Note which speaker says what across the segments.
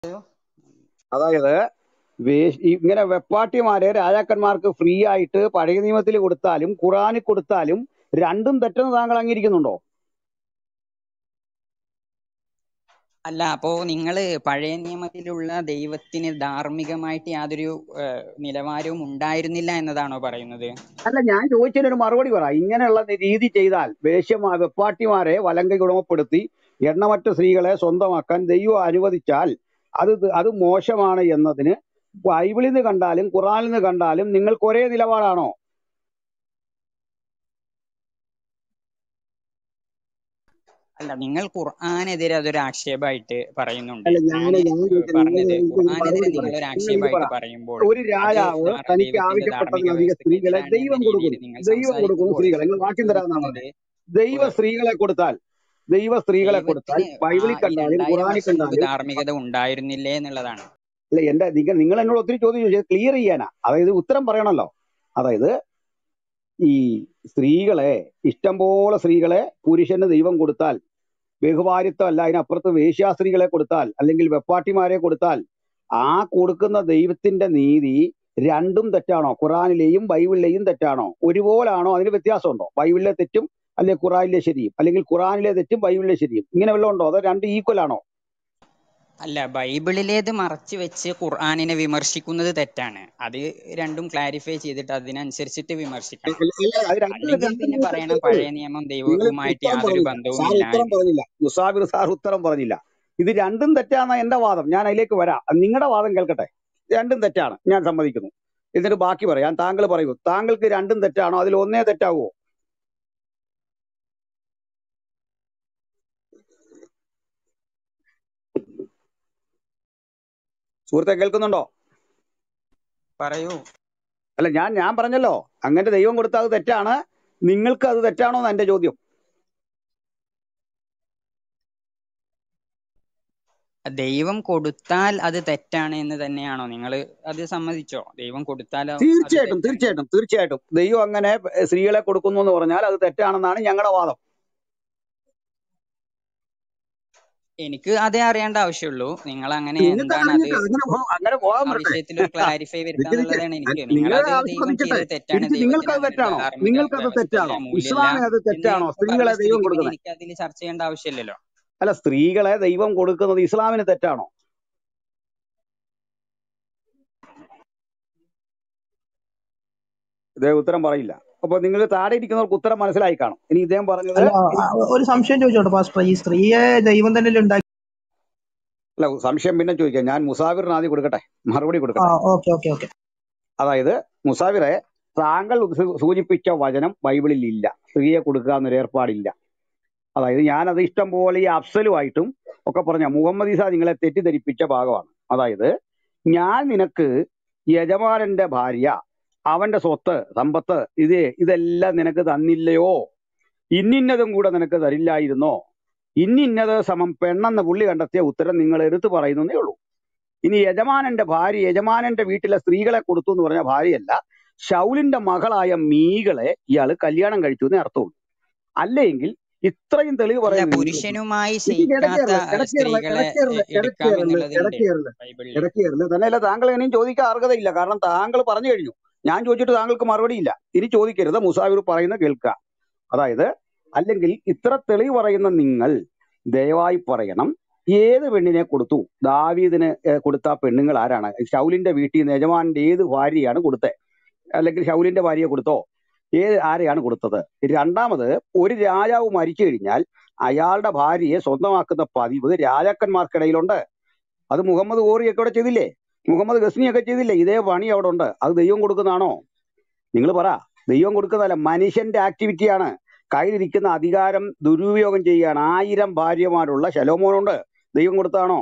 Speaker 1: അതായത് വേ- ഇങ്ങനെ വെപ്പാട്ടിമാരെ രാജാക്കന്മാർക്ക് ഫ്രീ ആയിട്ട് പഴയ നിയമത്തിൽ കൊടുത്താലും ഖുറാനിൽ കൊടുത്താലും രണ്ടും തെറ്റെന്ന് താങ്കൾ അംഗീകരിക്കുന്നുണ്ടോ
Speaker 2: അല്ല അപ്പോ നിങ്ങള് പഴയ നിയമത്തിലുള്ള ദൈവത്തിന് ധാർമ്മികമായിട്ട് യാതൊരു ഏഹ്, നിലവാരവും ഉണ്ടായിരുന്നില്ല എന്നതാണോ പറയുന്നത്
Speaker 1: അല്ല ഞാൻ ചോദിച്ചതിനൊരു മറുപടി പറ ഇങ്ങനെയുള്ള രീതി ചെയ്താൽ വേശ്യമാ വെപ്പാട്ടിമാരെ വലങ്കൈ ഗുണപ്പെടുത്തി എണ്ണമറ്റ സ്ത്രീകളെ സ്വന്തമാക്കാൻ ദൈവം അനുവദിച്ചാൽ അത് ത് അത് മോശമാണ് എന്നതിന് ബൈബിളിൽ നിന്ന് കണ്ടാലും ഖുറാനിൽ നിന്ന് കണ്ടാലും നിങ്ങൾക്ക് ഒരേ നിലപാടാണോ
Speaker 2: അല്ല നിങ്ങൾ ഖുർആാനെതിരെ അതൊരു ആക്ഷേപമായിട്ട് പറയുന്നുണ്ട്
Speaker 1: അല്ല ഞാൻ
Speaker 2: ഞാൻ
Speaker 1: ഞാൻ ചോദിച്ചത്
Speaker 2: പറഞ്ഞത്
Speaker 1: നിങ്ങൾ എനിക്കൊരു
Speaker 2: ഖുർആാനെതിരെ
Speaker 1: മറുപടി
Speaker 2: നിങ്ങൾ
Speaker 1: പറ
Speaker 2: ഒരു
Speaker 1: നിങ്ങൾ ഇത് പറ
Speaker 2: ആക്ഷേപമായിട്ട് പറയുമ്പോൾ
Speaker 1: ഒരു
Speaker 2: അത്
Speaker 1: രാജാവ്
Speaker 2: ധാർ-
Speaker 1: തനിക്ക്
Speaker 2: ദൈവത്തിന്റെ ധാർമ്മിക
Speaker 1: ആവശ്യപ്പെട്ടതിലധികം സ്ത്രീകളെ
Speaker 2: വ്യവസ്ഥയ്ക്കെതിരാണ് എന്ന
Speaker 1: ദൈവം
Speaker 2: രീതിയിൽ
Speaker 1: കൊടുക്കുന്നു
Speaker 2: നിങ്ങൾ
Speaker 1: ദൈവം കൊടുക്കുന്നു
Speaker 2: സംസാരിക്കുമ്പോൾ
Speaker 1: സ്ത്രീകളെ നിങ്ങൾ
Speaker 2: നിങ്ങൾ
Speaker 1: വാക്യം തരാമെന്നാ
Speaker 2: ഉദ്ദേശിക്കുന്നത്
Speaker 1: പറഞ്ഞത് ദൈവ
Speaker 2: ഒരു
Speaker 1: സ്ത്രീകളെ കൊടുത്താൽ ദൈവ സ്ത്രീകളെ കൊടുത്താൽ
Speaker 2: ദൈവത്തിന് ആ
Speaker 1: ബൈബിളിൽ
Speaker 2: ഈ
Speaker 1: കണ്ടാലും
Speaker 2: രണ്ടായിരം
Speaker 1: ഖുറാനിൽ
Speaker 2: വർഷം മുമ്പ്
Speaker 1: കണ്ടാലും
Speaker 2: ധാർമ്മികത ഉണ്ടായിരുന്നില്ലേ എന്നുള്ളതാണ്
Speaker 1: അല്ല എന്റെ നിങ്ങൾ നിങ്ങൾ എന്നോട് ഒത്തിരി ചോദ്യം ചോദിച്ചത് ക്ലിയർ ചെയ്യാനാ അതായത് ഉത്തരം പറയണല്ലോ അതായത് ഈ സ്ത്രീകളെ ഇഷ്ടം പോലെ സ്ത്രീകളെ പുരുഷന് ദൈവം കൊടുത്താൽ ബഹുഭാരിത്വം അല്ല അതിനപ്പുറത്ത് വേശ്യാസ്ത്രീകളെ കൊടുത്താൽ അല്ലെങ്കിൽ വെപ്പാട്ടിമാരെ കൊടുത്താൽ ആ കൊടുക്കുന്ന ദൈവത്തിന്റെ നീതി രണ്ടും തെറ്റാണോ ഖുറാനിലെയും ബൈബിളിലെയും തെറ്റാണോ ഒരുപോലാണോ അതിന് വ്യത്യാസമുണ്ടോ ബൈബിളിലെ തെറ്റും അല്ലെങ്കിൽ ഖുറാനിലെ ശരിയും അല്ലെങ്കിൽ ഖുറാനിലെ തെറ്റും ബൈബിളിലെ ശരിയും ഇങ്ങനെ വല്ലതും ഉണ്ടോ അതോ രണ്ട് ഈക്വൽ ആണോ
Speaker 2: അല്ല ബൈബിളിലേത് മറച്ചു വെച്ച് ഖുർആാനിനെ വിമർശിക്കുന്നത് തെറ്റാണ് അത് രണ്ടും ക്ലാരിഫൈ ചെയ്തിട്ട് അതിനനുസരിച്ചിട്ട് വിമർശിക്കണം
Speaker 1: അല്ല അത് രണ്ടും
Speaker 2: അല്ലെങ്കിൽ
Speaker 1: രണ്ടും
Speaker 2: പിന്നെ
Speaker 1: നിങ്ങൾ
Speaker 2: പറയണം
Speaker 1: തെറ്റ്
Speaker 2: പഴയ നിയമം
Speaker 1: നിങ്ങൾ
Speaker 2: ദൈവവുമായിട്ട്
Speaker 1: ഉത്തരം
Speaker 2: യാതൊരു
Speaker 1: പറഞ്ഞില്ല
Speaker 2: ബന്ധവും
Speaker 1: സാർ
Speaker 2: ഇല്ല
Speaker 1: ഉത്തരം
Speaker 2: എന്ന്
Speaker 1: പറഞ്ഞില്ല മുസാഫിർ സാർ ഉത്തരം പറഞ്ഞില്ല ഇത് രണ്ടും തെറ്റാന്ന എന്റെ വാദം ഞാൻ അതിലേക്ക് വരാം നിങ്ങളുടെ വാദം കേൾക്കട്ടെ രണ്ടും തെറ്റാണ് ഞാൻ സമ്മതിക്കുന്നു എന്നിട്ട് ബാക്കി പറയാം താങ്കൾ പറയൂ താങ്കൾക്ക് രണ്ടും തെറ്റാണോ അതിൽ ഒന്നേ തെറ്റാവോ സുഹൃത്തെ കേൾക്കുന്നുണ്ടോ
Speaker 2: പറയൂ
Speaker 1: അല്ല ഞാൻ ഞാൻ പറഞ്ഞല്ലോ അങ്ങനെ ദൈവം കൊടുത്താൽ അത് തെറ്റാണ് നിങ്ങൾക്ക് അത് തെറ്റാണോ എന്ന് എന്റെ ചോദ്യം
Speaker 2: ദൈവം കൊടുത്താൽ അത് തെറ്റാണ് എന്ന് തന്നെയാണോ നിങ്ങൾ അത് സമ്മതിച്ചോ ദൈവം കൊടുത്താൽ അത്
Speaker 1: തീർച്ചയായിട്ടും
Speaker 2: തെറ്റാണ്
Speaker 1: തീർച്ചയായിട്ടും തീർച്ചയായിട്ടും ദൈവം അങ്ങനെ സ്ത്രീകളെ കൊടുക്കുന്നു എന്ന് പറഞ്ഞാൽ അത് തെറ്റാണെന്നാണ് ഞങ്ങളുടെ വാദം
Speaker 2: എനിക്ക് അതേ അറിയേണ്ട ആവശ്യമുള്ളൂ നിങ്ങൾ അങ്ങനെ
Speaker 1: നിങ്ങൾക്ക്
Speaker 2: എന്താണ് അത്
Speaker 1: അറിഞ്ഞിട്ട് അങ്ങനെ പോ- അങ്ങനെ പോകാൻ
Speaker 2: ആ
Speaker 1: പറ്റേ
Speaker 2: വിഷയത്തിൽ ഒരു ക്ലാരിഫൈ വരുത്താന്നുള്ളതാണ് എനിക്ക് നിങ്ങൾ
Speaker 1: നിങ്ങളുടെ
Speaker 2: അത്
Speaker 1: ആവശ്യം
Speaker 2: ദൈവം
Speaker 1: നിൽക്കട്ടെ
Speaker 2: ചെയ്തത് തെറ്റാണ്
Speaker 1: തിരിച്ച്
Speaker 2: ദൈവത്തിന്
Speaker 1: നിങ്ങൾക്ക് അത്
Speaker 2: അങ്ങനെയുള്ള
Speaker 1: തെറ്റാണോ
Speaker 2: ധാർമ്മിക
Speaker 1: നിങ്ങൾക്ക് അത്
Speaker 2: വ്യവസ്ഥയില്ല
Speaker 1: തെറ്റാണോ
Speaker 2: മൂല്യമില്ല
Speaker 1: ഇസ്ലാമിന് അത്
Speaker 2: എന്ന്
Speaker 1: തെറ്റാണോ
Speaker 2: പറഞ്ഞ
Speaker 1: സ്ത്രീകളെ ദൈവം
Speaker 2: സ്ഥിതിക്ക് പിന്നെ
Speaker 1: കൊടുക്കുന്നത്
Speaker 2: എനിക്ക് അതിൽ ചർച്ച ചെയ്യേണ്ട ആവശ്യമില്ലല്ലോ
Speaker 1: അല്ല സ്ത്രീകളെ ദൈവം കൊടുക്കുന്നത് ഇസ്ലാമിന് തെറ്റാണോ ഇദ്ദേഹം ഉത്തരം പറയില്ല അപ്പൊ നിങ്ങൾ താഴെ ഇരിക്കുന്നവർക്ക് ഉത്തരം മനസ്സിലായി കാണും ഇനി ഇദ്ദേഹം പറഞ്ഞത്
Speaker 3: അല്ല ആ, ഒരു സംശയം ചോദിച്ചോട്ടെ പാസ്റ്റർ ഈ സ്ത്രീയെ ദൈവം തന്നെ ഉണ്ടാക്കി
Speaker 1: അല്ല സംശയം പിന്നെ ചോദിക്കാം ഞാൻ മുസാഫിറിന് ആദ്യം കൊടുക്കട്ടെ മറുപടി
Speaker 3: ആ
Speaker 1: കൊടുക്കട്ടെ
Speaker 3: ഓക്കെ ഓക്കെ ഓക്കെ
Speaker 1: അതായത് മുസാഫിറെ താങ്കൾ സൂ- സൂചിപ്പിച്ച വചനം ബൈബിളിൽ ഇല്ല സ്ത്രീയെ കൊടുക്കുക എന്നൊരു ഏർപ്പാടില്ല അതായത് ഞാനത് ഇഷ്ടം പോലെ ഈ അഫ്സലുമായിട്ടും ഒക്കെ പറഞ്ഞ മുഹമ്മദ് ഈസ നിങ്ങളെ തെറ്റിദ്ധരിപ്പിച്ച ഭാഗമാണ് അതായത് ഞാൻ നിനക്ക് യജമാനന്റെ ഭാര്യ അവന്റെ സ്വത്ത് സമ്പത്ത് ഇത് ഇതെല്ലാം നിനക്ക് തന്നില്ലയോ ഇന്നിന്നതും കൂടെ നിനക്ക് തരില്ലായിരുന്നോ ഇന്നിന്നത് സമം പെണ്ണെന്ന് പുള്ളി കണ്ടെത്തിയ ഉത്തരം നിങ്ങൾ എടുത്തു പറയുന്നേ ഉള്ളൂ ഇനി യജമാനന്റെ ഭാര്യ യജമാനന്റെ വീട്ടിലെ സ്ത്രീകളെ കൊടുത്തു എന്ന് പറഞ്ഞ ഭാര്യയല്ല ഷൗലിന്റെ മകളായ മീകളെ ഇയാൾ കല്യാണം കഴിച്ചു എന്നേ അർത്ഥമുള്ളൂ അല്ലെങ്കിൽ ഇത്രയും തെളിവ്
Speaker 2: അല്ല
Speaker 1: പറയുന്നത്
Speaker 2: പുരുഷനുമായി
Speaker 1: ഇത്
Speaker 2: ശയിക്കാത്ത
Speaker 1: ഇടക്കേറല്
Speaker 2: അഹ്,
Speaker 1: ഇടക്കേറല്
Speaker 2: സ്ത്രീകളെ
Speaker 1: ഇടക്കേറല്
Speaker 2: എ- എടുക്കാം
Speaker 1: ഇടക്കേറല്
Speaker 2: എന്നുള്ളതുണ്ട്
Speaker 1: ഇടക്കേറല്
Speaker 2: ബൈബിളിൽ
Speaker 1: ഇടക്കേറല് തന്നെയല്ല താങ്കൾ ഇനിയും ചോദിക്കാൻ അർഹതയില്ല കാരണം താങ്കൾ പറഞ്ഞു കഴിഞ്ഞു ഞാൻ ചോദിച്ചിട്ട് താങ്കൾക്ക് മറുപടി ഇല്ല ഇനി ചോദിക്കരുത് മുസാഫിർ പറയുന്ന കേൾക്കുക അതായത് അല്ലെങ്കിൽ ഇത്ര തെളിവ് പറയുന്ന നിങ്ങൾ ദയവായി പറയണം ഏത് പെണ്ണിനെ കൊടുത്തു ദാവീദിന് ഏർ കൊടുത്ത പെണ്ണുങ്ങൾ ആരാണ് ഷൗലിന്റെ വീട്ടിൽ നിന്ന് യജമാനന്റെ ഏത് ഭാര്യയാണ് കൊടുത്തത് അല്ലെങ്കിൽ ഷൗലിന്റെ ഭാര്യയെ കൊടുത്തോ ഏത് ആരെയാണ് കൊടുത്തത് രണ്ടാമത് ഒരു രാജാവ് മരിച്ചു കഴിഞ്ഞാൽ അയാളുടെ ഭാര്യയെ സ്വന്തമാക്കുന്ന പതിവ് രാജാക്കന്മാർക്കിടയിലുണ്ട് അത് മുഹമ്മദ് ഗോറിയൊക്കെ അവിടെ ചെയ്തില്ലേ മുഹമ്മദ് ഗസ്നിയൊക്കെ ചെയ്തില്ലേ ഇതേ പണി അവിടെ ഉണ്ട് അത് ദൈവം കൊടുക്കുന്നതാണോ നിങ്ങൾ പറ ദൈവം കൊടുക്കുന്നതല്ല മനുഷ്യന്റെ ആക്ടിവിറ്റിയാണ് കയ്യിലിരിക്കുന്ന അധികാരം ദുരുപയോഗം ചെയ്യുകയാണ് ആയിരം ഭാര്യമാരുള്ള ശലോമോനുണ്ട് ദൈവം കൊടുത്താണോ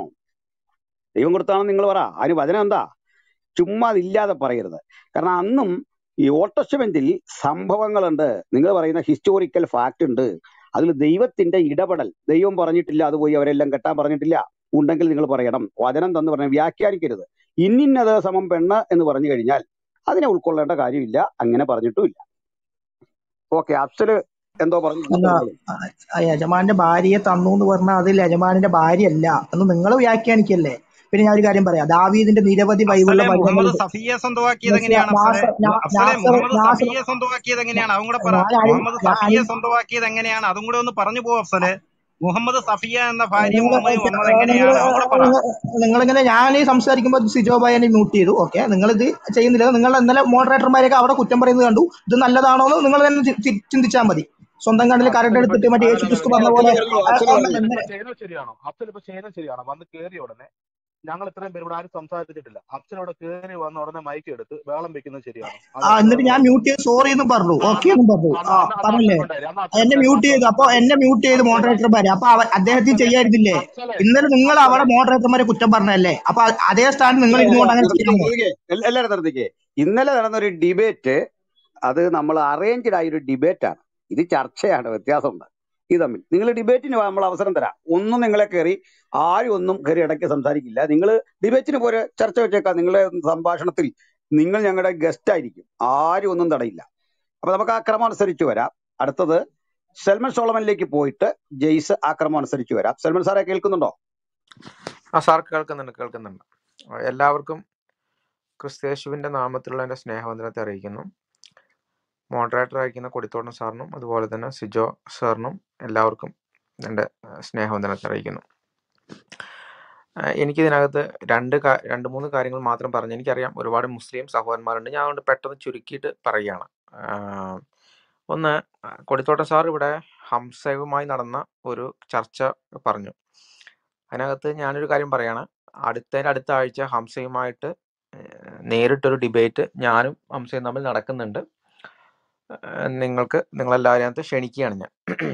Speaker 1: ദൈവം കൊടുത്താണോ നിങ്ങൾ പറ അതിന് വചനം എന്താ ചുമ്മാ അതില്ലാതെ പറയരുത് കാരണം അന്നും ഈ ഓൾഡ് ടെസ്റ്റമെന്റിൽ സംഭവങ്ങളുണ്ട് നിങ്ങൾ പറയുന്ന ഹിസ്റ്റോറിക്കൽ ഫാക്ട് ഉണ്ട് അതിൽ ദൈവത്തിന്റെ ഇടപെടൽ ദൈവം പറഞ്ഞിട്ടില്ല അത് പോയി അവരെല്ലാം കെട്ടാൻ പറഞ്ഞിട്ടില്ല ഉണ്ടെങ്കിൽ നിങ്ങൾ പറയണം വചനം തന്ന് പറഞ്ഞ വ്യാഖ്യാനിക്കരുത് ഇന്നിന്നത് സമം പെണ്ണ് എന്ന് പറഞ്ഞു കഴിഞ്ഞാൽ അതിനെ ഉൾക്കൊള്ളേണ്ട കാര്യമില്ല അങ്ങനെ പറഞ്ഞിട്ടുമില്ല ഓക്കെ അഫ്സല് എന്തോ പറഞ്ഞു
Speaker 3: അല്ല
Speaker 1: പറഞ്ഞോളൂ.
Speaker 3: ആ, ആ യജമാന്റെ ഭാര്യയെ തന്നു എന്ന് പറഞ്ഞാൽ അതിൽ യജമാനിന്റെ ഭാര്യ അല്ല എന്ന് നിങ്ങൾ വ്യാഖ്യാനിക്കല്ലേ പിന്നെ ഞാൻ ഒരു കാര്യം പറയാം ദാവീദിന്റെ നിരവധി ബൈബിളിലെ
Speaker 4: അഫ്സലെ മുഹമ്മദ്
Speaker 3: വചനങ്ങളുണ്ട്
Speaker 4: സഫിയെ സ്വന്തമാക്കിയത്
Speaker 3: നസ്ര-
Speaker 4: എങ്ങനെയാണ് അഫ്സലെ
Speaker 3: നാസർ നാ-
Speaker 4: അഫ്സലെ
Speaker 3: നാസർ
Speaker 4: മുഹമ്മദ്
Speaker 3: നാസർ
Speaker 4: സഫിയെ സ്വന്തമാക്കിയത് എങ്ങനെയാണ് അതും കൂടെ പറ
Speaker 3: ഞാൻ അനിൽ
Speaker 4: മുഹമ്മദ്
Speaker 3: ഞാൻ
Speaker 4: സഫിയെ
Speaker 3: അനിൽ
Speaker 4: സ്വന്തമാക്കിയത് എങ്ങനെയാണ് അതും കൂടെ ഒന്ന് പറഞ്ഞു പോ അഫ്സലെ മുഹമ്മദ് സഫിയ എന്ന ഭാര്യ
Speaker 3: നിങ്ങൾ
Speaker 4: മുഹമ്മദ് വന്നത്
Speaker 3: നിങ്ങൾ
Speaker 4: എങ്ങനെയാണ് അതും കൂടെ പറ
Speaker 3: നിങ്ങളിങ്ങനെ ഞാൻ ഈ സംസാരിക്കുമ്പോൾ സിജോ ബയനെ മ്യൂട്ട് ചെയ്തു ഓക്കെ നിങ്ങളിത് ചെയ്യുന്നില്ല നിങ്ങൾ ഇന്നലെ മോഡറേറ്റർമാരെയൊക്കെ അവിടെ കുറ്റം പറയുന്നത് കണ്ടു ഇത് നല്ലതാണോ എന്ന് നിങ്ങൾ തന്നെ ചി- ചി- ചിന്തിച്ചാൽ മതി സ്വന്തം കണ്ണിൽ കരട്
Speaker 5: അഫ്സൽ ഇപ്പൊ
Speaker 3: എടുത്തിട്ട് മറ്റേ യേശു
Speaker 5: അല്ലല്ല
Speaker 3: ക്രിസ്തു
Speaker 5: ഇപ്പൊ
Speaker 3: പറഞ്ഞ
Speaker 1: അഫ്സൽ
Speaker 3: പോലെ
Speaker 1: പറഞ്ഞല്ലോ
Speaker 3: ആ,
Speaker 1: അഫ്സൽ
Speaker 3: ആ,
Speaker 1: പറഞ്ഞല്ലോ
Speaker 5: അഫ്സൽ ഇപ്പൊ
Speaker 3: ഇന്നലെ
Speaker 5: ചെയ്യുന്നത് ശരിയാണോ അഫ്സൽ ഇപ്പൊ ചെയ്യുന്നത് ശരിയാണോ വന്ന് കയറിയ ഉടനെ ഞങ്ങൾ ഇത്രയും പേര് ഇവിടെ ആരും സംസാരിച്ചിട്ടില്ല അഫ്സൽ ഇവിടെ കയറി വന്ന ഉടനെ മൈക്ക് എടുത്ത് വേളം വെക്കുന്നത് ശരിയാണോ അത്
Speaker 3: ആ
Speaker 5: അഫ്സൽ
Speaker 3: എന്നിട്ട്
Speaker 5: ഒന്ന്
Speaker 3: ഞാൻ
Speaker 5: പറയൂ
Speaker 3: മ്യൂട്ട് ചെയ്ത് സോറി എന്നും പറഞ്ഞു
Speaker 5: ആ
Speaker 3: ഓക്കെ
Speaker 5: എന്നാ
Speaker 3: എന്നും പറഞ്ഞു
Speaker 5: അന്ന്
Speaker 3: ആ
Speaker 5: അന്ന് അന്ന്
Speaker 3: പറഞ്ഞില്ലേ
Speaker 5: അഫ്സൽ ഉണ്ടായി അന്ന് അഫ്സൽ
Speaker 3: എന്നെ
Speaker 5: ഉണ്ടായി
Speaker 3: മ്യൂട്ട്
Speaker 5: അന്ന്
Speaker 3: ചെയ്തു അപ്പൊ
Speaker 5: അഫ്സലെ
Speaker 3: എന്നെ മ്യൂട്ട് ചെയ്ത്
Speaker 5: അഫ്സലെ
Speaker 3: മോഡറേറ്റർമാരെ അപ്പൊ അവ- അദ്ദേഹത്തിന്
Speaker 5: അഫ്സലെ
Speaker 3: ചെയ്യായിരുന്നില്ലേ
Speaker 5: അഫ്സലെ
Speaker 3: ഇന്നലെ നിങ്ങൾ അവിടെ
Speaker 5: അഫ്സലെ
Speaker 3: മോഡറേറ്റർമാരെ കുറ്റം പറഞ്ഞല്ലേ അപ്പൊ അ- അതേ സ്ഥാനം നിങ്ങൾ
Speaker 1: അല്ല, അല്ല,
Speaker 3: ഇരുന്നുകൊണ്ട് അങ്ങനെ
Speaker 1: നിർത്തിക്കേ
Speaker 3: ചെയ്യാമോ
Speaker 1: നിർത്തിക്കേ എല്ല- എല്ലാവരും നിർത്തിക്കേ ഇന്നലെ നടന്നൊരു ഡിബേറ്റ് അത് നമ്മൾ അറേഞ്ച്ഡ് ആയ ഒരു ഡിബേറ്റ് ആണ് ഇത് ചർച്ചയാണ് വ്യത്യാസമുണ്ട് ഇത് തമ്മിൽ നിങ്ങൾ ഡിബേറ്റിന് നമ്മൾ അവസരം തരാം ഒന്നും നിങ്ങളെ കയറി ആരും ഒന്നും കയറി ഇടയ്ക്ക് സംസാരിക്കില്ല നിങ്ങൾ ഡിബേറ്റിന് പോരെ ചർച്ച വെച്ചേക്കാം നിങ്ങളുടെ സംഭാഷണത്തിൽ നിങ്ങൾ ഞങ്ങളുടെ ഗസ്റ്റ് ആയിരിക്കും ആരും ഒന്നും തടയില്ല അപ്പൊ നമുക്ക് ആ ക്രമം അനുസരിച്ച് വരാം അടുത്തത് സെൽമൻ സോളമനിലേക്ക് പോയിട്ട് ജെയ്സ് ആ ക്രമം അനുസരിച്ച് വരാം സെൽമൻ സാറെ കേൾക്കുന്നുണ്ടോ
Speaker 6: ആ സാർ കേൾക്കുന്നുണ്ട് കേൾക്കുന്നുണ്ട് ആ, എല്ലാവർക്കും ക്രിസ്തയേശുവിന്റെ നാമത്തിലുള്ള എൻ്റെ സ്നേഹവന്ദനത്തെ അറിയിക്കുന്നു മോഡറേറ്റർ അയക്കുന്ന കൊടിത്തോട്ടം സാറിനും അതുപോലെ തന്നെ സിജോ സാറിനും എല്ലാവർക്കും എൻ്റെ ആ, സ്നേഹവന്ദനത്തെ അറിയിക്കുന്നു ആ, എനിക്കിതിനകത്ത് രണ്ട് കാ- രണ്ട് മൂന്ന് കാര്യങ്ങൾ മാത്രം പറഞ്ഞു എനിക്കറിയാം ഒരുപാട് മുസ്ലിം സഹോദരന്മാരുണ്ട് ഞാൻ അതുകൊണ്ട് പെട്ടെന്ന് ചുരുക്കിയിട്ട് പറയുകയാണ് ആ, ഒന്ന് ആ, കൊടിത്തോട്ടം സാർ ഇവിടെ ഹംസയുമായി നടന്ന ഒരു ചർച്ച പറഞ്ഞു അതിനകത്ത് ഞാനൊരു കാര്യം പറയാണ് അടുത്തതിൻ്റെ അടുത്ത ആഴ്ച ഹംസയുമായിട്ട് ഏഹ്, നേരിട്ടൊരു ഡിബേറ്റ് ഞാനും ഹംസയും തമ്മിൽ നടക്കുന്നുണ്ട് ഏഹ്, നിങ്ങൾക്ക് നിങ്ങളെല്ലാവരും അതിനകത്ത് ക്ഷണിക്കുകയാണ് ഞാൻ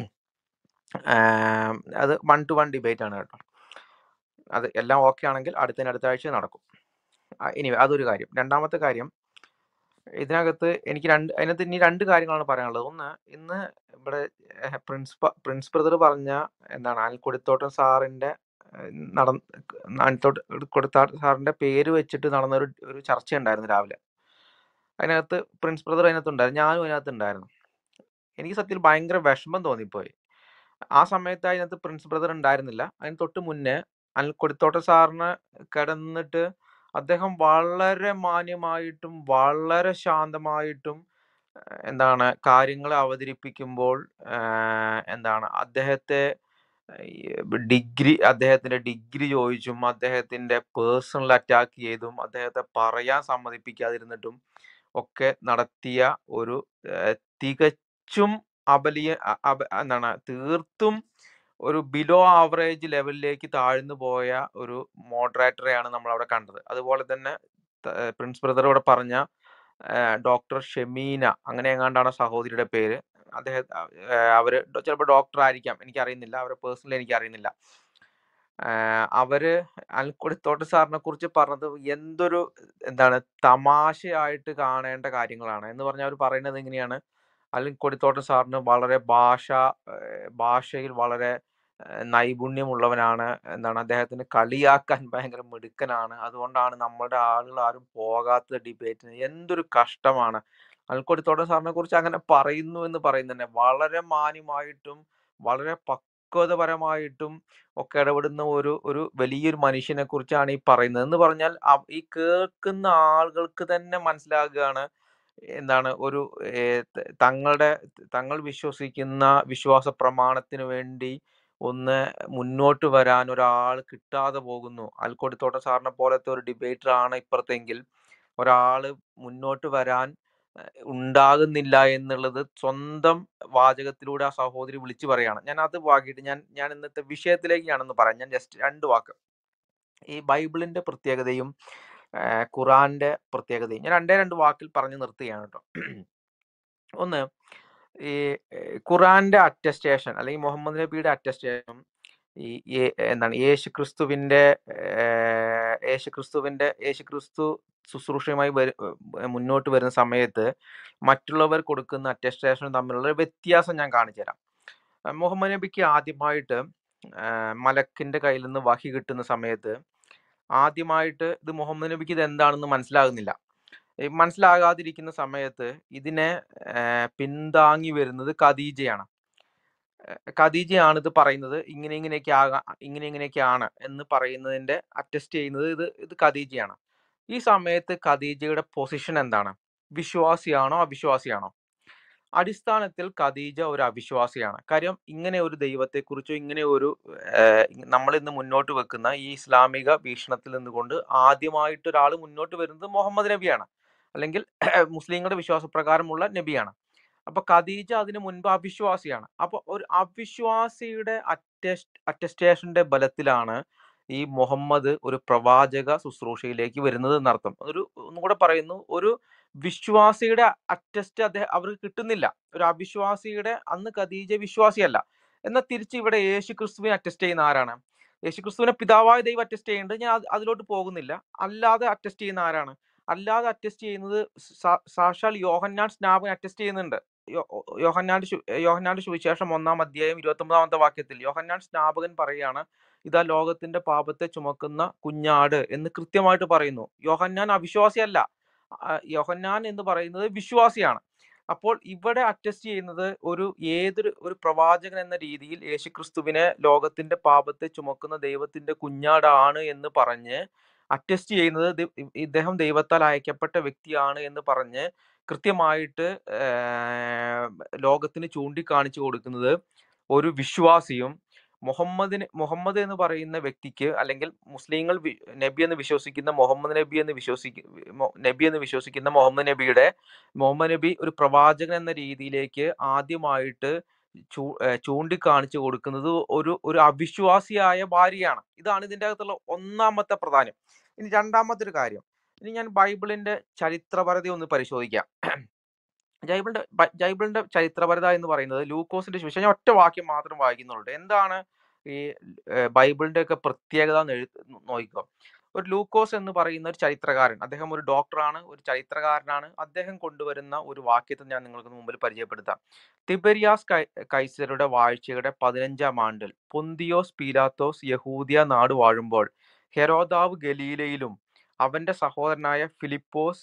Speaker 6: ആം, അത് വൺ ടു വൺ ഡിബേറ്റ് ആണ് കേട്ടോ അത് എല്ലാം ഓക്കെ ആണെങ്കിൽ അടുത്തതിന് അടുത്ത ആഴ്ച നടക്കും ആ, ഇനി അതൊരു കാര്യം രണ്ടാമത്തെ കാര്യം ഇതിനകത്ത് എനിക്ക് രണ്ട് അതിനകത്ത് ഇനി രണ്ട് കാര്യങ്ങളാണ് പറയാനുള്ളത് ഒന്ന് ഇന്ന് ഇവിടെ ഏഹ്, പ്രിൻസ് പ- പ്രിൻസ് ബ്രദർ പറഞ്ഞ എന്താണ് അനിൽക്കൊടിത്തോട്ടം സാറിന്റെ ഏഹ്, നടന്ന അനിൽത്തോട്ട് കൊടുത്ത സാറിന്റെ പേര് വെച്ചിട്ട് നടന്ന ഒരു ഒരു ചർച്ച ഉണ്ടായിരുന്നു രാവിലെ അതിനകത്ത് പ്രിൻസ് ബ്രദർ അതിനകത്ത് ഉണ്ടായിരുന്നു ഞാനും അതിനകത്ത് ഉണ്ടായിരുന്നു എനിക്ക് സത്യത്തിൽ ഭയങ്കര വിഷമം തോന്നിപ്പോയി ആ സമയത്ത് അതിനകത്ത് പ്രിൻസ് ബ്രദർ ഉണ്ടായിരുന്നില്ല അതിന് തൊട്ട് മുന്നേ അനിൽ കൊടിത്തോട്ട സാറിന് കിടന്നിട്ട് അദ്ദേഹം വളരെ മാന്യമായിട്ടും വളരെ ശാന്തമായിട്ടും ഏഹ് എന്താണ് കാര്യങ്ങൾ അവതരിപ്പിക്കുമ്പോൾ ഏഹ് എന്താണ് അദ്ദേഹത്തെ ഈ ഡിഗ്രി അദ്ദേഹത്തിന്റെ ഡിഗ്രി ചോദിച്ചും അദ്ദേഹത്തിന്റെ പേഴ്സണൽ അറ്റാക്ക് ചെയ്തും അദ്ദേഹത്തെ പറയാൻ സമ്മതിപ്പിക്കാതിരുന്നിട്ടും ഒക്കെ നടത്തിയ ഒരു ഏഹ് തികച്ചും അപലിയ അ- അപ- എന്താണ് തീർത്തും ഒരു ബിലോ ആവറേജ് ലെവലിലേക്ക് താഴ്ന്നു പോയ ഒരു മോഡറേറ്ററെയാണ് നമ്മൾ അവിടെ കണ്ടത് അതുപോലെ തന്നെ ത- ഏഹ് പ്രിൻസ് ബ്രദർ ഇവിടെ പറഞ്ഞ ഡോക്ടർ ഷെമീന അങ്ങനെ എങ്ങാണ്ടാണ് സഹോദരിയുടെ പേര് അദ്ദേഹം ഏഹ് അവര് ചിലപ്പോൾ ഡോക്ടർ ആയിരിക്കാം എനിക്ക് അറിയുന്നില്ല അവരെ പേഴ്സണലി എനിക്ക് അറിയുന്നില്ല ആഹ് അവര് അൽക്കൊടിത്തോട്ട് സാറിനെ കുറിച്ച് പറഞ്ഞത് എന്തൊരു എന്താണ് തമാശയായിട്ട് കാണേണ്ട കാര്യങ്ങളാണ് എന്ന് പറഞ്ഞാൽ അവർ പറയുന്നത് എങ്ങനെയാണ് അൽക്കൊടിത്തോട്ട് സാറിന് വളരെ ഭാഷ ഏഹ് ഭാഷയിൽ വളരെ ഏഹ് നൈപുണ്യമുള്ളവനാണ് എന്താണ് അദ്ദേഹത്തിന് കളിയാക്കാൻ ഭയങ്കര മിടുക്കനാണ് അതുകൊണ്ടാണ് നമ്മുടെ ആളുകൾ ആരും പോകാത്ത ഡിബേറ്റിന് എന്തൊരു കഷ്ടമാണ് അൽക്കൊടിത്തോട്ടം സാറിനെ കുറിച്ച് അങ്ങനെ പറയുന്നു എന്ന് പറയുന്നത് വളരെ മാന്യമായിട്ടും വളരെ പക്വതപരമായിട്ടും ഒക്കെ ഇടപെടുന്ന ഒരു ഒരു വലിയൊരു മനുഷ്യനെ കുറിച്ചാണ് ഈ പറയുന്നത് എന്ന് പറഞ്ഞാൽ അവ- ഈ കേൾക്കുന്ന ആളുകൾക്ക് തന്നെ മനസ്സിലാകുകയാണ് എന്താണ് ഒരു ഏർ ത- തങ്ങളുടെ തങ്ങൾ വിശ്വസിക്കുന്ന വിശ്വാസ പ്രമാണത്തിന് വേണ്ടി ഒന്ന് മുന്നോട്ട് വരാൻ ഒരാൾ കിട്ടാതെ പോകുന്നു അൽക്കൊടിത്തോട്ട സാറിനെ പോലത്തെ ഒരു ഡിബേറ്റർ ആണ് ഇപ്പുറത്തെങ്കിൽ ഒരാള് മുന്നോട്ട് വരാൻ ഏഹ്, ഉണ്ടാകുന്നില്ല എന്നുള്ളത് സ്വന്തം വാചകത്തിലൂടെ ആ സഹോദരി വിളിച്ചു പറയാണ് ഞാൻ അത് വാക്കിയിട്ട് ഞാൻ ഞാൻ ഇന്നത്തെ വിഷയത്തിലേക്ക് ഞാനൊന്ന് പറയാം ഞാൻ ജസ്റ്റ് രണ്ട് വാക്ക് ഈ ബൈബിളിന്റെ പ്രത്യേകതയും ഏഹ്, ഖുറാന്റെ പ്രത്യേകതയും ഞാൻ രണ്ടേ രണ്ട് വാക്കിൽ പറഞ്ഞു നിർത്തുകയാണ് കേട്ടോ ഒന്ന് ഈ ഏഹ്, ഖുറാന്റെ അറ്റസ്റ്റേഷൻ അല്ലെങ്കിൽ മുഹമ്മദ് നബിയുടെ അറ്റസ്റ്റേഷൻ ഈ യേ- എന്താണ് യേശു ക്രിസ്തുവിന്റെ ഏഹ്, യേശു ക്രിസ്തുവിന്റെ യേശു ക്രിസ്തു ശുശ്രൂഷയുമായി വരു ഏഹ് മുന്നോട്ട് വരുന്ന സമയത്ത് മറ്റുള്ളവർ കൊടുക്കുന്ന അറ്റസ്റ്റേഷനും തമ്മിലുള്ള ഒരു വ്യത്യാസം ഞാൻ കാണിച്ചു തരാം ഏഹ് മുഹമ്മദ് നബിക്ക് ആദ്യമായിട്ട് ഏഹ് മലക്കിന്റെ കയ്യിൽ നിന്ന് വഹി കിട്ടുന്ന സമയത്ത് ആദ്യമായിട്ട് ഇത് മുഹമ്മദ് നബിക്ക് ഇത് എന്താണെന്ന് മനസ്സിലാകുന്നില്ല ഈ മനസ്സിലാകാതിരിക്കുന്ന സമയത്ത് ഇതിനെ ഏഹ് പിന്താങ്ങി വരുന്നത് ഖദീജയാണ് ഏഹ് ഖദീജയാണ് ഇത് പറയുന്നത് ഇങ്ങനെ ഇങ്ങനെയൊക്കെ ആകാം ഇങ്ങനെ ഇങ്ങനെയൊക്കെയാണ് എന്ന് പറയുന്നതിന്റെ അറ്റസ്റ്റ് ചെയ്യുന്നത് ഇത് ഇത് ഖദീജയാണ് ഈ സമയത്ത് ഖദീജയുടെ പൊസിഷൻ എന്താണ് വിശ്വാസിയാണോ അവിശ്വാസിയാണോ അടിസ്ഥാനത്തിൽ ഖദീജ ഒരു അവിശ്വാസിയാണ് കാര്യം ഇങ്ങനെ ഒരു ദൈവത്തെക്കുറിച്ചോ ഇങ്ങനെ ഒരു നമ്മൾ ഇന്ന് മുന്നോട്ട് വെക്കുന്ന ഈ ഇസ്ലാമിക വീക്ഷണത്തിൽ നിന്നുകൊണ്ട് ആദ്യമായിട്ട് ഒരാൾ മുന്നോട്ട് വരുന്നത് മുഹമ്മദ് നബിയാണ് അല്ലെങ്കിൽ മുസ്ലിങ്ങളുടെ വിശ്വാസപ്രകാരമുള്ള നബിയാണ് അപ്പൊ ഖദീജ അതിനു മുൻപ് അവിശ്വാസിയാണ് അപ്പൊ ഒരു അവിശ്വാസിയുടെ അറ്റസ്റ്റ് അറ്റസ്റ്റേഷന്റെ ബലത്തിലാണ് ഈ മുഹമ്മദ് ഒരു പ്രവാചക ശുശ്രൂഷയിലേക്ക് വരുന്നത് എന്നർത്ഥം ഒരു ഒന്നും കൂടെ പറയുന്നു ഒരു വിശ്വാസിയുടെ അറ്റസ്റ്റ് അദ്ദേഹം അവർക്ക് കിട്ടുന്നില്ല ഒരു അവിശ്വാസിയുടെ അന്ന് ഖദീജ വിശ്വാസിയല്ല എന്നാൽ തിരിച്ച് ഇവിടെ യേശു ക്രിസ്തുവിനെ അറ്റസ്റ്റ് ചെയ്യുന്ന ആരാണ് യേശു ക്രിസ്തുവിനെ പിതാവായ ദൈവം അറ്റസ്റ്റ് ചെയ്യുന്നുണ്ട് ഞാൻ അത് അതിലോട്ട് പോകുന്നില്ല അല്ലാതെ അറ്റസ്റ്റ് ചെയ്യുന്ന ആരാണ് അല്ലാതെ അറ്റസ്റ്റ് ചെയ്യുന്നത് സാ- സാക്ഷാൽ യോഹന്നാൻ സ്നാപകൻ അറ്റസ്റ്റ് ചെയ്യുന്നുണ്ട് യോ- യോഹന്നാന്റെ ശു- യോഹന്നാന്റെ സുവിശേഷം ഒന്നാം അധ്യായം ഇരുപത്തി ഒമ്പതാമത്തെ വാക്യത്തിൽ യോഹന്നാൻ സ്നാപകൻ പറയാണ് ഇതാ ലോകത്തിന്റെ പാപത്തെ ചുമക്കുന്ന കുഞ്ഞാട് എന്ന് കൃത്യമായിട്ട് പറയുന്നു യോഹന്നാൻ അവിശ്വാസിയല്ല ആ, യോഹന്നാൻ എന്ന് പറയുന്നത് വിശ്വാസിയാണ് അപ്പോൾ ഇവിടെ അറ്റസ്റ്റ് ചെയ്യുന്നത് ഒരു ഏതൊരു ഒരു പ്രവാചകൻ എന്ന രീതിയിൽ യേശുക്രിസ്തുവിനെ ലോകത്തിന്റെ പാപത്തെ ചുമക്കുന്ന ദൈവത്തിന്റെ കുഞ്ഞാടാണ് എന്ന് പറഞ്ഞ് അറ്റസ്റ്റ് ചെയ്യുന്നത് ദി- ഇദ്ദേഹം ദൈവത്താൽ അയക്കപ്പെട്ട വ്യക്തിയാണ് എന്ന് പറഞ്ഞ് കൃത്യമായിട്ട് ആഹ് ലോകത്തിന് ചൂണ്ടിക്കാണിച്ചു കൊടുക്കുന്നത് ഒരു വിശ്വാസിയും മുഹമ്മദിന് മുഹമ്മദ് എന്ന് പറയുന്ന വ്യക്തിക്ക് അല്ലെങ്കിൽ മുസ്ലിങ്ങൾ വി- നബി എന്ന് വിശ്വസിക്കുന്ന മുഹമ്മദ് നബി എന്ന് വിശ്വസിക്ക മൊ- നബി എന്ന് വിശ്വസിക്കുന്ന മുഹമ്മദ് നബിയുടെ മുഹമ്മദ് നബി ഒരു പ്രവാചകൻ എന്ന രീതിയിലേക്ക് ആദ്യമായിട്ട് ചൂ ഏർ ചൂണ്ടിക്കാണിച്ചു കൊടുക്കുന്നത് ഒരു ഒരു അവിശ്വാസിയായ ഭാര്യയാണ് ഇതാണ് ഇതിന്റെ അകത്തുള്ള ഒന്നാമത്തെ പ്രധാനം ഇനി രണ്ടാമത്തെ ഒരു കാര്യം ഇനി ഞാൻ ബൈബിളിന്റെ ചരിത്രപരത ഒന്ന് പരിശോധിക്കാം ബൈബിളിന്റെ ബൈ- ബൈബിളിന്റെ ചരിത്രപരത എന്ന് പറയുന്നത് ലൂക്കോസിന്റെ സുവിശേഷം ഞാൻ ഒറ്റ വാക്യം മാത്രം വായിക്കുന്നുള്ളൂ എന്താണ് ഈ ഏർ ബൈബിളിന്റെ ഒക്കെ പ്രത്യേകത എന്ന് എഴു നോക്കിക്കോ ഒരു ലൂക്കോസ് എന്ന് പറയുന്ന ഒരു ചരിത്രകാരൻ അദ്ദേഹം ഒരു ഡോക്ടറാണ് ഒരു ചരിത്രകാരനാണ് അദ്ദേഹം കൊണ്ടുവരുന്ന ഒരു വാക്യത്തെ ഞാൻ നിങ്ങൾക്ക് മുമ്പിൽ പരിചയപ്പെടുത്താം തിബരിയാസ് കൈ കൈസരുടെ വാഴ്ചയുടെ പതിനഞ്ചാം ആണ്ടിൽ പൊന്തിയോസ് പീലാത്തോസ് യഹൂദിയ നാട് വാഴുമ്പോൾ ഹെരോദാവ് ഗലീലയിലും അവന്റെ സഹോദരനായ ഫിലിപ്പോസ്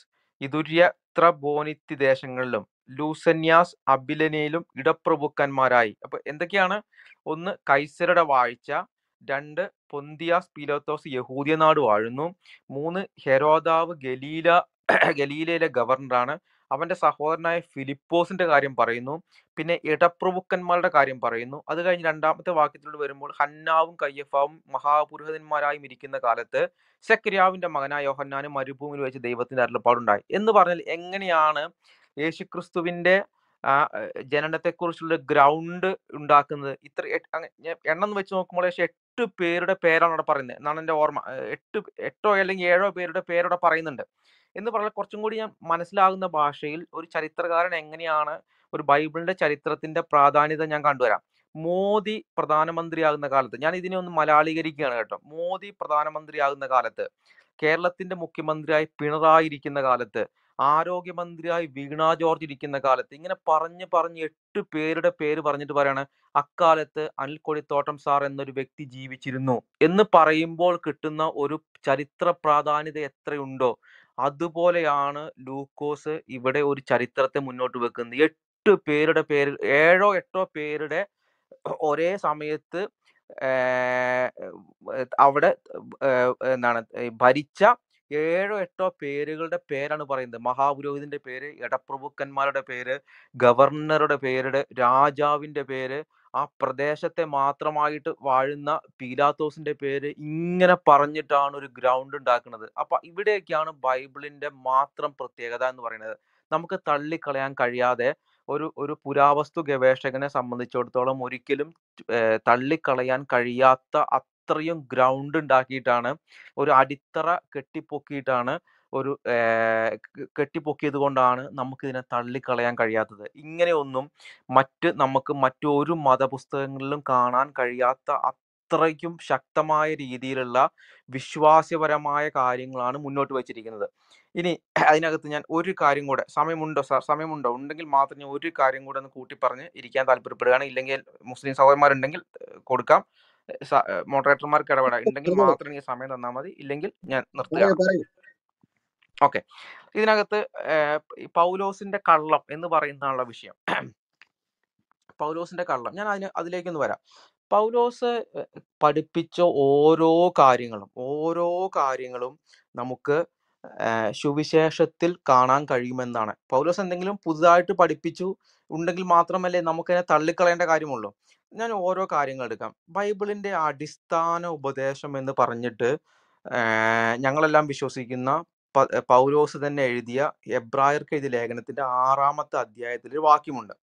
Speaker 6: ഇതുര്യത്രബോനിത്തി ദേശങ്ങളിലും ലൂസന്യാസ് അബിലനയിലും ഇടപ്രഭുക്കന്മാരായി അപ്പൊ എന്തൊക്കെയാണ് ഒന്ന് കൈസരുടെ വാഴ്ച രണ്ട് പൊന്തിയാസ് പീലോത്തോസ് യഹൂദിയ നാട് വാഴുന്നു മൂന്ന് ഹെരോദാവ് ഗലീല ഗലീലയിലെ ഗവർണറാണ് അവന്റെ സഹോദരനായ ഫിലിപ്പോസിന്റെ കാര്യം പറയുന്നു പിന്നെ ഇടപ്രഭുക്കന്മാരുടെ കാര്യം പറയുന്നു അത് കഴിഞ്ഞ് രണ്ടാമത്തെ വാക്യത്തിലൂടെ വരുമ്പോൾ ഹന്നാവും കയ്യഫാവും മഹാപുരോഹിതന്മാരായും ഇരിക്കുന്ന കാലത്ത് സെക്രിയാവിന്റെ മകനായ യോഹന്നാനും മരുഭൂമിയിൽ വെച്ച് ദൈവത്തിന്റെ അരുളപ്പാടുണ്ടായി എന്ന് പറഞ്ഞാൽ എങ്ങനെയാണ് യേശുക്രിസ്തുവിന്റെ ആ ജനനത്തെക്കുറിച്ചുള്ള ഗ്രൗണ്ട് ഉണ്ടാക്കുന്നത് ഇത്ര എട്ട് അങ്ങ- ഞാൻ എണ്ണം എന്ന് വെച്ച് നോക്കുമ്പോൾ ഏകദേശം എട്ട് പേരുടെ പേരാണ് അവിടെ പറയുന്നത് എന്നാണ് എൻ്റെ ഓർമ്മ ഏഹ് എട്ട് എട്ടോ അല്ലെങ്കിൽ ഏഴോ പേരുടെ പേരവിടെ പറയുന്നുണ്ട് എന്ന് പറഞ്ഞാൽ കുറച്ചും കൂടി ഞാൻ മനസ്സിലാകുന്ന ഭാഷയിൽ ഒരു ചരിത്രകാരൻ എങ്ങനെയാണ് ഒരു ബൈബിളിന്റെ ചരിത്രത്തിന്റെ പ്രാധാന്യത ഞാൻ കണ്ടുവരാം മോദി പ്രധാനമന്ത്രിയാകുന്ന കാലത്ത് ഞാൻ ഇതിനെ ഒന്ന് മലയാളീകരിക്കുകയാണ് കേട്ടോ മോദി പ്രധാനമന്ത്രിയാകുന്ന കാലത്ത് കേരളത്തിന്റെ മുഖ്യമന്ത്രിയായി പിണറായി ഇരിക്കുന്ന കാലത്ത് ആരോഗ്യമന്ത്രിയായി വീണ ജോർജ് ഇരിക്കുന്ന കാലത്ത് ഇങ്ങനെ പറഞ്ഞ് പറഞ്ഞ് എട്ട് പേരുടെ പേര് പറഞ്ഞിട്ട് പറയാണ് അക്കാലത്ത് അനിൽ കൊടിത്തോട്ടം സാർ എന്നൊരു വ്യക്തി ജീവിച്ചിരുന്നു എന്ന് പറയുമ്പോൾ കിട്ടുന്ന ഒരു ചരിത്ര പ്രാധാന്യത എത്രയുണ്ടോ അതുപോലെയാണ് ലൂക്കോസ് ഇവിടെ ഒരു ചരിത്രത്തെ മുന്നോട്ട് വെക്കുന്നത് എട്ട് പേരുടെ പേര് ഏഴോ എട്ടോ പേരുടെ ഒരേ സമയത്ത് ഏർ ഏർ അവിടെ ഏർ എന്താണ് ഈ ഭരിച്ച ഏഴോ എട്ടോ പേരുകളുടെ പേരാണ് പറയുന്നത് മഹാപുരോഹിതന്റെ പേര് ഇടപ്രഭുക്കന്മാരുടെ പേര് ഗവർണറുടെ പേരുടെ രാജാവിന്റെ പേര് ആ പ്രദേശത്തെ മാത്രമായിട്ട് വാഴുന്ന പീലാത്തോസിന്റെ പേര് ഇങ്ങനെ പറഞ്ഞിട്ടാണ് ഒരു ഗ്രൗണ്ട് ഉണ്ടാക്കുന്നത് അപ്പൊ ഇവിടെയൊക്കെയാണ് ബൈബിളിന്റെ മാത്രം പ്രത്യേകത എന്ന് പറയുന്നത് നമുക്ക് തള്ളിക്കളയാൻ കഴിയാതെ ഒരു ഒരു പുരാവസ്തു ഗവേഷകനെ സംബന്ധിച്ചിടത്തോളം ഒരിക്കലും ഏർ തള്ളിക്കളയാൻ കഴിയാത്ത അത്രയും ഗ്രൗണ്ട് ഉണ്ടാക്കിയിട്ടാണ് ഒരു അടിത്തറ കെട്ടിപ്പൊക്കിയിട്ടാണ് ഒരു ഏർ ക- കെട്ടിപ്പൊക്കിയത് കൊണ്ടാണ് നമുക്ക് ഇതിനെ തള്ളിക്കളയാൻ കഴിയാത്തത് ഇങ്ങനെയൊന്നും മറ്റ് നമുക്ക് മറ്റൊരു മതപുസ്തകങ്ങളിലും കാണാൻ കഴിയാത്ത അത്രയ്ക്കും ശക്തമായ രീതിയിലുള്ള വിശ്വാസപരമായ കാര്യങ്ങളാണ് മുന്നോട്ട് വച്ചിരിക്കുന്നത് ഇനി അതിനകത്ത് ഞാൻ ഒരു കാര്യം കൂടെ സമയമുണ്ടോ സാർ സമയമുണ്ടോ ഉണ്ടെങ്കിൽ മാത്രം ഞാൻ ഒരു കാര്യം കൂടെ ഒന്ന് കൂട്ടി പറഞ്ഞ് ഇരിക്കാൻ താല്പര്യപ്പെടുകയാണ് ഇല്ലെങ്കിൽ മുസ്ലിം സഹോദരന്മാരുണ്ടെങ്കിൽ ഏഹ് കൊടുക്കാം മോഡറേറ്റർമാർക്ക് ഇടപെടാം ഉണ്ടെങ്കിൽ
Speaker 1: പറഞ്ഞോളൂ
Speaker 6: മാത്രം എനിക്ക് സമയം തന്നാൽ മതി ഇല്ലെങ്കിൽ ഞാൻ
Speaker 1: പറയൂ
Speaker 6: നിർത്തുകയാണ്
Speaker 1: പറയൂ
Speaker 6: ഓക്കെ ഇതിനകത്ത് ഏഹ് ഈ പൗലോസിന്റെ കള്ളം എന്ന് പറയുന്നതാണുള്ള വിഷയം പൗലോസിന്റെ കള്ളം ഞാൻ അതിന് അതിലേക്കൊന്ന് വരാം പൗലോസ് ഏഹ്, പഠിപ്പിച്ച ഓരോ കാര്യങ്ങളും ഓരോ കാര്യങ്ങളും നമുക്ക് ഏഹ്, സുവിശേഷത്തിൽ കാണാൻ കഴിയുമെന്നാണ് പൗലോസ് എന്തെങ്കിലും പുതുതായിട്ട് പഠിപ്പിച്ചു ഉണ്ടെങ്കിൽ മാത്രമല്ലേ നമുക്കതിനെ തള്ളിക്കളയേണ്ട കാര്യമുള്ളൂ ഞാൻ ഓരോ കാര്യങ്ങൾ എടുക്കാം ബൈബിളിന്റെ അടിസ്ഥാന ഉപദേശം എന്ന് പറഞ്ഞിട്ട് ഏഹ്, ഞങ്ങളെല്ലാം വിശ്വസിക്കുന്ന പ- പൗലോസ് തന്നെ എഴുതിയ എബ്രായർക്ക് എഴുതിയ ലേഖനത്തിന്റെ ആറാമത്തെ അധ്യായത്തിൽ ഒരു വാക്യമുണ്ട്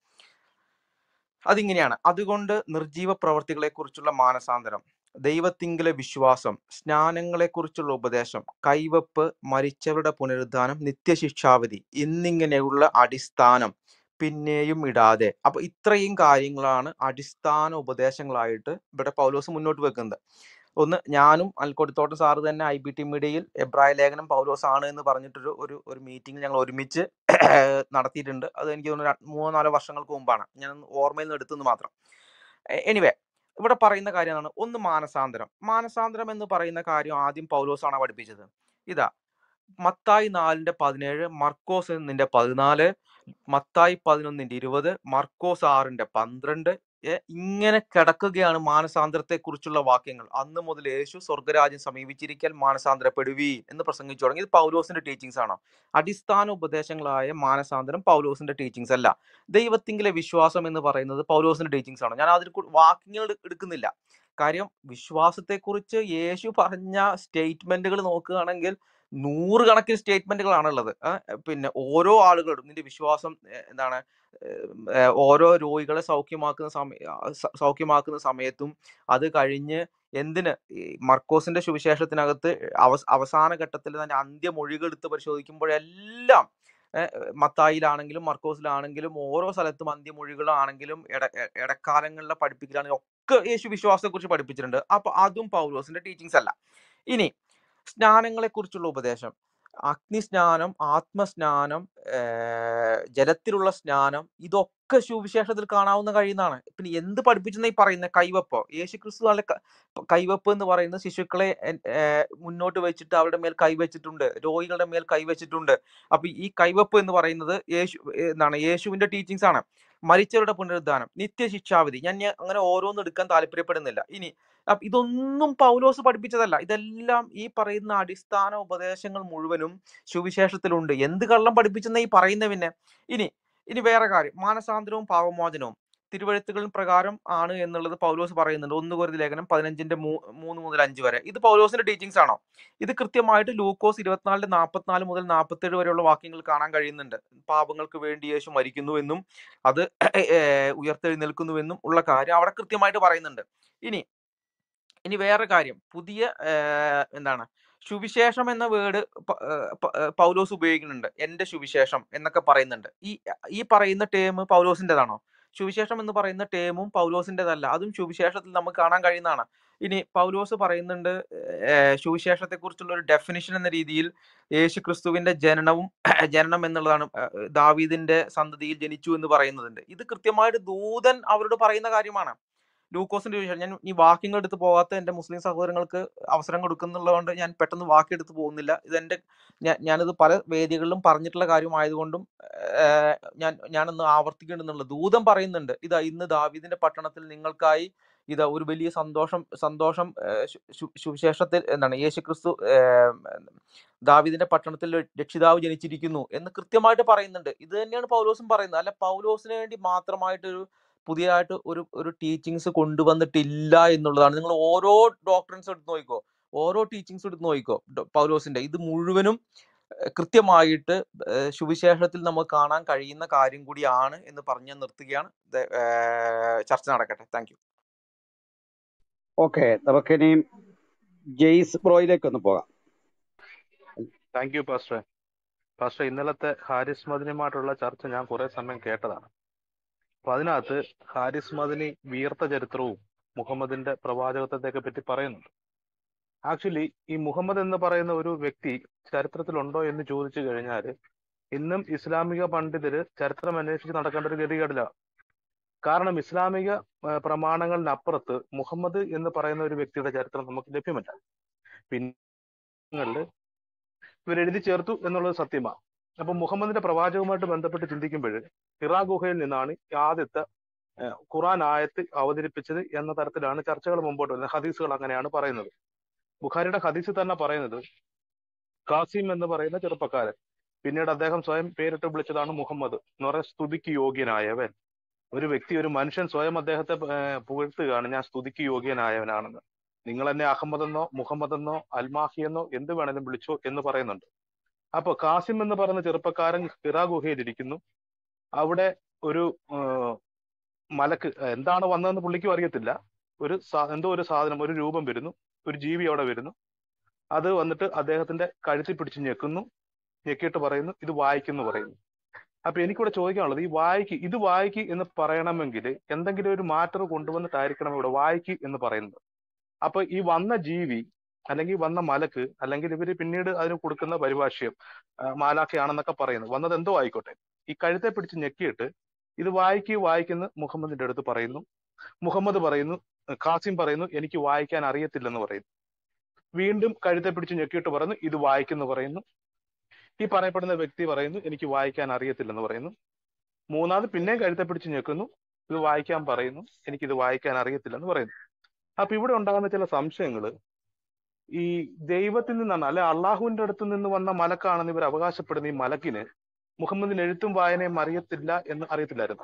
Speaker 6: അതിങ്ങനെയാണ് അതുകൊണ്ട് നിർജീവ പ്രവർത്തികളെ കുറിച്ചുള്ള മാനസാന്തരം ദൈവത്തിങ്കിലെ വിശ്വാസം സ്നാനങ്ങളെക്കുറിച്ചുള്ള ഉപദേശം കൈവപ്പ് മരിച്ചവരുടെ പുനരുദ്ധാനം നിത്യശിക്ഷാവിധി എന്നിങ്ങനെയുള്ള അടിസ്ഥാനം പിന്നെയും ഇടാതെ അപ്പൊ ഇത്രയും കാര്യങ്ങളാണ് അടിസ്ഥാന ഉപദേശങ്ങളായിട്ട് ഇവിടെ പൗലോസ് മുന്നോട്ട് വെക്കുന്നത് ഒന്ന് ഞാനും അൽക്കൊടിത്തോട്ടം സാറ് തന്നെ ഐ ബി ടി മീഡിയയിൽ എബ്രായ ലേഖനം പൗലോസ് ആണ് എന്ന് പറഞ്ഞിട്ടൊരു ഒരു ഒരു മീറ്റിംഗ് ഞങ്ങൾ ഒരുമിച്ച് നടത്തിയിട്ടുണ്ട് അത് എനിക്ക് തോന്നുന്നു ര- മൂന്നോ നാലോ വർഷങ്ങൾക്ക് മുമ്പാണ് ഞാൻ ഓർമ്മയിൽ നിന്ന് എടുത്തെന്ന് മാത്രം എനിവേ ഇവിടെ പറയുന്ന കാര്യമാണ് ഒന്ന് മാനസാന്തരം മാനസാന്തരം എന്ന് പറയുന്ന കാര്യം ആദ്യം പൗലോസാണ് പഠിപ്പിച്ചത് ഇതാ മത്തായി നാലിന്റെ പതിനേഴ് മർക്കോസ് നിന്റെ പതിനാല് മത്തായി പതിനൊന്നിന്റെ ഇരുപത് മർക്കോസ് ആറിന്റെ പന്ത്രണ്ട് ഏ, ഇങ്ങനെ കിടക്കുകയാണ് മാനസാന്തരത്തെ കുറിച്ചുള്ള വാക്യങ്ങൾ അന്ന് മുതൽ യേശു സ്വർഗരാജ്യം സമീപിച്ചിരിക്കൽ മാനസാന്തരപ്പെടുവീ എന്ന് പ്രസംഗിച്ചു തുടങ്ങി ഇത് പൗലോസിന്റെ ടീച്ചിങ്സ് ആണോ അടിസ്ഥാന ഉപദേശങ്ങളായ മാനസാന്തരം പൗലോസിന്റെ ടീച്ചിങ്സ് അല്ല ദൈവത്തിങ്കിലെ വിശ്വാസം എന്ന് പറയുന്നത് പൗലോസിന്റെ ടീച്ചിങ്സ് ആണ് ഞാൻ അതിൽ കൂ- വാക്യങ്ങൾ എടു- എടുക്കുന്നില്ല കാര്യം വിശ്വാസത്തെക്കുറിച്ച് യേശു പറഞ്ഞ സ്റ്റേറ്റ്മെന്റുകൾ നോക്കുകയാണെങ്കിൽ നൂറുകണക്കിന് സ്റ്റേറ്റ്മെന്റുകളാണുള്ളത് ആ, പിന്നെ ഓരോ ആളുകളും നിന്റെ വിശ്വാസം ഏ, എന്താണ് ഏർ, ഏർ, ഓരോ രോഗികളെ സൗഖ്യമാക്കുന്ന സമയ ആ, സ- സൗഖ്യമാക്കുന്ന സമയത്തും അത് കഴിഞ്ഞ് എന്തിന് ഈ മർക്കോസിന്റെ സുവിശേഷത്തിനകത്ത് അവസ് അവസാന ഘട്ടത്തിൽ തന്നെ അന്ത്യമൊഴികൾ എടുത്ത് പരിശോധിക്കുമ്പോഴെല്ലാം ഏഹ് മത്തായിലാണെങ്കിലും മർക്കോസിലാണെങ്കിലും ഓരോ സ്ഥലത്തും അന്ത്യമൊഴികളാണെങ്കിലും ഇട എ- ഇടക്കാലങ്ങളിലെ പഠിപ്പിക്കലാണെങ്കിലും ഒക്കെ യേശു വിശ്വാസത്തെ കുറിച്ച് പഠിപ്പിച്ചിട്ടുണ്ട് അപ്പൊ അതും പൗലോസിന്റെ ടീച്ചിങ്സ് അല്ല ഇനി സ്നാനങ്ങളെ കുറിച്ചുള്ള ഉപദേശം അഗ്നിസ്നാനം ആത്മസ്നാനം ഏർ ജലത്തിലുള്ള സ്നാനം ഇതൊക്കെ സുവിശേഷത്തിൽ കാണാവുന്ന കഴിയുന്നതാണ് പിന്നെ എന്ത് പഠിപ്പിച്ചെന്ന് ഈ പറയുന്ന കൈവപ്പോ യേശു ക്രിസ്തു നല്ല ക- കൈവപ്പ് എന്ന് പറയുന്ന ശിശുക്കളെ എൻ- ഏർ മുന്നോട്ട് വെച്ചിട്ട് അവരുടെ മേൽ കൈവച്ചിട്ടുണ്ട് രോഗികളുടെ മേൽ കൈവച്ചിട്ടുണ്ട് അപ്പൊ ഈ കൈവപ്പ് എന്ന് പറയുന്നത് യേശു എന്താണ് യേശുവിന്റെ ടീച്ചിങ്സ് ആണ് മരിച്ചവരുടെ പുനരുദ്ധാനം നിത്യശിക്ഷാവിധി ഞാൻ ഞാൻ അങ്ങനെ ഓരോന്നും എടുക്കാൻ താല്പര്യപ്പെടുന്നില്ല ഇനി അപ്പൊ ഇതൊന്നും പൗലോസ് പഠിപ്പിച്ചതല്ല ഇതെല്ലാം ഈ പറയുന്ന അടിസ്ഥാന ഉപദേശങ്ങൾ മുഴുവനും സുവിശേഷത്തിലുണ്ട് എന്ത് കള്ളം പഠിപ്പിച്ചെന്ന ഈ പറയുന്ന പിന്നെ ഇനി ഇനി വേറെ കാര്യം മാനസാന്തരവും പാപമോചനവും തിരുവഴുത്തുകൾ പ്രകാരം ആണ് എന്നുള്ളത് പൗലോസ് പറയുന്നുണ്ട് ഒന്ന് കുരുതി ലേഖനം പതിനഞ്ചിന്റെ മൂ- മൂന്ന് മുതൽ അഞ്ച് വരെ ഇത് പൗലോസിന്റെ ടീച്ചിങ്സ് ആണോ ഇത് കൃത്യമായിട്ട് ലൂക്കോസ് ഇരുപത്തിനാലിന്റെ നാൽപ്പത്തിനാല് മുതൽ നാൽപ്പത്തേഴ് വരെയുള്ള വാക്യങ്ങൾ കാണാൻ കഴിയുന്നുണ്ട് പാപങ്ങൾക്ക് വേണ്ടി യേശു മരിക്കുന്നു എന്നും അത് ഏർ ഉയർത്തെഴുന്നേൽക്കുന്നുവെന്നും ഉള്ള കാര്യം അവിടെ കൃത്യമായിട്ട് പറയുന്നുണ്ട് ഇനി ഇനി വേറെ കാര്യം പുതിയ ഏർ എന്താണ് സുവിശേഷം എന്ന വേർഡ് പൗലോസ് ഉപയോഗിക്കുന്നുണ്ട് എന്റെ സുവിശേഷം എന്നൊക്കെ പറയുന്നുണ്ട് ഈ ഈ പറയുന്ന ടേം പൗലോസിന്റേതാണോ സുവിശേഷം എന്ന് പറയുന്ന ടേമും പൗലോസിന്റേതല്ല അതും സുവിശേഷത്തിൽ നമുക്ക് കാണാൻ കഴിയുന്നതാണ് ഇനി പൗലോസ് പറയുന്നുണ്ട് ഏർ സുവിശേഷത്തെ കുറിച്ചുള്ള ഒരു ഡെഫിനിഷൻ എന്ന രീതിയിൽ യേശു ക്രിസ്തുവിന്റെ ജനനവും ജനനം എന്നുള്ളതാണ് ഏർ ദാവീദിന്റെ സന്തതിയിൽ ജനിച്ചു എന്ന് പറയുന്നതുണ്ട് ഇത് കൃത്യമായിട്ട് ദൂതൻ അവരോട് പറയുന്ന കാര്യമാണ് ലൂക്കോസിന്റെ വിഷയം ഞാൻ ഈ വാക്യങ്ങൾ എടുത്ത് പോകാത്ത എന്റെ മുസ്ലിം സഹോദരങ്ങൾക്ക് അവസരം കൊടുക്കുന്നുള്ളതുകൊണ്ട് ഞാൻ പെട്ടെന്ന് വാക്യം എടുത്ത് പോകുന്നില്ല ഇത് എന്റെ ഞാൻ ഞാനിത് പല വേദികളിലും പറഞ്ഞിട്ടുള്ള കാര്യമായതുകൊണ്ടും ഏർ ഞാൻ ഞാനൊന്ന് ആവർത്തിക്കുന്നുള്ളത് ദൂതം പറയുന്നുണ്ട് ഇതാ ഇന്ന് ദാവീദിന്റെ പട്ടണത്തിൽ നിങ്ങൾക്കായി ഇതാ ഒരു വലിയ സന്തോഷം സന്തോഷം ഏർ സു- സു- സുവിശേഷത്തിൽ എന്താണ് യേശുക്രിസ്തു ഏർ ദാവീദിന്റെ പട്ടണത്തിൽ രക്ഷിതാവ് ജനിച്ചിരിക്കുന്നു എന്ന് കൃത്യമായിട്ട് പറയുന്നുണ്ട് ഇത് തന്നെയാണ് പൗലോസും പറയുന്നത് അല്ല പൗലോസിന് വേണ്ടി മാത്രമായിട്ടൊരു പുതിയതായിട്ട് ഒരു ഒരു ടീച്ചിങ്സ് കൊണ്ടുവന്നിട്ടില്ല എന്നുള്ളതാണ് നിങ്ങൾ ഓരോ ഡോക്ടറിൻസ് എടുത്ത് നോക്കിക്കോ ഓരോ ടീച്ചിങ്സ് എടുത്ത് നോക്കിക്കോ ഡോ- പൗലോസിന്റെ ഇത് മുഴുവനും ഏർ കൃത്യമായിട്ട് ഏർ സുവിശേഷത്തിൽ നമുക്ക് കാണാൻ കഴിയുന്ന കാര്യം കൂടിയാണ് എന്ന് പറഞ്ഞ് ഞാൻ നിർത്തുകയാണ് ഇത്, ഏർ ചർച്ച നടക്കട്ടെ താങ്ക് യു
Speaker 1: ഓക്കെ നമുക്കിനി ജെയ്സ് ബ്രോയിലേക്ക് ഒന്ന് പോകാം
Speaker 5: താങ്ക് യു പാസ്റ്റർ പാസ്റ്റർ ഇന്നലത്തെ ഹാരിസ് മദനിയുമായിട്ടുള്ള ചർച്ച ഞാൻ കുറെ സമയം കേട്ടതാണ് അപ്പൊ അതിനകത്ത് ഹാരിസ് മദനി വീർത്ത ചരിത്രവും മുഹമ്മദിന്റെ പ്രവാചകത്വത്തെ പറ്റി പറയുന്നുണ്ട് ആക്ച്വലി ഈ മുഹമ്മദ് എന്ന് പറയുന്ന ഒരു വ്യക്തി ചരിത്രത്തിലുണ്ടോ എന്ന് ചോദിച്ചു കഴിഞ്ഞാൽ ഇന്നും ഇസ്ലാമിക പണ്ഡിതര് ചരിത്രം അന്വേഷിച്ച് നടക്കേണ്ട ഒരു ഗതികേടില്ല കാരണം ഇസ്ലാമിക ആ, പ്രമാണങ്ങളിനപ്പുറത്ത് മുഹമ്മദ് എന്ന് പറയുന്ന ഒരു വ്യക്തിയുടെ ചരിത്രം നമുക്ക് ലഭ്യമല്ല പിന്നെ ഇവരെഴുതി ചേർത്തു എന്നുള്ളത് സത്യമാണ് അപ്പൊ മുഹമ്മദിന്റെ പ്രവാചകവുമായിട്ട് ബന്ധപ്പെട്ട് ചിന്തിക്കുമ്പോൾ ഹിറാ ഗുഹയിൽ നിന്നാണ് ഈ ആദ്യത്തെ ഏഹ് ഖുറാൻ ആയത്ത് അവതരിപ്പിച്ചത് എന്ന തരത്തിലാണ് ചർച്ചകൾ മുമ്പോട്ട് വരുന്നത് ഹദീസുകൾ അങ്ങനെയാണ് പറയുന്നത് ബുഖാരിയുടെ ഹദീസ് തന്നെ പറയുന്നത് കാസിം എന്ന് പറയുന്ന ചെറുപ്പക്കാരൻ പിന്നീട് അദ്ദേഹം സ്വയം പേരിട്ട് വിളിച്ചതാണ് മുഹമ്മദ് എന്ന് പറയാൻ സ്തുതിക്ക് യോഗ്യനായവൻ ഒരു വ്യക്തി ഒരു മനുഷ്യൻ സ്വയം അദ്ദേഹത്തെ ഏഹ് പുകഴ്ത്തുകയാണ് ഞാൻ സ്തുതിക്ക് യോഗ്യനായവനാണെന്ന് നിങ്ങൾ എന്നെ അഹമ്മദ് എന്നോ മുഹമ്മദ് എന്നോ അൽമാഹി എന്നോ എന്ത് വേണേലും വിളിച്ചോ എന്ന് പറയുന്നുണ്ട് അപ്പൊ കാസിം എന്ന് പറയുന്ന ചെറുപ്പക്കാരൻ ഹിറാ ഗുഹയിലിരിക്കുന്നു അവിടെ ഒരു ഏഹ് മലക്ക് എന്താണ് വന്നതെന്ന് പുള്ളിക്കും അറിയത്തില്ല ഒരു സാ- എന്തോ ഒരു സാധനം ഒരു രൂപം വരുന്നു ഒരു ജീവി അവിടെ വരുന്നു അത് വന്നിട്ട് അദ്ദേഹത്തിന്റെ കഴുത്തിൽ പിടിച്ച് ഞെക്കുന്നു ഞെക്കിയിട്ട് പറയുന്നു ഇത് വായിക്കുന്നു പറയുന്നു അപ്പൊ എനിക്കിവിടെ ചോദിക്കാനുള്ളത് ഈ വായിക്ക് ഇത് വായിക്ക് എന്ന് പറയണമെങ്കിൽ എന്തെങ്കിലും ഒരു മാറ്റർ കൊണ്ടുവന്നിട്ടായിരിക്കണം ഇവിടെ വായിക്ക് എന്ന് പറയുന്നത് അപ്പൊ ഈ വന്ന ജീവി അല്ലെങ്കിൽ വന്ന മലക്ക് അല്ലെങ്കിൽ ഇവര് പിന്നീട് അതിന് കൊടുക്കുന്ന പരിഭാഷ്യം ആ, മാലാഖയാണെന്നൊക്കെ പറയുന്നു വന്നത് എന്തോ ആയിക്കോട്ടെ ഈ കഴുത്തെ പിടിച്ച് ഞെക്കിയിട്ട് ഇത് വായിക്ക് വായിക്കുന്ന മുഹമ്മദിന്റെ അടുത്ത് പറയുന്നു മുഹമ്മദ് പറയുന്നു ഖാസിം പറയുന്നു എനിക്ക് വായിക്കാൻ അറിയത്തില്ലെന്ന് പറയുന്നു വീണ്ടും കഴുത്തെ പിടിച്ച് ഞെക്കിയിട്ട് പറയുന്നു ഇത് വായിക്കുന്നു പറയുന്നു ഈ പറയപ്പെടുന്ന വ്യക്തി പറയുന്നു എനിക്ക് വായിക്കാൻ അറിയത്തില്ലെന്ന് പറയുന്നു മൂന്നാമത് പിന്നെയും കഴുത്തെ പിടിച്ച് ഞെക്കുന്നു ഇത് വായിക്കാൻ പറയുന്നു എനിക്ക് ഇത് വായിക്കാൻ അറിയത്തില്ലെന്ന് പറയുന്നു അപ്പൊ ഇവിടെ ഉണ്ടാകുന്ന ചില സംശയങ്ങള് ഈ ദൈവത്തിൽ നിന്നാണ് അല്ലെ അള്ളാഹുവിന്റെ അടുത്ത് നിന്ന് വന്ന മലക്കാണെന്ന് ഇവർ അവകാശപ്പെടുന്ന ഈ മലക്കിന് മുഹമ്മദിന് എഴുത്തും വായനയും അറിയത്തില്ല എന്ന് അറിയത്തില്ലായിരുന്നു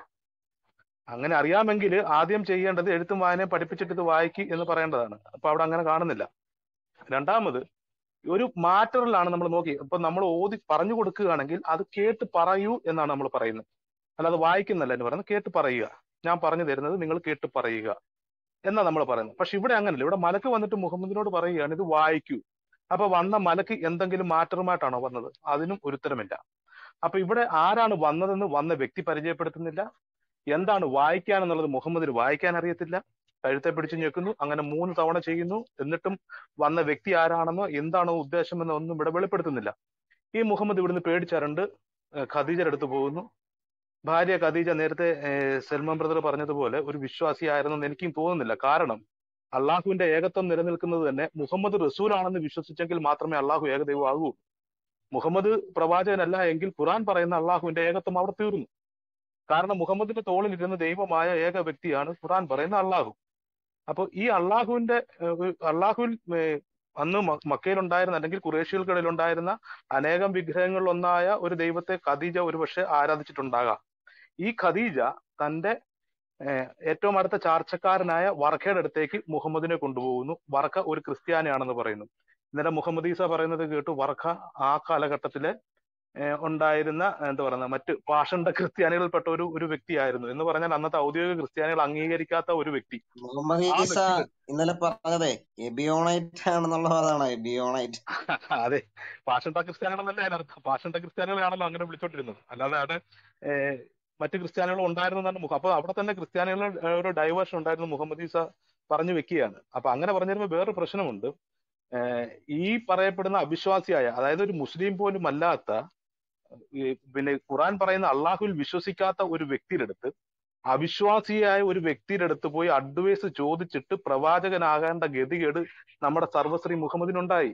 Speaker 5: അങ്ങനെ അറിയാമെങ്കിൽ ആദ്യം ചെയ്യേണ്ടത് എഴുത്തും വായനയും പഠിപ്പിച്ചിട്ട് ഇത് വായിക്ക് എന്ന് പറയേണ്ടതാണ് അപ്പൊ അവിടെ അങ്ങനെ കാണുന്നില്ല രണ്ടാമത് ഒരു മാറ്ററിലാണ് നമ്മൾ നോക്കി ഇപ്പൊ നമ്മൾ ഓതി പറഞ്ഞു കൊടുക്കുകയാണെങ്കിൽ അത് കേട്ട് പറയൂ എന്നാണ് നമ്മൾ പറയുന്നത് അല്ലാതെ വായിക്കുന്നല്ല എന്ന് പറയുന്നത് കേട്ട് പറയുക ഞാൻ പറഞ്ഞു തരുന്നത് നിങ്ങൾ കേട്ട് പറയുക എന്നാ നമ്മൾ പറയുന്നത് പക്ഷെ ഇവിടെ അങ്ങനല്ല ഇവിടെ മലക്ക് വന്നിട്ട് മുഹമ്മദിനോട് പറയുകയാണ് ഇത് വായിക്കൂ അപ്പൊ വന്ന മലക്ക് എന്തെങ്കിലും മാറ്ററുമായിട്ടാണോ വന്നത് അതിനും ഒരു ഉത്തരമില്ല അപ്പൊ ഇവിടെ ആരാണ് വന്നതെന്ന് വന്ന വ്യക്തി പരിചയപ്പെടുത്തുന്നില്ല എന്താണ് വായിക്കാൻ എന്നുള്ളത് മുഹമ്മദിന് വായിക്കാൻ അറിയത്തില്ല കഴുത്തെ പിടിച്ചു ഞെക്കുന്നു അങ്ങനെ മൂന്ന് തവണ ചെയ്യുന്നു എന്നിട്ടും വന്ന വ്യക്തി ആരാണെന്നോ എന്താണോ ഉദ്ദേശം എന്നോ ഒന്നും ഇവിടെ വെളിപ്പെടുത്തുന്നില്ല ഈ മുഹമ്മദ് ഇവിടുന്ന് പേടിച്ചരണ്ട് ഏഹ് ഖദീജയുടെ അടുത്ത് പോകുന്നു ഭാര്യ ഖദീജ നേരത്തെ ഏഹ് സൽമാൻ ബ്രദർ പറഞ്ഞതുപോലെ ഒരു വിശ്വാസിയായിരുന്നെന്ന് എനിക്കും തോന്നുന്നില്ല കാരണം അള്ളാഹുവിന്റെ ഏകത്വം നിലനിൽക്കുന്നത് തന്നെ മുഹമ്മദ് റസൂലാണെന്ന് വിശ്വസിച്ചെങ്കിൽ മാത്രമേ അള്ളാഹു ഏകദൈവം ആകൂ മുഹമ്മദ് പ്രവാചകനല്ല എങ്കിൽ ഖുറാൻ പറയുന്ന അള്ളാഹുവിന്റെ ഏകത്വം അവിടെ തീർന്നു കാരണം മുഹമ്മദിന്റെ തോളിൽ ഇരുന്ന ദൈവമായ ഏക വ്യക്തിയാണ് ഖുറാൻ പറയുന്ന അള്ളാഹു അപ്പൊ ഈ അള്ളാഹുവിന്റെ ഏഹ്, ഒരു അള്ളാഹുവിൽ ഏഹ്, അന്ന് മ- മക്കയിലുണ്ടായിരുന്ന അല്ലെങ്കിൽ കുറേഷ്യകൾക്കിടയിൽ ഉണ്ടായിരുന്ന അനേകം വിഗ്രഹങ്ങളിൽ ഒന്നായ ഒരു ദൈവത്തെ ഖദീജ ഒരുപക്ഷെ ആരാധിച്ചിട്ടുണ്ടാകാം ഈ ഖദീജ തന്റെ ഏഹ്, ഏറ്റവും അടുത്ത ചാർച്ചക്കാരനായ വർക്കയുടെ അടുത്തേക്ക് മുഹമ്മദിനെ കൊണ്ടുപോകുന്നു വർക്ക ഒരു ക്രിസ്ത്യാനിയാണെന്ന് പറയുന്നു ഇന്നലെ മുഹമ്മദ് ഈസ പറയുന്നത് കേട്ടു വർക്ക ആ കാലഘട്ടത്തിലെ ഏഹ്, ഉണ്ടായിരുന്ന എന്താ പറയുക മറ്റ് പാഷണ്ഡ ക്രിസ്ത്യാനികളിൽപ്പെട്ട ഒരു ഒരു വ്യക്തിയായിരുന്നു എന്ന് പറഞ്ഞാൽ അന്നത്തെ ഔദ്യോഗിക ക്രിസ്ത്യാനികൾ അംഗീകരിക്കാത്ത ഒരു വ്യക്തി
Speaker 7: മുഹമ്മദ്
Speaker 5: ആ
Speaker 7: ഈസ
Speaker 5: വ്യക്തി
Speaker 7: ഇന്നലെ പറഞ്ഞതേ എബിയോണൈറ്റ് ആണെന്നുള്ള പദമാണ് എബിയോണൈറ്റ്
Speaker 5: അതെ പാഷണ്ഡ ക്രിസ്ത്യാനികളെന്നല്ലേ അതിനർത്ഥം പാഷണ്ഡ ക്രിസ്ത്യാനികളെയാണല്ലോ അങ്ങനെ വിളിച്ചോണ്ടിരുന്നത് അല്ലാതെ അവിടെ ഏഹ്, മറ്റ് ക്രിസ്ത്യാനികൾ ഉണ്ടായിരുന്നെന്നാണ് മുഖം അപ്പൊ അവിടെ തന്നെ ക്രിസ്ത്യാനികളുടെ ഏഹ്, ഒരു ഡൈവേർഷൻ ഉണ്ടായിരുന്നു മുഹമ്മദ് ഈസ പറഞ്ഞു വെക്കുകയാണ് അപ്പൊ അങ്ങനെ പറഞ്ഞു വരുമ്പോൾ വേറൊരു പ്രശ്നമുണ്ട് ഏഹ്, ഈ പറയപ്പെടുന്ന അവിശ്വാസിയായ അതായത് ഒരു മുസ്ലിം പോലും അല്ലാത്ത ഈ പിന്നെ ഖുറാൻ പറയുന്ന അള്ളാഹുവിൽ വിശ്വസിക്കാത്ത ഒരു വ്യക്തിയുടെ അടുത്ത് അവിശ്വാസിയായ ഒരു വ്യക്തിയുടെ അടുത്ത് പോയി അഡ്വൈസ് ചോദിച്ചിട്ട് പ്രവാചകനാകേണ്ട ഗതികേട് നമ്മുടെ സർവശ്രീ മുഹമ്മദിനുണ്ടായി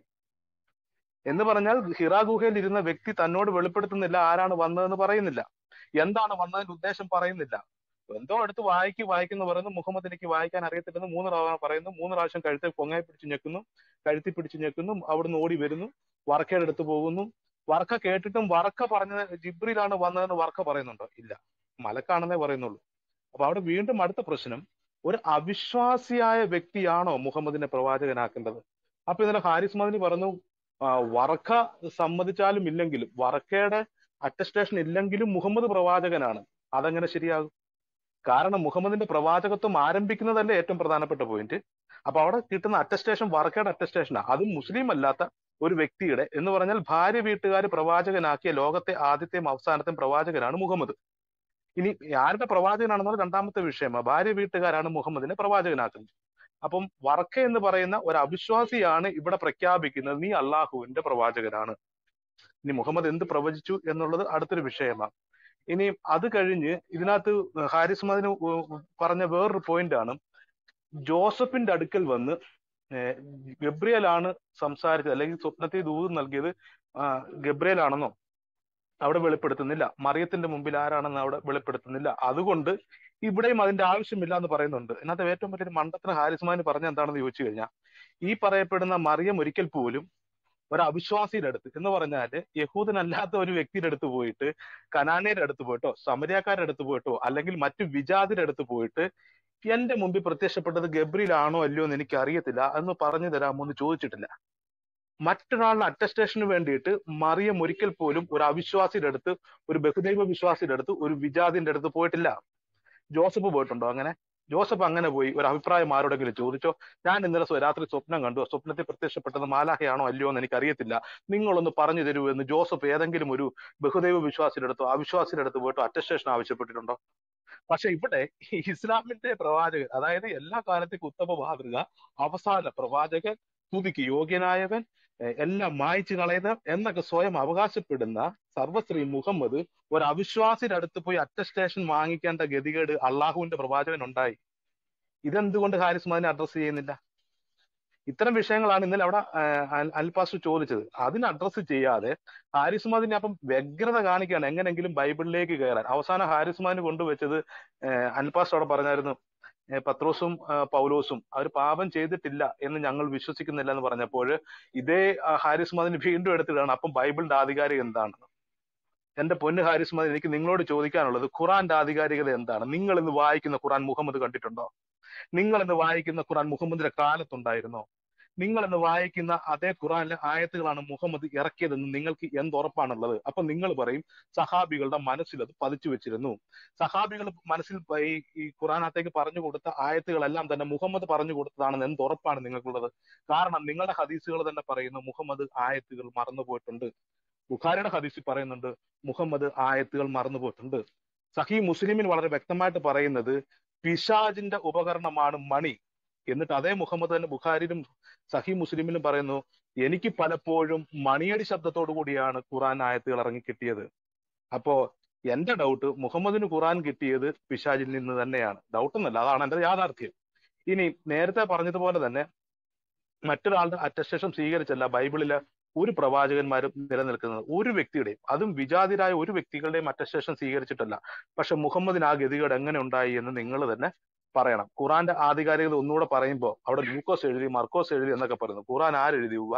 Speaker 5: എന്ന് പറഞ്ഞാൽ ഹിറാ ഗുഹയിൽ ഇരുന്ന വ്യക്തി തന്നോട് വെളിപ്പെടുത്തുന്നില്ല ആരാണ് വന്നതെന്ന് പറയുന്നില്ല എന്താണ് വന്നതിന്റെ ഉദ്ദേശം പറയുന്നില്ല എന്തോ എടുത്ത് വായിക്ക് വായിക്കുന്നു പറയുന്നു മുഹമ്മദ് എനിക്ക് വായിക്കാൻ അറിയത്തില്ലെന്ന് മൂന്ന് തവണ പറയുന്നു മൂന്ന് പ്രാവശ്യം കഴുത്തെ പൊങ്ങായി പിടിച്ച് ഞെക്കുന്നു കഴുത്തി പിടിച്ച് ഞെക്കുന്നു അവിടുന്ന് ഓടി വരുന്നു വർക്കയുടെ അടുത്ത് പോകുന്നു വർക്ക കേട്ടിട്ടും വർക്ക പറഞ്ഞത് ജിബ്രിലാണ് വന്നതെന്ന് വർക്ക പറയുന്നുണ്ടോ ഇല്ല മലക്കാണെന്നേ പറയുന്നുള്ളൂ അപ്പൊ അവിടെ വീണ്ടും അടുത്ത പ്രശ്നം ഒരു അവിശ്വാസിയായ വ്യക്തിയാണോ മുഹമ്മദിനെ പ്രവാചകനാക്കേണ്ടത് അപ്പൊ ഇന്നലെ ഹാരിസ് മദനി പറഞ്ഞു ആ, വർക്ക സമ്മതിച്ചാലും ഇല്ലെങ്കിലും വർക്കയുടെ അറ്റസ്റ്റേഷൻ ഇല്ലെങ്കിലും മുഹമ്മദ് പ്രവാചകനാണ് അതെങ്ങനെ ശരിയാകും കാരണം മുഹമ്മദിന്റെ പ്രവാചകത്വം ആരംഭിക്കുന്നതല്ലേ ഏറ്റവും പ്രധാനപ്പെട്ട പോയിന്റ് അപ്പൊ അവിടെ കിട്ടുന്ന അറ്റസ്റ്റേഷൻ വർക്കയുടെ അറ്റസ്റ്റേഷനാണ് അതും മുസ്ലിം അല്ലാത്ത ഒരു വ്യക്തിയുടെ എന്ന് പറഞ്ഞാൽ ഭാര്യ വീട്ടുകാർ പ്രവാചകനാക്കിയ ലോകത്തെ ആദ്യത്തെയും അവസാനത്തെയും പ്രവാചകനാണ് മുഹമ്മദ് ഇനി ആരുടെ പ്രവാചകനാണെന്നുള്ള രണ്ടാമത്തെ വിഷയമാണ് ഭാര്യ വീട്ടുകാരാണ് മുഹമ്മദിനെ പ്രവാചകനാക്കുന്നത് അപ്പം വർക്ക എന്ന് പറയുന്ന ഒരു അവിശ്വാസിയാണ് ഇവിടെ പ്രഖ്യാപിക്കുന്നത് നീ അള്ളാഹുവിന്റെ പ്രവാചകനാണ് ഇനി മുഹമ്മദ് എന്ത് പ്രവചിച്ചു എന്നുള്ളത് അടുത്തൊരു വിഷയമാണ് ഇനി അത് കഴിഞ്ഞ് ഇതിനകത്ത് ഹാരിസ് മദിന് പറഞ്ഞ വേറൊരു പോയിന്റ് ആണ് ജോസഫിന്റെ അടുക്കൽ വന്ന് ഏഹ് ഗബ്രിയലാണ് സംസാരിച്ചത് അല്ലെങ്കിൽ സ്വപ്നത്തിൽ ദൂത് നൽകിയത് ആ, ഗബ്രിയേൽ ആണെന്നോ അവിടെ വെളിപ്പെടുത്തുന്നില്ല മറിയത്തിന്റെ മുമ്പിൽ ആരാണെന്ന് അവിടെ വെളിപ്പെടുത്തുന്നില്ല അതുകൊണ്ട് ഇവിടെയും അതിന്റെ ആവശ്യമില്ല എന്ന് പറയുന്നുണ്ട് ഇതിനകത്ത് ഏറ്റവും വലിയൊരു മണ്ടത്തിന് ഹാരിസ്മാന് പറഞ്ഞ എന്താണെന്ന് ചോദിച്ചു കഴിഞ്ഞാൽ ഈ പറയപ്പെടുന്ന മറിയം ഒരിക്കൽ പോലും ഒരു അവിശ്വാസിയുടെ അടുത്ത് എന്ന് പറഞ്ഞാല് യഹൂദനല്ലാത്ത ഒരു വ്യക്തിയുടെ അടുത്ത് പോയിട്ട് കനാനയുടെ അടുത്ത് പോയിട്ടോ സമരിയാക്കാരുടെ അടുത്ത് പോയിട്ടോ അല്ലെങ്കിൽ മറ്റു വിജാതിയുടെ അടുത്ത് പോയിട്ട് എന്റെ മുമ്പിൽ പ്രത്യക്ഷപ്പെട്ടത് ഗബ്രിയിലാണോ അല്ലയോ എന്ന് എനിക്ക് അറിയത്തില്ല എന്ന് പറഞ്ഞു തരാമോ എന്ന് ചോദിച്ചിട്ടില്ല മറ്റൊരാളുടെ അറ്റസ്റ്റേഷന് വേണ്ടിയിട്ട് മറിയം ഒരിക്കൽ പോലും ഒരു അവിശ്വാസിയുടെ അടുത്ത് ഒരു ബഹുദൈവ വിശ്വാസിയുടെ അടുത്ത് ഒരു വിജാതിന്റെ അടുത്ത് പോയിട്ടില്ല ജോസഫ് പോയിട്ടുണ്ടോ അങ്ങനെ ജോസഫ് അങ്ങനെ പോയി ഒരു അഭിപ്രായം ആരോടെങ്കിലും ചോദിച്ചോ ഞാൻ ഇന്നലെ സ്വ- രാത്രി സ്വപ്നം കണ്ടു സ്വപ്നത്തിൽ പ്രത്യക്ഷപ്പെട്ടത് മാലാഹയാണോ അല്ലയോ എന്ന് എനിക്ക് അറിയത്തില്ല നിങ്ങളൊന്ന് പറഞ്ഞു തരൂ എന്ന് ജോസഫ് ഏതെങ്കിലും ഒരു ബഹുദൈവ വിശ്വാസിയുടെ അടുത്തോ അവിശ്വാസിയുടെ അടുത്ത് പോയിട്ടോ അറ്റസ്റ്റേഷൻ ആവശ്യപ്പെട്ടിട്ടുണ്ടോ പക്ഷെ ഇവിടെ ഈ ഇസ്ലാമിന്റെ പ്രവാചകൻ അതായത് എല്ലാ കാലത്തേക്കും ഉത്തമ മാതൃക അവസാന പ്രവാചകൻ തുതിക്ക് യോഗ്യനായവൻ എ- എല്ലാം മായ്ച്ചു കളയുന്ന എന്നൊക്കെ സ്വയം അവകാശപ്പെടുന്ന സർവശ്രീ മുഹമ്മദ് ഒരു അവിശ്വാസിയുടെ അടുത്ത് പോയി അറ്റസ്റ്റേഷൻ വാങ്ങിക്കേണ്ട ഗതികേട് അള്ളാഹുവിന്റെ പ്രവാചകൻ ഉണ്ടായി ഇതെന്തുകൊണ്ട് ഹാരിസ് മദിനെ അഡ്രസ് ചെയ്യുന്നില്ല ഇത്തരം വിഷയങ്ങളാണ് ഇന്നലെ അവിടെ അൽപാസ് ചോദിച്ചത് അതിന് അഡ്രസ്സ് ചെയ്യാതെ ഹാരിസ് മദിനെ അപ്പം വ്യഗ്രത കാണിക്കുകയാണ് എങ്ങനെങ്കിലും ബൈബിളിലേക്ക് കയറാൻ അവസാനം ഹാരിസ് മദിന് കൊണ്ടുവച്ചത് അൽപാസ് അവിടെ പറഞ്ഞായിരുന്നു ഏ, പത്രോസും ആ, പൗലോസും അവർ പാപം ചെയ്തിട്ടില്ല എന്ന് ഞങ്ങൾ വിശ്വസിക്കുന്നില്ല എന്ന് പറഞ്ഞപ്പോൾ ഇതേ ആ, ഹാരിസ് മദിന് വീണ്ടും എടുത്തിട്ടാണ് അപ്പം ബൈബിളിന്റെ ആധികാരികത എന്താണ് എന്റെ പൊന്ന് ഹാരിസ് മദൻ എനിക്ക് നിങ്ങളോട് ചോദിക്കാനുള്ളത് ഖുറാന്റെ ആധികാരികത എന്താണ് നിങ്ങൾ ഇന്ന് വായിക്കുന്ന ഖുറാൻ മുഹമ്മദ് കണ്ടിട്ടുണ്ടോ നിങ്ങൾ ഇന്ന് വായിക്കുന്ന ഖുറാൻ മുഹമ്മദിന്റെ കാലത്തുണ്ടായിരുന്നോ നിങ്ങൾ ഇന്ന് വായിക്കുന്ന അതേ ഖുറാനിലെ ആയത്തുകളാണ് മുഹമ്മദ് ഇറക്കിയതെന്ന് നിങ്ങൾക്ക് എന്ത് ഉറപ്പാണുള്ളത് അപ്പൊ നിങ്ങൾ പറയും സഹാബികളുടെ മനസ്സിൽ അത് പതിച്ചു വെച്ചിരുന്നു സഹാബികൾ മനസ്സിൽ പ- ഈ ഈ ഖുറാനകത്തേക്ക് പറഞ്ഞു കൊടുത്ത ആയത്തുകളെല്ലാം തന്നെ മുഹമ്മദ് പറഞ്ഞു കൊടുത്തതാണെന്ന് എന്ത് ഉറപ്പാണ് നിങ്ങൾക്കുള്ളത് കാരണം നിങ്ങളുടെ ഹദീസുകൾ തന്നെ പറയുന്നു മുഹമ്മദ് ആയത്തുകൾ മറന്നുപോയിട്ടുണ്ട് ബുഖാരിയുടെ ഹദീസിൽ പറയുന്നുണ്ട് മുഹമ്മദ് ആയത്തുകൾ മറന്നുപോയിട്ടുണ്ട് സഹി മുസ്ലിമിൽ വളരെ വ്യക്തമായിട്ട് പറയുന്നത് പിശാജിന്റെ ഉപകരണമാണ് മണി എന്നിട്ട് അതേ മുഹമ്മദ് തന്നെ ബുഖാരിലും സഹി മുസ്ലിമിലും പറയുന്നു എനിക്ക് പലപ്പോഴും മണിയടി ശബ്ദത്തോടു കൂടിയാണ് ഖുറാൻ ആയത്തുകൾ ഇറങ്ങി കിട്ടിയത് അപ്പോ എന്റെ ഡൗട്ട് മുഹമ്മദിന് ഖുറാൻ കിട്ടിയത് പിശാജിൽ നിന്ന് തന്നെയാണ് ഡൗട്ട് ഒന്നല്ല അതാണ് എന്റെ യാഥാർത്ഥ്യം ഇനി നേരത്തെ പറഞ്ഞതുപോലെ തന്നെ മറ്റൊരാളുടെ അറ്റസ്റ്റേഷൻ സ്വീകരിച്ചല്ല ബൈബിളിലെ ഒരു പ്രവാചകന്മാരും നിലനിൽക്കുന്നത് ഒരു വ്യക്തിയുടെയും അതും വിജാതിരായ ഒരു വ്യക്തികളുടെയും അറ്റസ്റ്റേഷൻ സ്വീകരിച്ചിട്ടല്ല പക്ഷെ മുഹമ്മദിന് ആ ഗതികേട് എങ്ങനെ ഉണ്ടായി എന്ന് നിങ്ങൾ തന്നെ പറയണം ഖുറാന്റെ ആധികാരികത ഒന്നുകൂടെ പറയുമ്പോൾ അവിടെ ലൂക്കോസ് എഴുതി മർക്കോസ് എഴുതി എന്നൊക്കെ പറയുന്നു ഖുറാൻ ആരെഴുതിയുക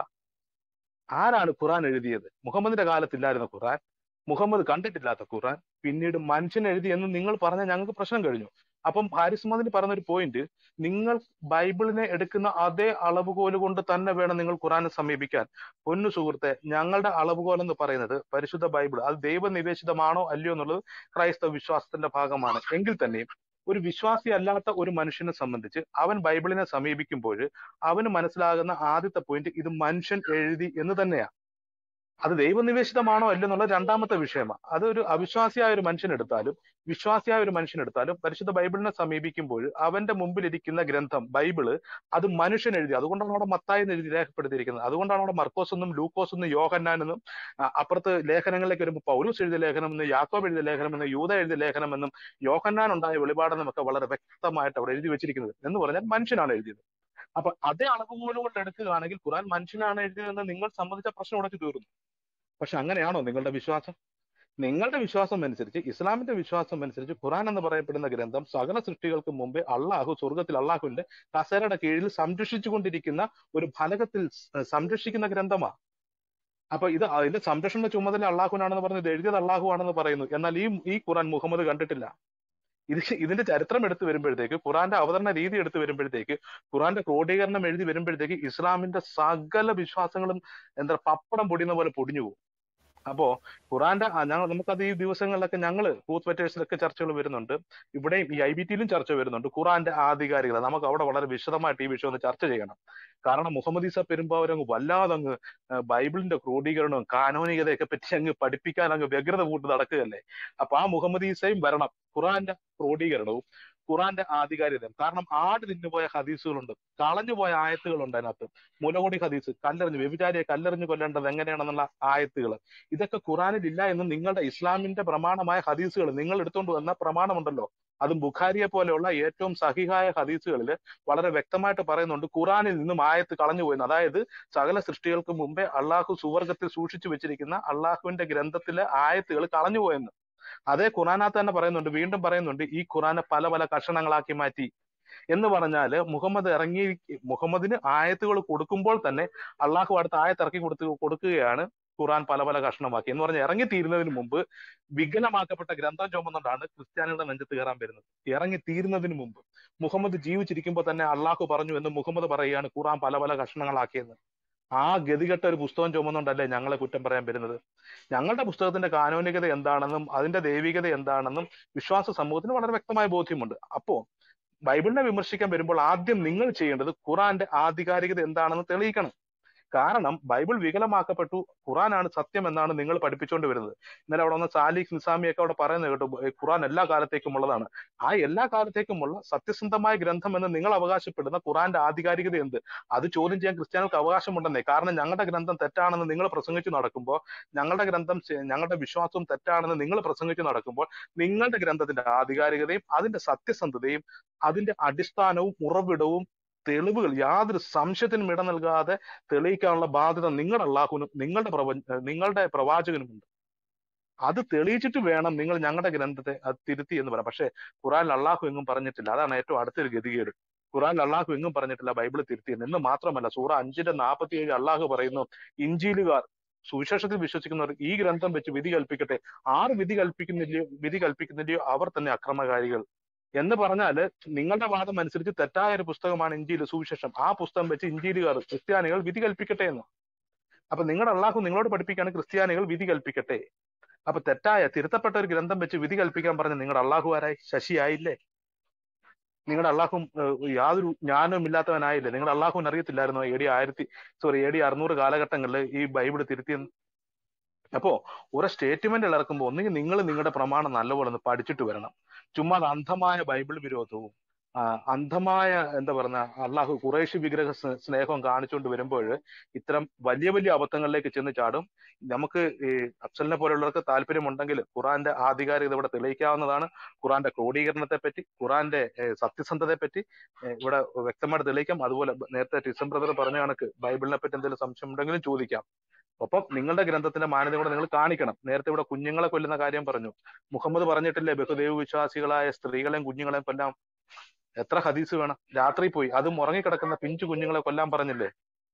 Speaker 5: ആരാണ് ഖുറാൻ എഴുതിയത് മുഹമ്മദിന്റെ കാലത്തില്ലായിരുന്ന ഖുറാൻ മുഹമ്മദ് കണ്ടിട്ടില്ലാത്ത ഖുറാൻ പിന്നീട് മനുഷ്യൻ എഴുതി എന്ന് നിങ്ങൾ പറഞ്ഞാൽ ഞങ്ങൾക്ക് പ്രശ്നം കഴിഞ്ഞു അപ്പം ഹാരിസ് മദിന് പറഞ്ഞ ഒരു പോയിന്റ് നിങ്ങൾ ബൈബിളിനെ എടുക്കുന്ന അതേ അളവുകോല് കൊണ്ട് തന്നെ വേണം നിങ്ങൾ ഖുറാനെ സമീപിക്കാൻ പൊന്നു സുഹൃത്തെ ഞങ്ങളുടെ അളവുകോൽ എന്ന് പറയുന്നത് പരിശുദ്ധ ബൈബിൾ അത് ദൈവനിവേശിതമാണോ അല്ലയോ എന്നുള്ളത് ക്രൈസ്തവ വിശ്വാസത്തിന്റെ ഭാഗമാണ് എങ്കിൽ തന്നെയും ഒരു വിശ്വാസി അല്ലാത്ത ഒരു മനുഷ്യനെ സംബന്ധിച്ച് അവൻ ബൈബിളിനെ സമീപിക്കുമ്പോൾ അവന് മനസ്സിലാകുന്ന ആദ്യത്തെ പോയിന്റ് ഇത് മനുഷ്യൻ എഴുതി എന്ന് തന്നെയാ അത് ദൈവനിവേശിതമാണോ അല്ലെന്നുള്ള രണ്ടാമത്തെ വിഷയമാണ് അത് ഒരു അവിശ്വാസിയായ ഒരു മനുഷ്യൻ എടുത്താലും വിശ്വാസിയായ ഒരു മനുഷ്യൻ എടുത്താലും പരിശുദ്ധ ബൈബിളിനെ സമീപിക്കുമ്പോൾ അവന്റെ മുമ്പിൽ ഇരിക്കുന്ന ഗ്രന്ഥം ബൈബിള് അത് മനുഷ്യൻ എഴുതി അതുകൊണ്ടാണ് അവിടെ മത്തായി എന്ന് എഴുതി രേഖപ്പെടുത്തിയിരിക്കുന്നത് അതുകൊണ്ടാണ് അവിടെ മർക്കോസ് എന്നും ലൂക്കോസ് എന്നും യോഹന്നാൻ എന്നും ആ, അപ്പുറത്ത് ലേഖനങ്ങളിലേക്ക് വരുമ്പോൾ പൗരൂസ് എഴുതിയ ലേഖനം എന്ന് യാക്കോബ് എഴുതിയ ലേഖനം എന്ന് യൂത എഴുതിയ ലേഖനം എന്നും യോഹന്നാൻ ഉണ്ടായ വെളിപാടെന്നും ഒക്കെ വളരെ വ്യക്തമായിട്ട് അവിടെ എഴുതി വെച്ചിരിക്കുന്നത് എന്ന് പറഞ്ഞാൽ മനുഷ്യനാണ് എഴുതിയത് അപ്പൊ അതേ അളവുകോല് കൊണ്ട് എടുക്കുകയാണെങ്കിൽ ഖുറാൻ മനുഷ്യനാണ് എഴുതിയതെന്ന് നിങ്ങൾ സംബന്ധിച്ച പ്രശ്നം ഉടച്ചു തീർന്നു പക്ഷെ അങ്ങനെയാണോ നിങ്ങളുടെ വിശ്വാസം നിങ്ങളുടെ വിശ്വാസം അനുസരിച്ച് ഇസ്ലാമിന്റെ വിശ്വാസം അനുസരിച്ച് ഖുറാൻ എന്ന് പറയപ്പെടുന്ന ഗ്രന്ഥം സകല സൃഷ്ടികൾക്ക് മുമ്പേ അള്ളാഹു സ്വർഗത്തിൽ അള്ളാഹുവിന്റെ കസേരയുടെ കീഴിൽ സംരക്ഷിച്ചുകൊണ്ടിരിക്കുന്ന ഒരു ഫലകത്തിൽ സ് സംരക്ഷിക്കുന്ന ഗ്രന്ഥമാണ് അപ്പൊ ഇത് അതിന്റെ സംരക്ഷണ ചുമതല അള്ളാഹുവിനാണെന്ന് പറഞ്ഞത് എഴുതിയത് അള്ളാഹു ആണെന്ന് പറയുന്നു എന്നാൽ ഈ ഈ ഖുറാൻ മുഹമ്മദ് കണ്ടിട്ടില്ല ഇത് ഇതിന്റെ ചരിത്രം എടുത്തു വരുമ്പോഴത്തേക്ക് ഖുറാന്റെ അവതരണ രീതി എടുത്തു വരുമ്പോഴത്തേക്ക് ഖുറാന്റെ ക്രോഡീകരണം എഴുതി വരുമ്പോഴത്തേക്ക് ഇസ്ലാമിന്റെ സകല വിശ്വാസങ്ങളും എന്താ പപ്പടം പൊടിയുന്ന പോലെ പൊടിഞ്ഞു പോകും അപ്പോ ഖുറാന്റെ ആ, ഞങ്ങൾ നമുക്കത് ഈ ദിവസങ്ങളിലൊക്കെ ഞങ്ങൾ കൂത്ത് പറ്റേഴ്സിലൊക്കെ ചർച്ചകൾ വരുന്നുണ്ട് ഇവിടെയും ഈ ഐ ബി ടിയിലും ചർച്ച വരുന്നുണ്ട് ഖുറാന്റെ ആധികാരികത നമുക്ക് അവിടെ വളരെ വിശദമായിട്ട് ഈ വിഷയം ഒന്ന് ചർച്ച ചെയ്യണം കാരണം മുഹമ്മദ് ഈസ പെരുമ്പാവൂർ അങ്ങ് വല്ലാതെ അങ്ങ് ആ, ബൈബിളിന്റെ ക്രോഡീകരണവും കാനോനികതയൊക്കെ പറ്റി അങ്ങ് പഠിപ്പിക്കാൻ അങ്ങ് വ്യഗ്രത കൂട്ട് നടക്കുകയല്ലേ അപ്പൊ ആ മുഹമ്മദ് ഈസയും വരണം ഖുറാന്റെ ക്രോഡീകരണവും ഖുറാന്റെ ആധികാരികതയും കാരണം ആട് തിന്നുപോയ ഹദീസുകളുണ്ട് കളഞ്ഞുപോയ ആയത്തുകളുണ്ട് അതിനകത്ത് മുലകൊടി ഹദീസ് കല്ലെറിഞ്ഞ് വ്യഭിചാരിയെ കല്ലെറിഞ്ഞ് കൊല്ലേണ്ടത് എങ്ങനെയാണെന്നുള്ള ആയത്തുകൾ ഇതൊക്കെ ഖുറാനിൽ ഇല്ല എന്ന് നിങ്ങളുടെ ഇസ്ലാമിന്റെ പ്രമാണമായ ഹദീസുകൾ നിങ്ങൾ എടുത്തുകൊണ്ട് വന്ന പ്രമാണമുണ്ടല്ലോ അതും ബുഖാരിയെ പോലെയുള്ള ഏറ്റവും സഹിഹായ ഹദീസുകളിൽ വളരെ വ്യക്തമായിട്ട് പറയുന്നുണ്ട് ഖുറാനിൽ നിന്നും ആയത്ത് കളഞ്ഞു പോയെന്ന് അതായത് സകല സൃഷ്ടികൾക്ക് മുമ്പേ അള്ളാഹു സുവർഗത്തിൽ സൂക്ഷിച്ചു വെച്ചിരിക്കുന്ന അള്ളാഹുവിന്റെ ഗ്രന്ഥത്തിലെ ആയത്തുകൾ കളഞ്ഞു പോയെന്ന് അതേ ഖുറാനകത്ത് തന്നെ പറയുന്നുണ്ട് വീണ്ടും പറയുന്നുണ്ട് ഈ ഖുറാനെ പല പല കഷണങ്ങളാക്കി മാറ്റി എന്ന് പറഞ്ഞാല് മുഹമ്മദ് ഇറങ്ങി മുഹമ്മദിന് ആയത്തുകൾ കൊടുക്കുമ്പോൾ തന്നെ അള്ളാഹു അടുത്ത ആയത്ത് ഇറക്കി കൊടുത്ത് കൊടുക്കുകയാണ് ഖുറാൻ പല പല കഷ്ണമാക്കി എന്ന് പറഞ്ഞാൽ ഇറങ്ങി തീരുന്നതിന് മുമ്പ് വികലമാക്കപ്പെട്ട ഗ്രന്ഥം ചുമന്നുകൊണ്ടാണ് ക്രിസ്ത്യാനികളുടെ നെഞ്ചത്ത് കയറാൻ വരുന്നത് ഇറങ്ങി തീരുന്നതിന് മുമ്പ് മുഹമ്മദ് ജീവിച്ചിരിക്കുമ്പോൾ തന്നെ അള്ളാഹു പറഞ്ഞു എന്ന് മുഹമ്മദ് പറയുകയാണ് ഖുറാൻ പല പല കഷ്ണങ്ങളാക്കിയെന്ന് ആ ഗതികെട്ട ഒരു പുസ്തകം ചുമന്നുകൊണ്ടല്ലേ ഞങ്ങളെ കുറ്റം പറയാൻ വരുന്നത് ഞങ്ങളുടെ പുസ്തകത്തിന്റെ കാനോനികത എന്താണെന്നും അതിന്റെ ദൈവികത എന്താണെന്നും വിശ്വാസ സമൂഹത്തിന് വളരെ വ്യക്തമായ ബോധ്യമുണ്ട് അപ്പോ ബൈബിളിനെ വിമർശിക്കാൻ വരുമ്പോൾ ആദ്യം നിങ്ങൾ ചെയ്യേണ്ടത് ഖുറാന്റെ ആധികാരികത എന്താണെന്ന് തെളിയിക്കണം കാരണം ബൈബിൾ വികലമാക്കപ്പെട്ടു ഖുറാനാണ് സത്യം എന്നാണ് നിങ്ങൾ പഠിപ്പിച്ചുകൊണ്ട് വരുന്നത് ഇന്നലെ അവിടെ വന്ന സാലിഖ് നിസാമിയൊക്കെ അവിടെ പറയുന്നത് കേട്ടു ഏ, ഖുറാൻ എല്ലാ കാലത്തേക്കും ഉള്ളതാണ് ആ എല്ലാ കാലത്തേക്കുമുള്ള സത്യസന്ധമായ ഗ്രന്ഥം എന്ന് നിങ്ങൾ അവകാശപ്പെടുന്ന ഖുറാന്റെ ആധികാരികത എന്ത് അത് ചോദ്യം ചെയ്യാൻ ക്രിസ്ത്യാനികൾക്ക് അവകാശമുണ്ടെന്നേ കാരണം ഞങ്ങളുടെ ഗ്രന്ഥം തെറ്റാണെന്ന് നിങ്ങൾ പ്രസംഗിച്ചു നടക്കുമ്പോൾ ഞങ്ങളുടെ ഗ്രന്ഥം ശ- ഞങ്ങളുടെ വിശ്വാസവും തെറ്റാണെന്ന് നിങ്ങൾ പ്രസംഗിച്ചു നടക്കുമ്പോൾ നിങ്ങളുടെ ഗ്രന്ഥത്തിന്റെ ആധികാരികതയും അതിന്റെ സത്യസന്ധതയും അതിന്റെ അടിസ്ഥാനവും ഉറവിടവും തെളിവുകൾ യാതൊരു സംശയത്തിനും ഇട നൽകാതെ തെളിയിക്കാനുള്ള ബാധ്യത നിങ്ങളുടെ അള്ളാഹുവിനും നിങ്ങളുടെ പ്രവ നിങ്ങളുടെ പ്രവാചകനുമുണ്ട് അത് തെളിയിച്ചിട്ട് വേണം നിങ്ങൾ ഞങ്ങളുടെ ഗ്രന്ഥത്തെ അത് തിരുത്തി എന്ന് പറയാം പക്ഷേ ഖുറാനിൽ അള്ളാഹു എങ്ങും പറഞ്ഞിട്ടില്ല അതാണ് ഏറ്റവും അടുത്തൊരു ഗതികേട് ഖുറാനിൽ അള്ളാഹു എങ്ങും പറഞ്ഞിട്ടില്ല ബൈബിൾ തിരുത്തിയെന്ന് എന്ന് മാത്രമല്ല സൂറ അഞ്ചിന്റെ നാൽപ്പത്തി ഏഴ് അള്ളാഹു പറയുന്നു ഇഞ്ചീലുകാർ സുവിശേഷത്തിൽ വിശ്വസിക്കുന്നവർ ഈ ഗ്രന്ഥം വെച്ച് വിധി കൽപ്പിക്കട്ടെ ആർ വിധി കൽപ്പിക്കുന്നില്ലയോ വിധി കൽപ്പിക്കുന്നില്ലയോ അവർ തന്നെ അക്രമകാരികൾ എന്ന് പറഞ്ഞാല് നിങ്ങളുടെ വാദം അനുസരിച്ച് തെറ്റായ ഒരു പുസ്തകമാണ് ഇഞ്ചിയിൽ സുവിശേഷം ആ പുസ്തകം വെച്ച് ഇഞ്ചിയിലുകാർ ക്രിസ്ത്യാനികൾ വിധി കൽപ്പിക്കട്ടെ എന്ന് അപ്പൊ നിങ്ങളുടെ അള്ളാഹു നിങ്ങളോട് പഠിപ്പിക്കുകയാണ് ക്രിസ്ത്യാനികൾ വിധി കൽപ്പിക്കട്ടെ അപ്പൊ തെറ്റായ തിരുത്തപ്പെട്ട ഒരു ഗ്രന്ഥം വെച്ച് വിധി കൽപ്പിക്കാൻ പറഞ്ഞ നിങ്ങളുടെ അള്ളാഹു ആരായി ശശി ആയില്ലേ നിങ്ങളുടെ അള്ളാഹും ഏഹ്, യാതൊരു ജ്ഞാനവും ഇല്ലാത്തവനായില്ലേ നിങ്ങളുടെ അള്ളാഹുവിന് അറിയത്തില്ലായിരുന്നോ എ ഡി ആയിരത്തി സോറി എ ഡി അറുന്നൂറ് കാലഘട്ടങ്ങളിൽ ഈ ബൈബിൾ തിരുത്തിയെന്ന് അപ്പോ ഓരോ സ്റ്റേറ്റ്മെന്റുകൾ ഇറക്കുമ്പോൾ ഒന്നുകിൽ നിങ്ങൾ നിങ്ങളുടെ പ്രമാണം നല്ലപോലെ ഒന്ന് പഠിച്ചിട്ട് വരണം ചുമ്മാ അത് അന്ധമായ ബൈബിൾ വിരോധവും ആ, അന്ധമായ എന്താ പറയുന്ന അള്ളാഹു കുറേശ്ശി വിഗ്രഹ സ് സ്നേഹവും കാണിച്ചുകൊണ്ട് വരുമ്പോൾ ഇത്തരം വലിയ വലിയ അബദ്ധങ്ങളിലേക്ക് ചെന്ന് ചാടും നമുക്ക് ഈ അഫ്സലിനെ പോലുള്ളവർക്ക് താല്പര്യമുണ്ടെങ്കിൽ ഖുറാന്റെ ആധികാരികത ഇവിടെ തെളിയിക്കാവുന്നതാണ് ഖുറാന്റെ ക്രോഡീകരണത്തെ പറ്റി ഖുറാന്റെ ഏഹ്, സത്യസന്ധതയെ പറ്റി ഏഹ്, ഇവിടെ വ്യക്തമായിട്ട് തെളിയിക്കാം അതുപോലെ ബ- നേരത്തെ ടിസം ബ്രദർ പറഞ്ഞ കണക്ക് ബൈബിളിനെ പറ്റി എന്തെങ്കിലും സംശയം ഉണ്ടെങ്കിലും ചോദിക്കാം ഒപ്പം നിങ്ങളുടെ ഗ്രന്ഥത്തിന്റെ മാന്യത കൂടെ നിങ്ങൾ കാണിക്കണം നേരത്തെ ഇവിടെ കുഞ്ഞുങ്ങളെ കൊല്ലുന്ന കാര്യം പറഞ്ഞു മുഹമ്മദ് പറഞ്ഞിട്ടില്ലേ ബഹുദൈവ വിശ്വാസികളായ സ്ത്രീകളെയും കുഞ്ഞുങ്ങളെയും കൊല്ലാം എത്ര ഹദീസ് വേണം രാത്രി പോയി അതും ഉറങ്ങിക്കിടക്കുന്ന പിഞ്ചു കുഞ്ഞുങ്ങളെ കൊല്ലാൻ പറഞ്ഞില്ലേ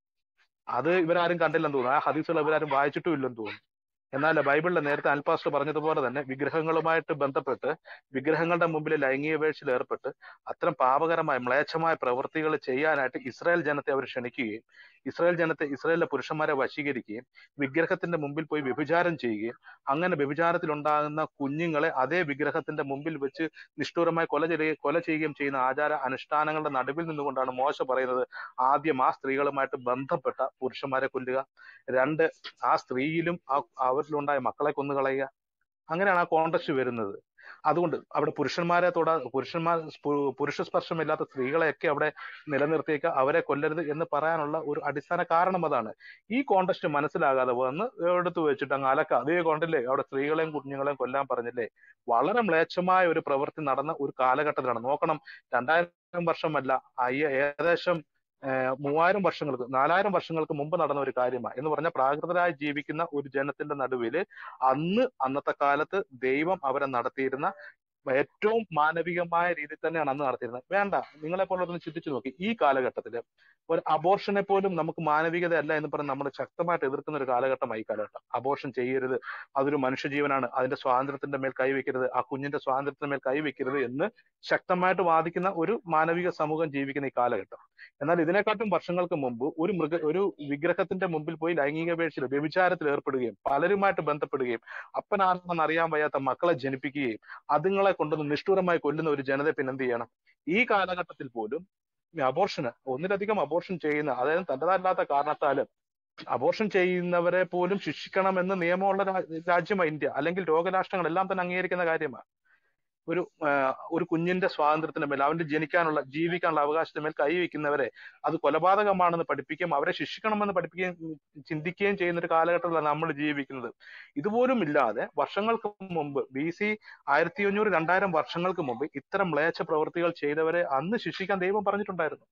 Speaker 5: അത് ഇവരാരും കണ്ടില്ലെന്ന് തോന്നുന്നു ആ ഹദീസുകൾ ഇവരാരും വായിച്ചിട്ടും ഇല്ലെന്ന് തോന്നുന്നു എന്നാൽ ബൈബിളിൽ നേരത്തെ അൽപാസ്റ്റർ പറഞ്ഞതുപോലെ തന്നെ വിഗ്രഹങ്ങളുമായിട്ട് ബന്ധപ്പെട്ട് വിഗ്രഹങ്ങളുടെ മുമ്പിൽ ലൈംഗിക വീഴ്ചയിൽ ഏർപ്പെട്ട് അത്തരം പാപകരമായ മ്ലേച്ഛമായ പ്രവൃത്തികൾ ചെയ്യാനായിട്ട് ഇസ്രായേൽ ജനത്തെ അവർ ക്ഷണിക്കുകയും ഇസ്രായേൽ ജനത്തെ ഇസ്രായേലിലെ പുരുഷന്മാരെ വശീകരിക്കുകയും വിഗ്രഹത്തിന്റെ മുമ്പിൽ പോയി വ്യഭിചാരം ചെയ്യുകയും അങ്ങനെ വ്യഭിചാരത്തിൽ ഉണ്ടാകുന്ന കുഞ്ഞുങ്ങളെ അതേ വിഗ്രഹത്തിന്റെ മുമ്പിൽ വെച്ച് നിഷ്ഠൂരമായി കൊല ചെയ്യുകയും കൊല ചെയ്യുകയും ചെയ്യുന്ന ആചാര അനുഷ്ഠാനങ്ങളുടെ നടുവിൽ നിന്നുകൊണ്ടാണ് മോശ പറയുന്നത് ആദ്യം ആ സ്ത്രീകളുമായിട്ട് ബന്ധപ്പെട്ട പുരുഷന്മാരെ കൊല്ലുക രണ്ട് ആ സ്ത്രീയിലും ആ അവരിലുണ്ടായ മക്കളെ കൊന്നുകളയുക അങ്ങനെയാണ് ആ കോണ്ടക്സ്റ്റ് വരുന്നത് അതുകൊണ്ട് അവിടെ പുരുഷന്മാരെ തൊടാ പുരുഷന്മാർ പു- പുരുഷ സ്പർശമില്ലാത്ത സ്ത്രീകളെയൊക്കെ അവിടെ നിലനിർത്തിയേക്ക അവരെ കൊല്ലരുത് എന്ന് പറയാനുള്ള ഒരു അടിസ്ഥാന കാരണം അതാണ് ഈ കോണ്ടക്സ്റ്റ് മനസ്സിലാകാതെ വന്ന് എടുത്തു വെച്ചിട്ട് അങ്ങ് അലക്ക അതേ കൊണ്ടല്ലേ അവിടെ സ്ത്രീകളെയും കുഞ്ഞുങ്ങളെയും കൊല്ലാൻ പറഞ്ഞില്ലേ വളരെ മ്ലേച്ഛമായ ഒരു പ്രവൃത്തി നടന്ന ഒരു കാലഘട്ടത്തിലാണ് നോക്കണം രണ്ടായിരം വർഷമല്ല അയ്യ ഏകദേശം ഏഹ് മൂവായിരം വർഷങ്ങൾക്ക് നാലായിരം വർഷങ്ങൾക്ക് മുമ്പ് നടന്ന ഒരു കാര്യമാണ് എന്ന് പറഞ്ഞാൽ പ്രാകൃതരായി ജീവിക്കുന്ന ഒരു ജനത്തിന്റെ നടുവില് അന്ന് അന്നത്തെ കാലത്ത് ദൈവം അവരെ നടത്തിയിരുന്ന ഏറ്റവും മാനവികമായ രീതിയിൽ തന്നെയാണ് അന്ന് നടത്തിയിരുന്നത് വേണ്ട നിങ്ങളെ പോലുള്ളതൊന്ന് ചിന്തിച്ചു നോക്കി ഈ കാലഘട്ടത്തില് ഒരു അബോർഷനെ പോലും നമുക്ക് മാനവികത അല്ല എന്ന് പറഞ്ഞ് നമ്മൾ ശക്തമായിട്ട് എതിർക്കുന്ന ഒരു കാലഘട്ടമായി ഈ കാലഘട്ടം അബോർഷൻ ചെയ്യരുത് അതൊരു മനുഷ്യജീവനാണ് അതിന്റെ സ്വാതന്ത്ര്യത്തിന്റെ മേൽ കൈവയ്ക്കരുത് ആ കുഞ്ഞിന്റെ സ്വാതന്ത്ര്യത്തിന്റെ മേൽ കൈവയ്ക്കരുത് എന്ന് ശക്തമായിട്ട് വാദിക്കുന്ന ഒരു മാനവിക സമൂഹം ജീവിക്കുന്ന ഈ കാലഘട്ടം എന്നാൽ ഇതിനെക്കാട്ടും വർഷങ്ങൾക്ക് മുമ്പ് ഒരു മൃഗ ഒരു വിഗ്രഹത്തിന്റെ മുമ്പിൽ പോയി ലൈംഗിക വീഴ്ചയിൽ വ്യഭിചാരത്തിൽ ഏർപ്പെടുകയും പലരുമായിട്ട് ബന്ധപ്പെടുകയും അപ്പനാണെന്ന് അറിയാൻ വയ്യാത്ത മക്കളെ ജനിപ്പിക്കുകയും അതുങ്ങളെ കൊണ്ടുവന്ന് നിഷ്ഠൂരമായി കൊല്ലുന്ന ഒരു ജനത പിന്നെ എന്ത് ചെയ്യണം ഈ കാലഘട്ടത്തിൽ പോലും അബോർഷന് ഒന്നിലധികം അബോർഷൻ ചെയ്യുന്ന അതായത് തന്റേതല്ലാത്ത കാരണത്താല് അബോർഷൻ ചെയ്യുന്നവരെ പോലും ശിക്ഷിക്കണമെന്ന് നിയമമുള്ള രാ- രാജ്യമാണ് ഇന്ത്യ അല്ലെങ്കിൽ ലോകരാഷ്ട്രങ്ങൾ എല്ലാം തന്നെ അംഗീകരിക്കുന്ന കാര്യമാണ് ഒരു ആ, ഒരു കുഞ്ഞിന്റെ സ്വാതന്ത്ര്യത്തിന് മേൽ അവന്റെ ജനിക്കാനുള്ള ജീവിക്കാനുള്ള അവകാശത്തിന് മേൽ കൈവയ്ക്കുന്നവരെ അത് കൊലപാതകമാണെന്ന് പഠിപ്പിക്കുകയും അവരെ ശിക്ഷിക്കണമെന്ന് പഠിപ്പിക്കുകയും ഉം, ചിന്തിക്കുകയും ചെയ്യുന്ന ഒരു കാലഘട്ടത്തിലാണ് നമ്മൾ ജീവിക്കുന്നത് ഇതുപോലും ഇല്ലാതെ വർഷങ്ങൾക്ക് മുമ്പ് ബി സി ആയിരത്തി അഞ്ഞൂറ് രണ്ടായിരം വർഷങ്ങൾക്ക് മുമ്പ് ഇത്തരം മ്ലേച്ഛ പ്രവൃത്തികൾ ചെയ്തവരെ അന്ന് ശിക്ഷിക്കാൻ ദൈവം പറഞ്ഞിട്ടുണ്ടായിരുന്നു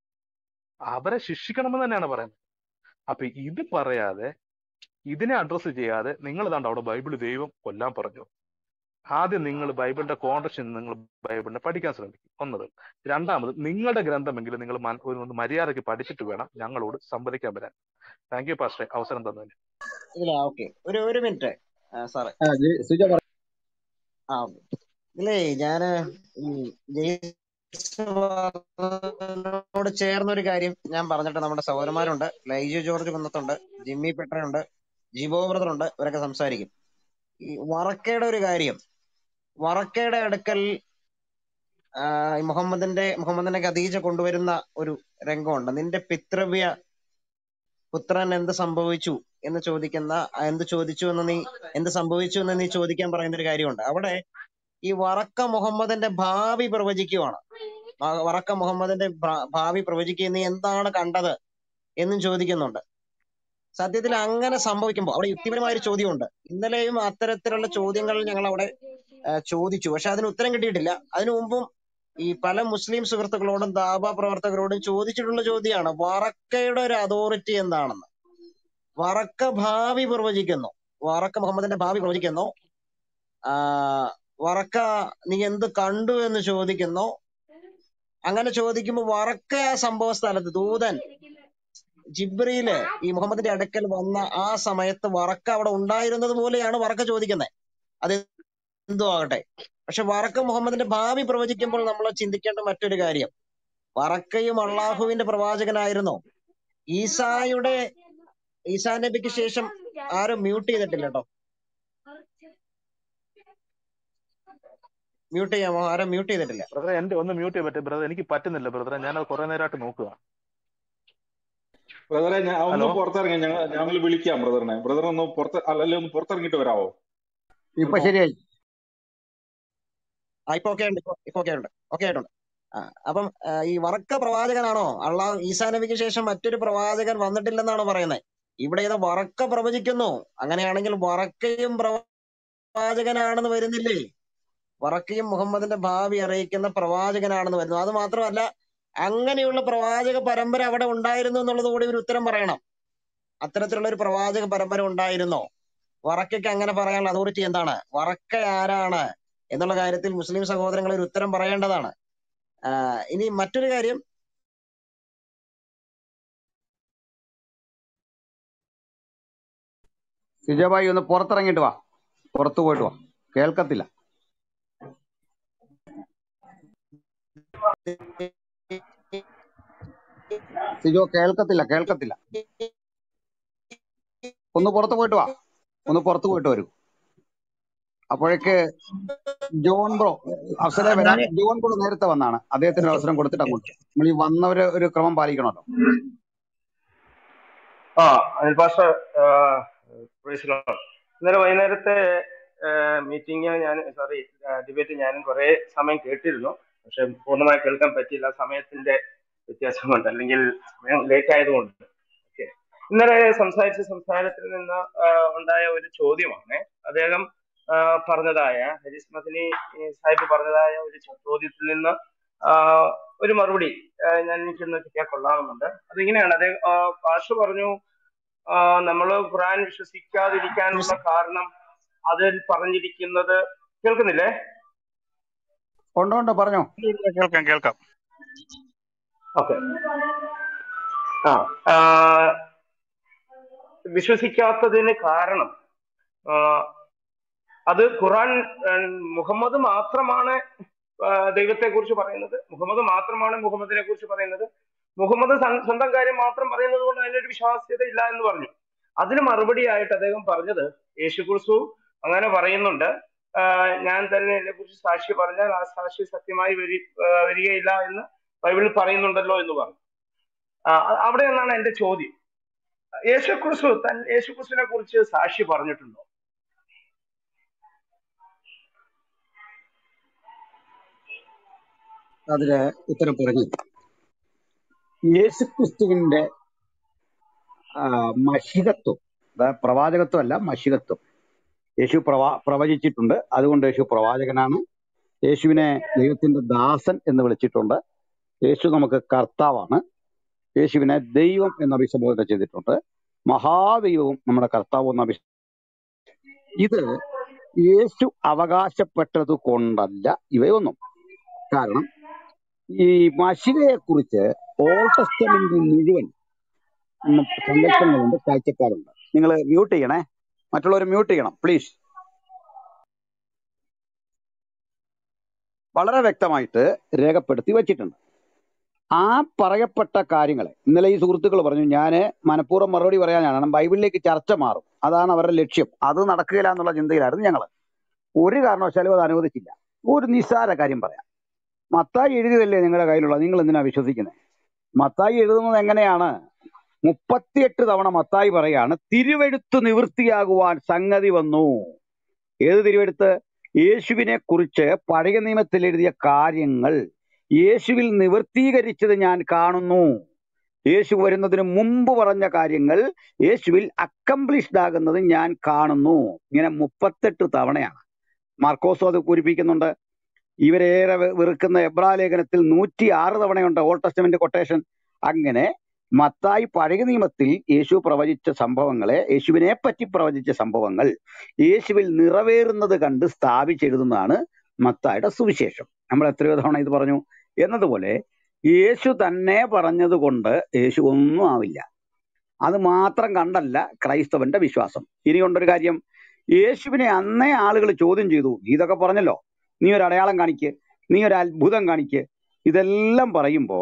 Speaker 5: അവരെ ശിക്ഷിക്കണമെന്ന് തന്നെയാണ് പറയുന്നത് അപ്പൊ ഇത് പറയാതെ ഇതിനെ അഡ്രസ്സ് ചെയ്യാതെ നിങ്ങൾ ഇതാണ്ട് അവിടെ ബൈബിള് ദൈവം കൊല്ലാൻ പറഞ്ഞു ആദ്യം നിങ്ങൾ ബൈബിളിന്റെ കോണ്ടക്ഷൻ നിങ്ങൾ ബൈബിളിനെ പഠിക്കാൻ ശ്രമിക്കും ഒന്നത് രണ്ടാമത് നിങ്ങളുടെ ഗ്രന്ഥമെങ്കിലും നിങ്ങൾ മൻ- ഒരു ഒന്ന് മര്യാദയ്ക്ക് പഠിച്ചിട്ട് വേണം ഞങ്ങളോട് സംവദിക്കാൻ വരാൻ താങ്ക് യു പാസ്റ്ററെ അവസരം തന്നതിന്
Speaker 7: ഇല്ല ഓക്കെ ഒരു ഒരു മിനിറ്റ് സാറേ
Speaker 1: ആ, ജെ- സുജ പറ
Speaker 7: ആ ഇല്ലേ ഞാന് ഈ ജെയ്സനോട് ചേർന്ന ഒരു കാര്യം ഞാൻ പറഞ്ഞിട്ട് നമ്മുടെ സഹോദരന്മാരുണ്ട് ലൈജു ജോർജ് കുന്നത്തുണ്ട് ജിമ്മി പെട്രയുണ്ട് ജിബോ ബ്രദർ ഉണ്ട് ഇവരൊക്കെ സംസാരിക്കും ഈ വറക്കയുടെ ഒരു കാര്യം വറക്കയുടെ അടുക്കൽ ആ, ഈ മുഹമ്മദിന്റെ മുഹമ്മദിന്റെ ഖദീജ കൊണ്ടുവരുന്ന ഒരു രംഗമുണ്ട് നിന്റെ പിതൃവ്യ പുത്രൻ എന്ത് സംഭവിച്ചു എന്ന് ചോദിക്കുന്ന ആ, എന്ത് ചോദിച്ചു എന്ന് നീ എന്ത് സംഭവിച്ചു എന്ന് നീ ചോദിക്കാൻ പറയുന്ന ഒരു കാര്യമുണ്ട് അവിടെ ഈ വറക്ക മുഹമ്മദിന്റെ ഭാവി പ്രവചിക്കുവാണ് വ- വറക്ക മുഹമ്മദിന്റെ ഭ- ഭാവി പ്രവചിക്കുക നീ എന്താണ് കണ്ടത് എന്നും ചോദിക്കുന്നുണ്ട് സത്യത്തിൽ അങ്ങനെ സംഭവിക്കുമ്പോൾ അവിടെ യുക്തിപരമായ ഒരു ചോദ്യമുണ്ട് ഇന്നലെയും അത്തരത്തിലുള്ള ചോദ്യങ്ങൾ ഞങ്ങൾ അവിടെ ആ, ചോദിച്ചു പക്ഷെ അതിന് ഉത്തരം കിട്ടിയിട്ടില്ല അതിനു മുമ്പും ഈ പല മുസ്ലിം സുഹൃത്തുക്കളോടും ദാബ പ്രവർത്തകരോടും ചോദിച്ചിട്ടുള്ള ചോദ്യമാണ് വറക്കയുടെ ഒരു അതോറിറ്റി എന്താണെന്ന് വറക്ക ഭാവി പ്രവചിക്കുന്നു വറക്ക മുഹമ്മദിന്റെ ഭാവി പ്രവചിക്കുന്നു ആ വറക്ക നീ എന്ത് കണ്ടു എന്ന് ചോദിക്കുന്നു അങ്ങനെ ചോദിക്കുമ്പോൾ വറക്ക ആ സംഭവ സ്ഥലത്ത് ദൂതൻ ജിബ്രീല് ഈ മുഹമ്മദിന്റെ അടുക്കൽ വന്ന ആ സമയത്ത് വറക്ക അവിടെ ഉണ്ടായിരുന്നത് പോലെയാണ് വറക്ക ചോദിക്കുന്നത് അത് എന്തോ ആകട്ടെ പക്ഷെ വറക്ക മുഹമ്മദിന്റെ ഭാവി പ്രവചിക്കുമ്പോൾ നമ്മൾ ചിന്തിക്കേണ്ട മറ്റൊരു കാര്യം വറക്കയും അള്ളാഹുവിന്റെ പ്രവാചകനായിരുന്നു ഈസായുടെ ഈസാ നബിക്ക് ശേഷം ആരും മ്യൂട്ട് ചെയ്തിട്ടില്ല കേട്ടോ മ്യൂട്ട് ചെയ്യാമോ ആരും മ്യൂട്ട് ചെയ്തിട്ടില്ല
Speaker 5: ബ്രദറെ എന്റെ ഒന്ന് മ്യൂട്ട് ചെയ്യാൻ പറ്റും ബ്രദർ എനിക്ക് പറ്റുന്നില്ല ബ്രദറെ ഞാനത് കുറെ നേരമായിട്ട് നോക്കുക
Speaker 8: ബ്രദറെ ഞാൻ ഒന്ന്
Speaker 5: ഹലോ
Speaker 8: പുറത്തിറങ്ങി ഞങ്ങൾ ഞങ്ങൾ വിളിക്കാം ബ്രദറിനെ ബ്രദർ ഒന്ന് പുറത്ത് അല്ലല്ലേ ഒന്ന് പുറത്തിറങ്ങിയിട്ട് വരാവോ
Speaker 1: ഇപ്പൊ
Speaker 8: ചിലപ്പോ
Speaker 1: ശരിയായി
Speaker 7: ആ ഇപ്പൊ ഓക്കെ ഉണ്ട് ഇപ്പൊ ഇപ്പൊ ഓക്കെ ഉണ്ട് ഓക്കെ ആയിട്ടുണ്ട് ആ, അപ്പം ആ, ഈ വറക്ക പ്രവാചകനാണോ അള്ളാഹ് ഈസാ നബിക്ക് ശേഷം മറ്റൊരു പ്രവാചകൻ വന്നിട്ടില്ലെന്നാണ് പറയുന്നത് ഇവിടെ ഇത് വറക്ക പ്രവചിക്കുന്നു അങ്ങനെയാണെങ്കിൽ വറക്കയും പ്രവാചകനാണെന്ന് വരുന്നില്ലേ വറക്കയും മുഹമ്മദിന്റെ ഭാവി അറിയിക്കുന്ന പ്രവാചകനാണെന്ന് വരുന്നു അത് മാത്രമല്ല അങ്ങനെയുള്ള പ്രവാചക പരമ്പര അവിടെ ഉണ്ടായിരുന്നു എന്നുള്ളത് കൂടി ഒരു ഉത്തരം പറയണം അത്തരത്തിലുള്ള ഒരു പ്രവാചക പരമ്പര ഉണ്ടായിരുന്നോ വറക്കയ്ക്ക് അങ്ങനെ പറയാനുള്ള അതോറിറ്റി എന്താണ് വറക്ക ആരാണ് എന്നുള്ള കാര്യത്തിൽ മുസ്ലിം സഹോദരങ്ങൾ ഒരു ഉത്തരം പറയേണ്ടതാണ് ആ, ഇനി മറ്റൊരു കാര്യം
Speaker 1: സുജഭായി ഒന്ന് പുറത്തിറങ്ങിയിട്ട് വാ പുറത്തു പോയിട്ട് വാ കേൾക്കത്തില്ല സിജോ കേൾക്കത്തില്ല കേൾക്കത്തില്ല ഒന്ന് പുറത്തു പോയിട്ട് വാ ഒന്ന് പുറത്തു പോയിട്ട് വരൂ അപ്പോഴേക്ക് ജോൺ ബ്രോ അഫ്സലെ വരാൻ
Speaker 3: ഞാൻ
Speaker 1: ജോൺ ബ്രോ നേരത്തെ വന്നാണ് അദ്ദേഹത്തിന് ഒരു
Speaker 3: ഓക്കെ
Speaker 1: അവസരം കൊടുത്തിട്ട് അങ്ങോട്ട് നമ്മൾ ഈ വന്നവര് ഒരു ക്രമം പാലിക്കണമല്ലോ
Speaker 9: ആ അനിൽ പാസ്റ്റർ പ്രൈസ് ലോർഡ്. ഇന്നലെ വൈകുന്നേരത്തെ മീറ്റിംഗ് ഞാൻ സോറി ഡിബേറ്റ് ഞാനും കുറെ സമയം കേട്ടിരുന്നു പക്ഷെ പൂർണ്ണമായി കേൾക്കാൻ പറ്റിയില്ല സമയത്തിന്റെ വ്യത്യാസം കൊണ്ട് അല്ലെങ്കിൽ സമയം ലേറ്റ് ആയതുകൊണ്ട് ഓക്കെ ഇന്നലെ സംസാരിച്ച സംസാരത്തിൽ നിന്ന് ആ, ഉണ്ടായ ഒരു ചോദ്യമാണ് അദ്ദേഹം ആ, പറഞ്ഞതായ ഹരീസ് മദനി സാഹിബ് പറഞ്ഞതായ ഒരു ചോദ്യത്തിൽ നിന്ന് ആ, ഒരു മറുപടി ആ, ഞാൻ എനിക്കൊന്ന് കിട്ടിയാൽ കൊള്ളാമെന്നുണ്ട് അതിങ്ങനെയാണ് അദ്ദേഹം ആ, പാസ്റ്റർ പറഞ്ഞു നമ്മൾ ഖുറാൻ വിശ്വസിക്കാതിരിക്കാനുള്ള കാരണം അതിൽ പറഞ്ഞിരിക്കുന്നത് കേൾക്കുന്നില്ലേ
Speaker 1: ഉണ്ടോ ഉണ്ടോ പറഞ്ഞോ
Speaker 4: കേൾക്കാം കേൾക്കാം
Speaker 9: ഓക്കെ ആ ആ, വിശ്വസിക്കാത്തതിന് കാരണം ആ, അത് ഖുറാൻ ആ, മുഹമ്മദ് മാത്രമാണ് ദൈവത്തെ കുറിച്ച് പറയുന്നത് മുഹമ്മദ് മാത്രമാണ് മുഹമ്മദിനെ കുറിച്ച് പറയുന്നത് മുഹമ്മദ് സ്വ- സ്വന്തം കാര്യം മാത്രം പറയുന്നത് കൊണ്ട് അതിനൊരു വിശ്വാസ്യത ഇല്ല എന്ന് പറഞ്ഞു അതിന് മറുപടിയായിട്ട് അദ്ദേഹം പറഞ്ഞത് യേശു ക്രിസ്തു അങ്ങനെ പറയുന്നുണ്ട് ആ, ഞാൻ തന്നെ എന്നെ കുറിച്ച് സാക്ഷി പറഞ്ഞാൽ ആ സാക്ഷി സത്യമായി വരി ആ, വരികയില്ല എന്ന് ബൈബിളിൽ പറയുന്നുണ്ടല്ലോ എന്ന് പറഞ്ഞു ആ, അ- അവിടെ നിന്നാണ് എന്റെ ചോദ്യം യേശു ക്രിസ്തു തൻ യേശു ക്രിസ്തുവിനെ കുറിച്ച് സാക്ഷി പറഞ്ഞിട്ടുണ്ടോ
Speaker 1: അതിന് ഉത്തരം പറഞ്ഞു യേശുക്രിസ്തുവിന്റെ ആ, മഷികത്വം അതായത് പ്രവാചകത്വം അല്ല മഷികത്വം യേശു പ്രവാ പ്രവചിച്ചിട്ടുണ്ട് അതുകൊണ്ട് യേശു പ്രവാചകനാണ് യേശുവിനെ ദൈവത്തിന്റെ ദാസൻ എന്ന് വിളിച്ചിട്ടുണ്ട് യേശു നമുക്ക് കർത്താവാണ് യേശുവിനെ ദൈവം എന്ന് അഭിസംബോധന ചെയ്തിട്ടുണ്ട് മഹാദൈവവും നമ്മുടെ കർത്താവും എന്ന് അഭി ഇത് യേശു അവകാശപ്പെട്ടത് കൊണ്ടല്ല ഇവയൊന്നും കാരണം ഈ മഷികയെ കുറിച്ച് ഓൾഡ് ടെസ്റ്റമെന്റിൽ മുഴുവൻ ഉം സങ്കല്പങ്ങളുണ്ട് കാഴ്ചക്കാരുണ്ട് നിങ്ങൾ മ്യൂട്ട് ചെയ്യണേ മറ്റുള്ളവർ മ്യൂട്ട് ചെയ്യണം പ്ലീസ് വളരെ വ്യക്തമായിട്ട് രേഖപ്പെടുത്തി വച്ചിട്ടുണ്ട് ആ പറയപ്പെട്ട കാര്യങ്ങളെ ഇന്നലെ ഈ സുഹൃത്തുക്കൾ പറഞ്ഞു ഞാൻ മനഃപൂർവ്വം മറുപടി പറയാനാണ് കാരണം ബൈബിളിലേക്ക് ചർച്ച മാറും അതാണ് അവരുടെ ലക്ഷ്യം അത് നടക്കുകയില്ല എന്നുള്ള ചിന്തയിലായിരുന്നു ഞങ്ങൾ ഒരു കാരണവശാലും അത് അനുവദിച്ചില്ല ഒരു നിസ്സാര കാര്യം പറയാം മത്തായി എഴുതിയതല്ലേ നിങ്ങളുടെ കയ്യിലുള്ള നിങ്ങൾ എന്തിനാ വിശ്വസിക്കുന്നത് മത്തായി എഴുതുന്നത് എങ്ങനെയാണ് മുപ്പത്തിയെട്ട് തവണ മത്തായി പറയാണ് തിരുവെഴുത്ത് നിവൃത്തിയാകുവാൻ സംഗതി വന്നു ഏത് തിരുവെഴുത്ത് യേശുവിനെ കുറിച്ച് പഴയ നിയമത്തിൽ എഴുതിയ കാര്യങ്ങൾ യേശുവിൽ നിവൃത്തീകരിച്ചത് ഞാൻ കാണുന്നു യേശു വരുന്നതിന് മുമ്പ് പറഞ്ഞ കാര്യങ്ങൾ യേശുവിൽ അക്കംപ്ലിഷ്ഡ് ആകുന്നത് ഞാൻ കാണുന്നു ഇങ്ങനെ മുപ്പത്തെട്ട് തവണയാണ് മാർക്കോസോ അത് പൂരിപ്പിക്കുന്നുണ്ട് ഇവരേറെ വെ- വെറുക്കുന്ന എബ്രാ ലേഖനത്തിൽ നൂറ്റി ആറ് തവണയുണ്ട് ഓൾഡ് ടെസ്റ്റമെന്റ് കൊട്ടേഷൻ അങ്ങനെ മത്തായി പഴയ നിയമത്തിൽ യേശു പ്രവചിച്ച സംഭവങ്ങളെ യേശുവിനെ പറ്റി പ്രവചിച്ച സംഭവങ്ങൾ യേശുവിൽ നിറവേറുന്നത് കണ്ട് സ്ഥാപിച്ചെഴുതുന്നതാണ് മത്തായുടെ സുവിശേഷം നമ്മൾ എത്രയോ തവണ ഇത് പറഞ്ഞു എന്നതുപോലെ യേശു തന്നെ പറഞ്ഞത് കൊണ്ട് യേശു ഒന്നും ആവില്ല അത് മാത്രം കണ്ടല്ല ക്രൈസ്തവന്റെ വിശ്വാസം ഇനി കൊണ്ടൊരു കാര്യം യേശുവിനെ അന്നേ ആളുകൾ ചോദ്യം ചെയ്തു "നീ ഇതൊക്കെ പറഞ്ഞല്ലോ നീ ഒരു അടയാളം കാണിക്ക് നീ ഒരു അത്ഭുതം കാണിക്ക് ഇതെല്ലാം പറയുമ്പോ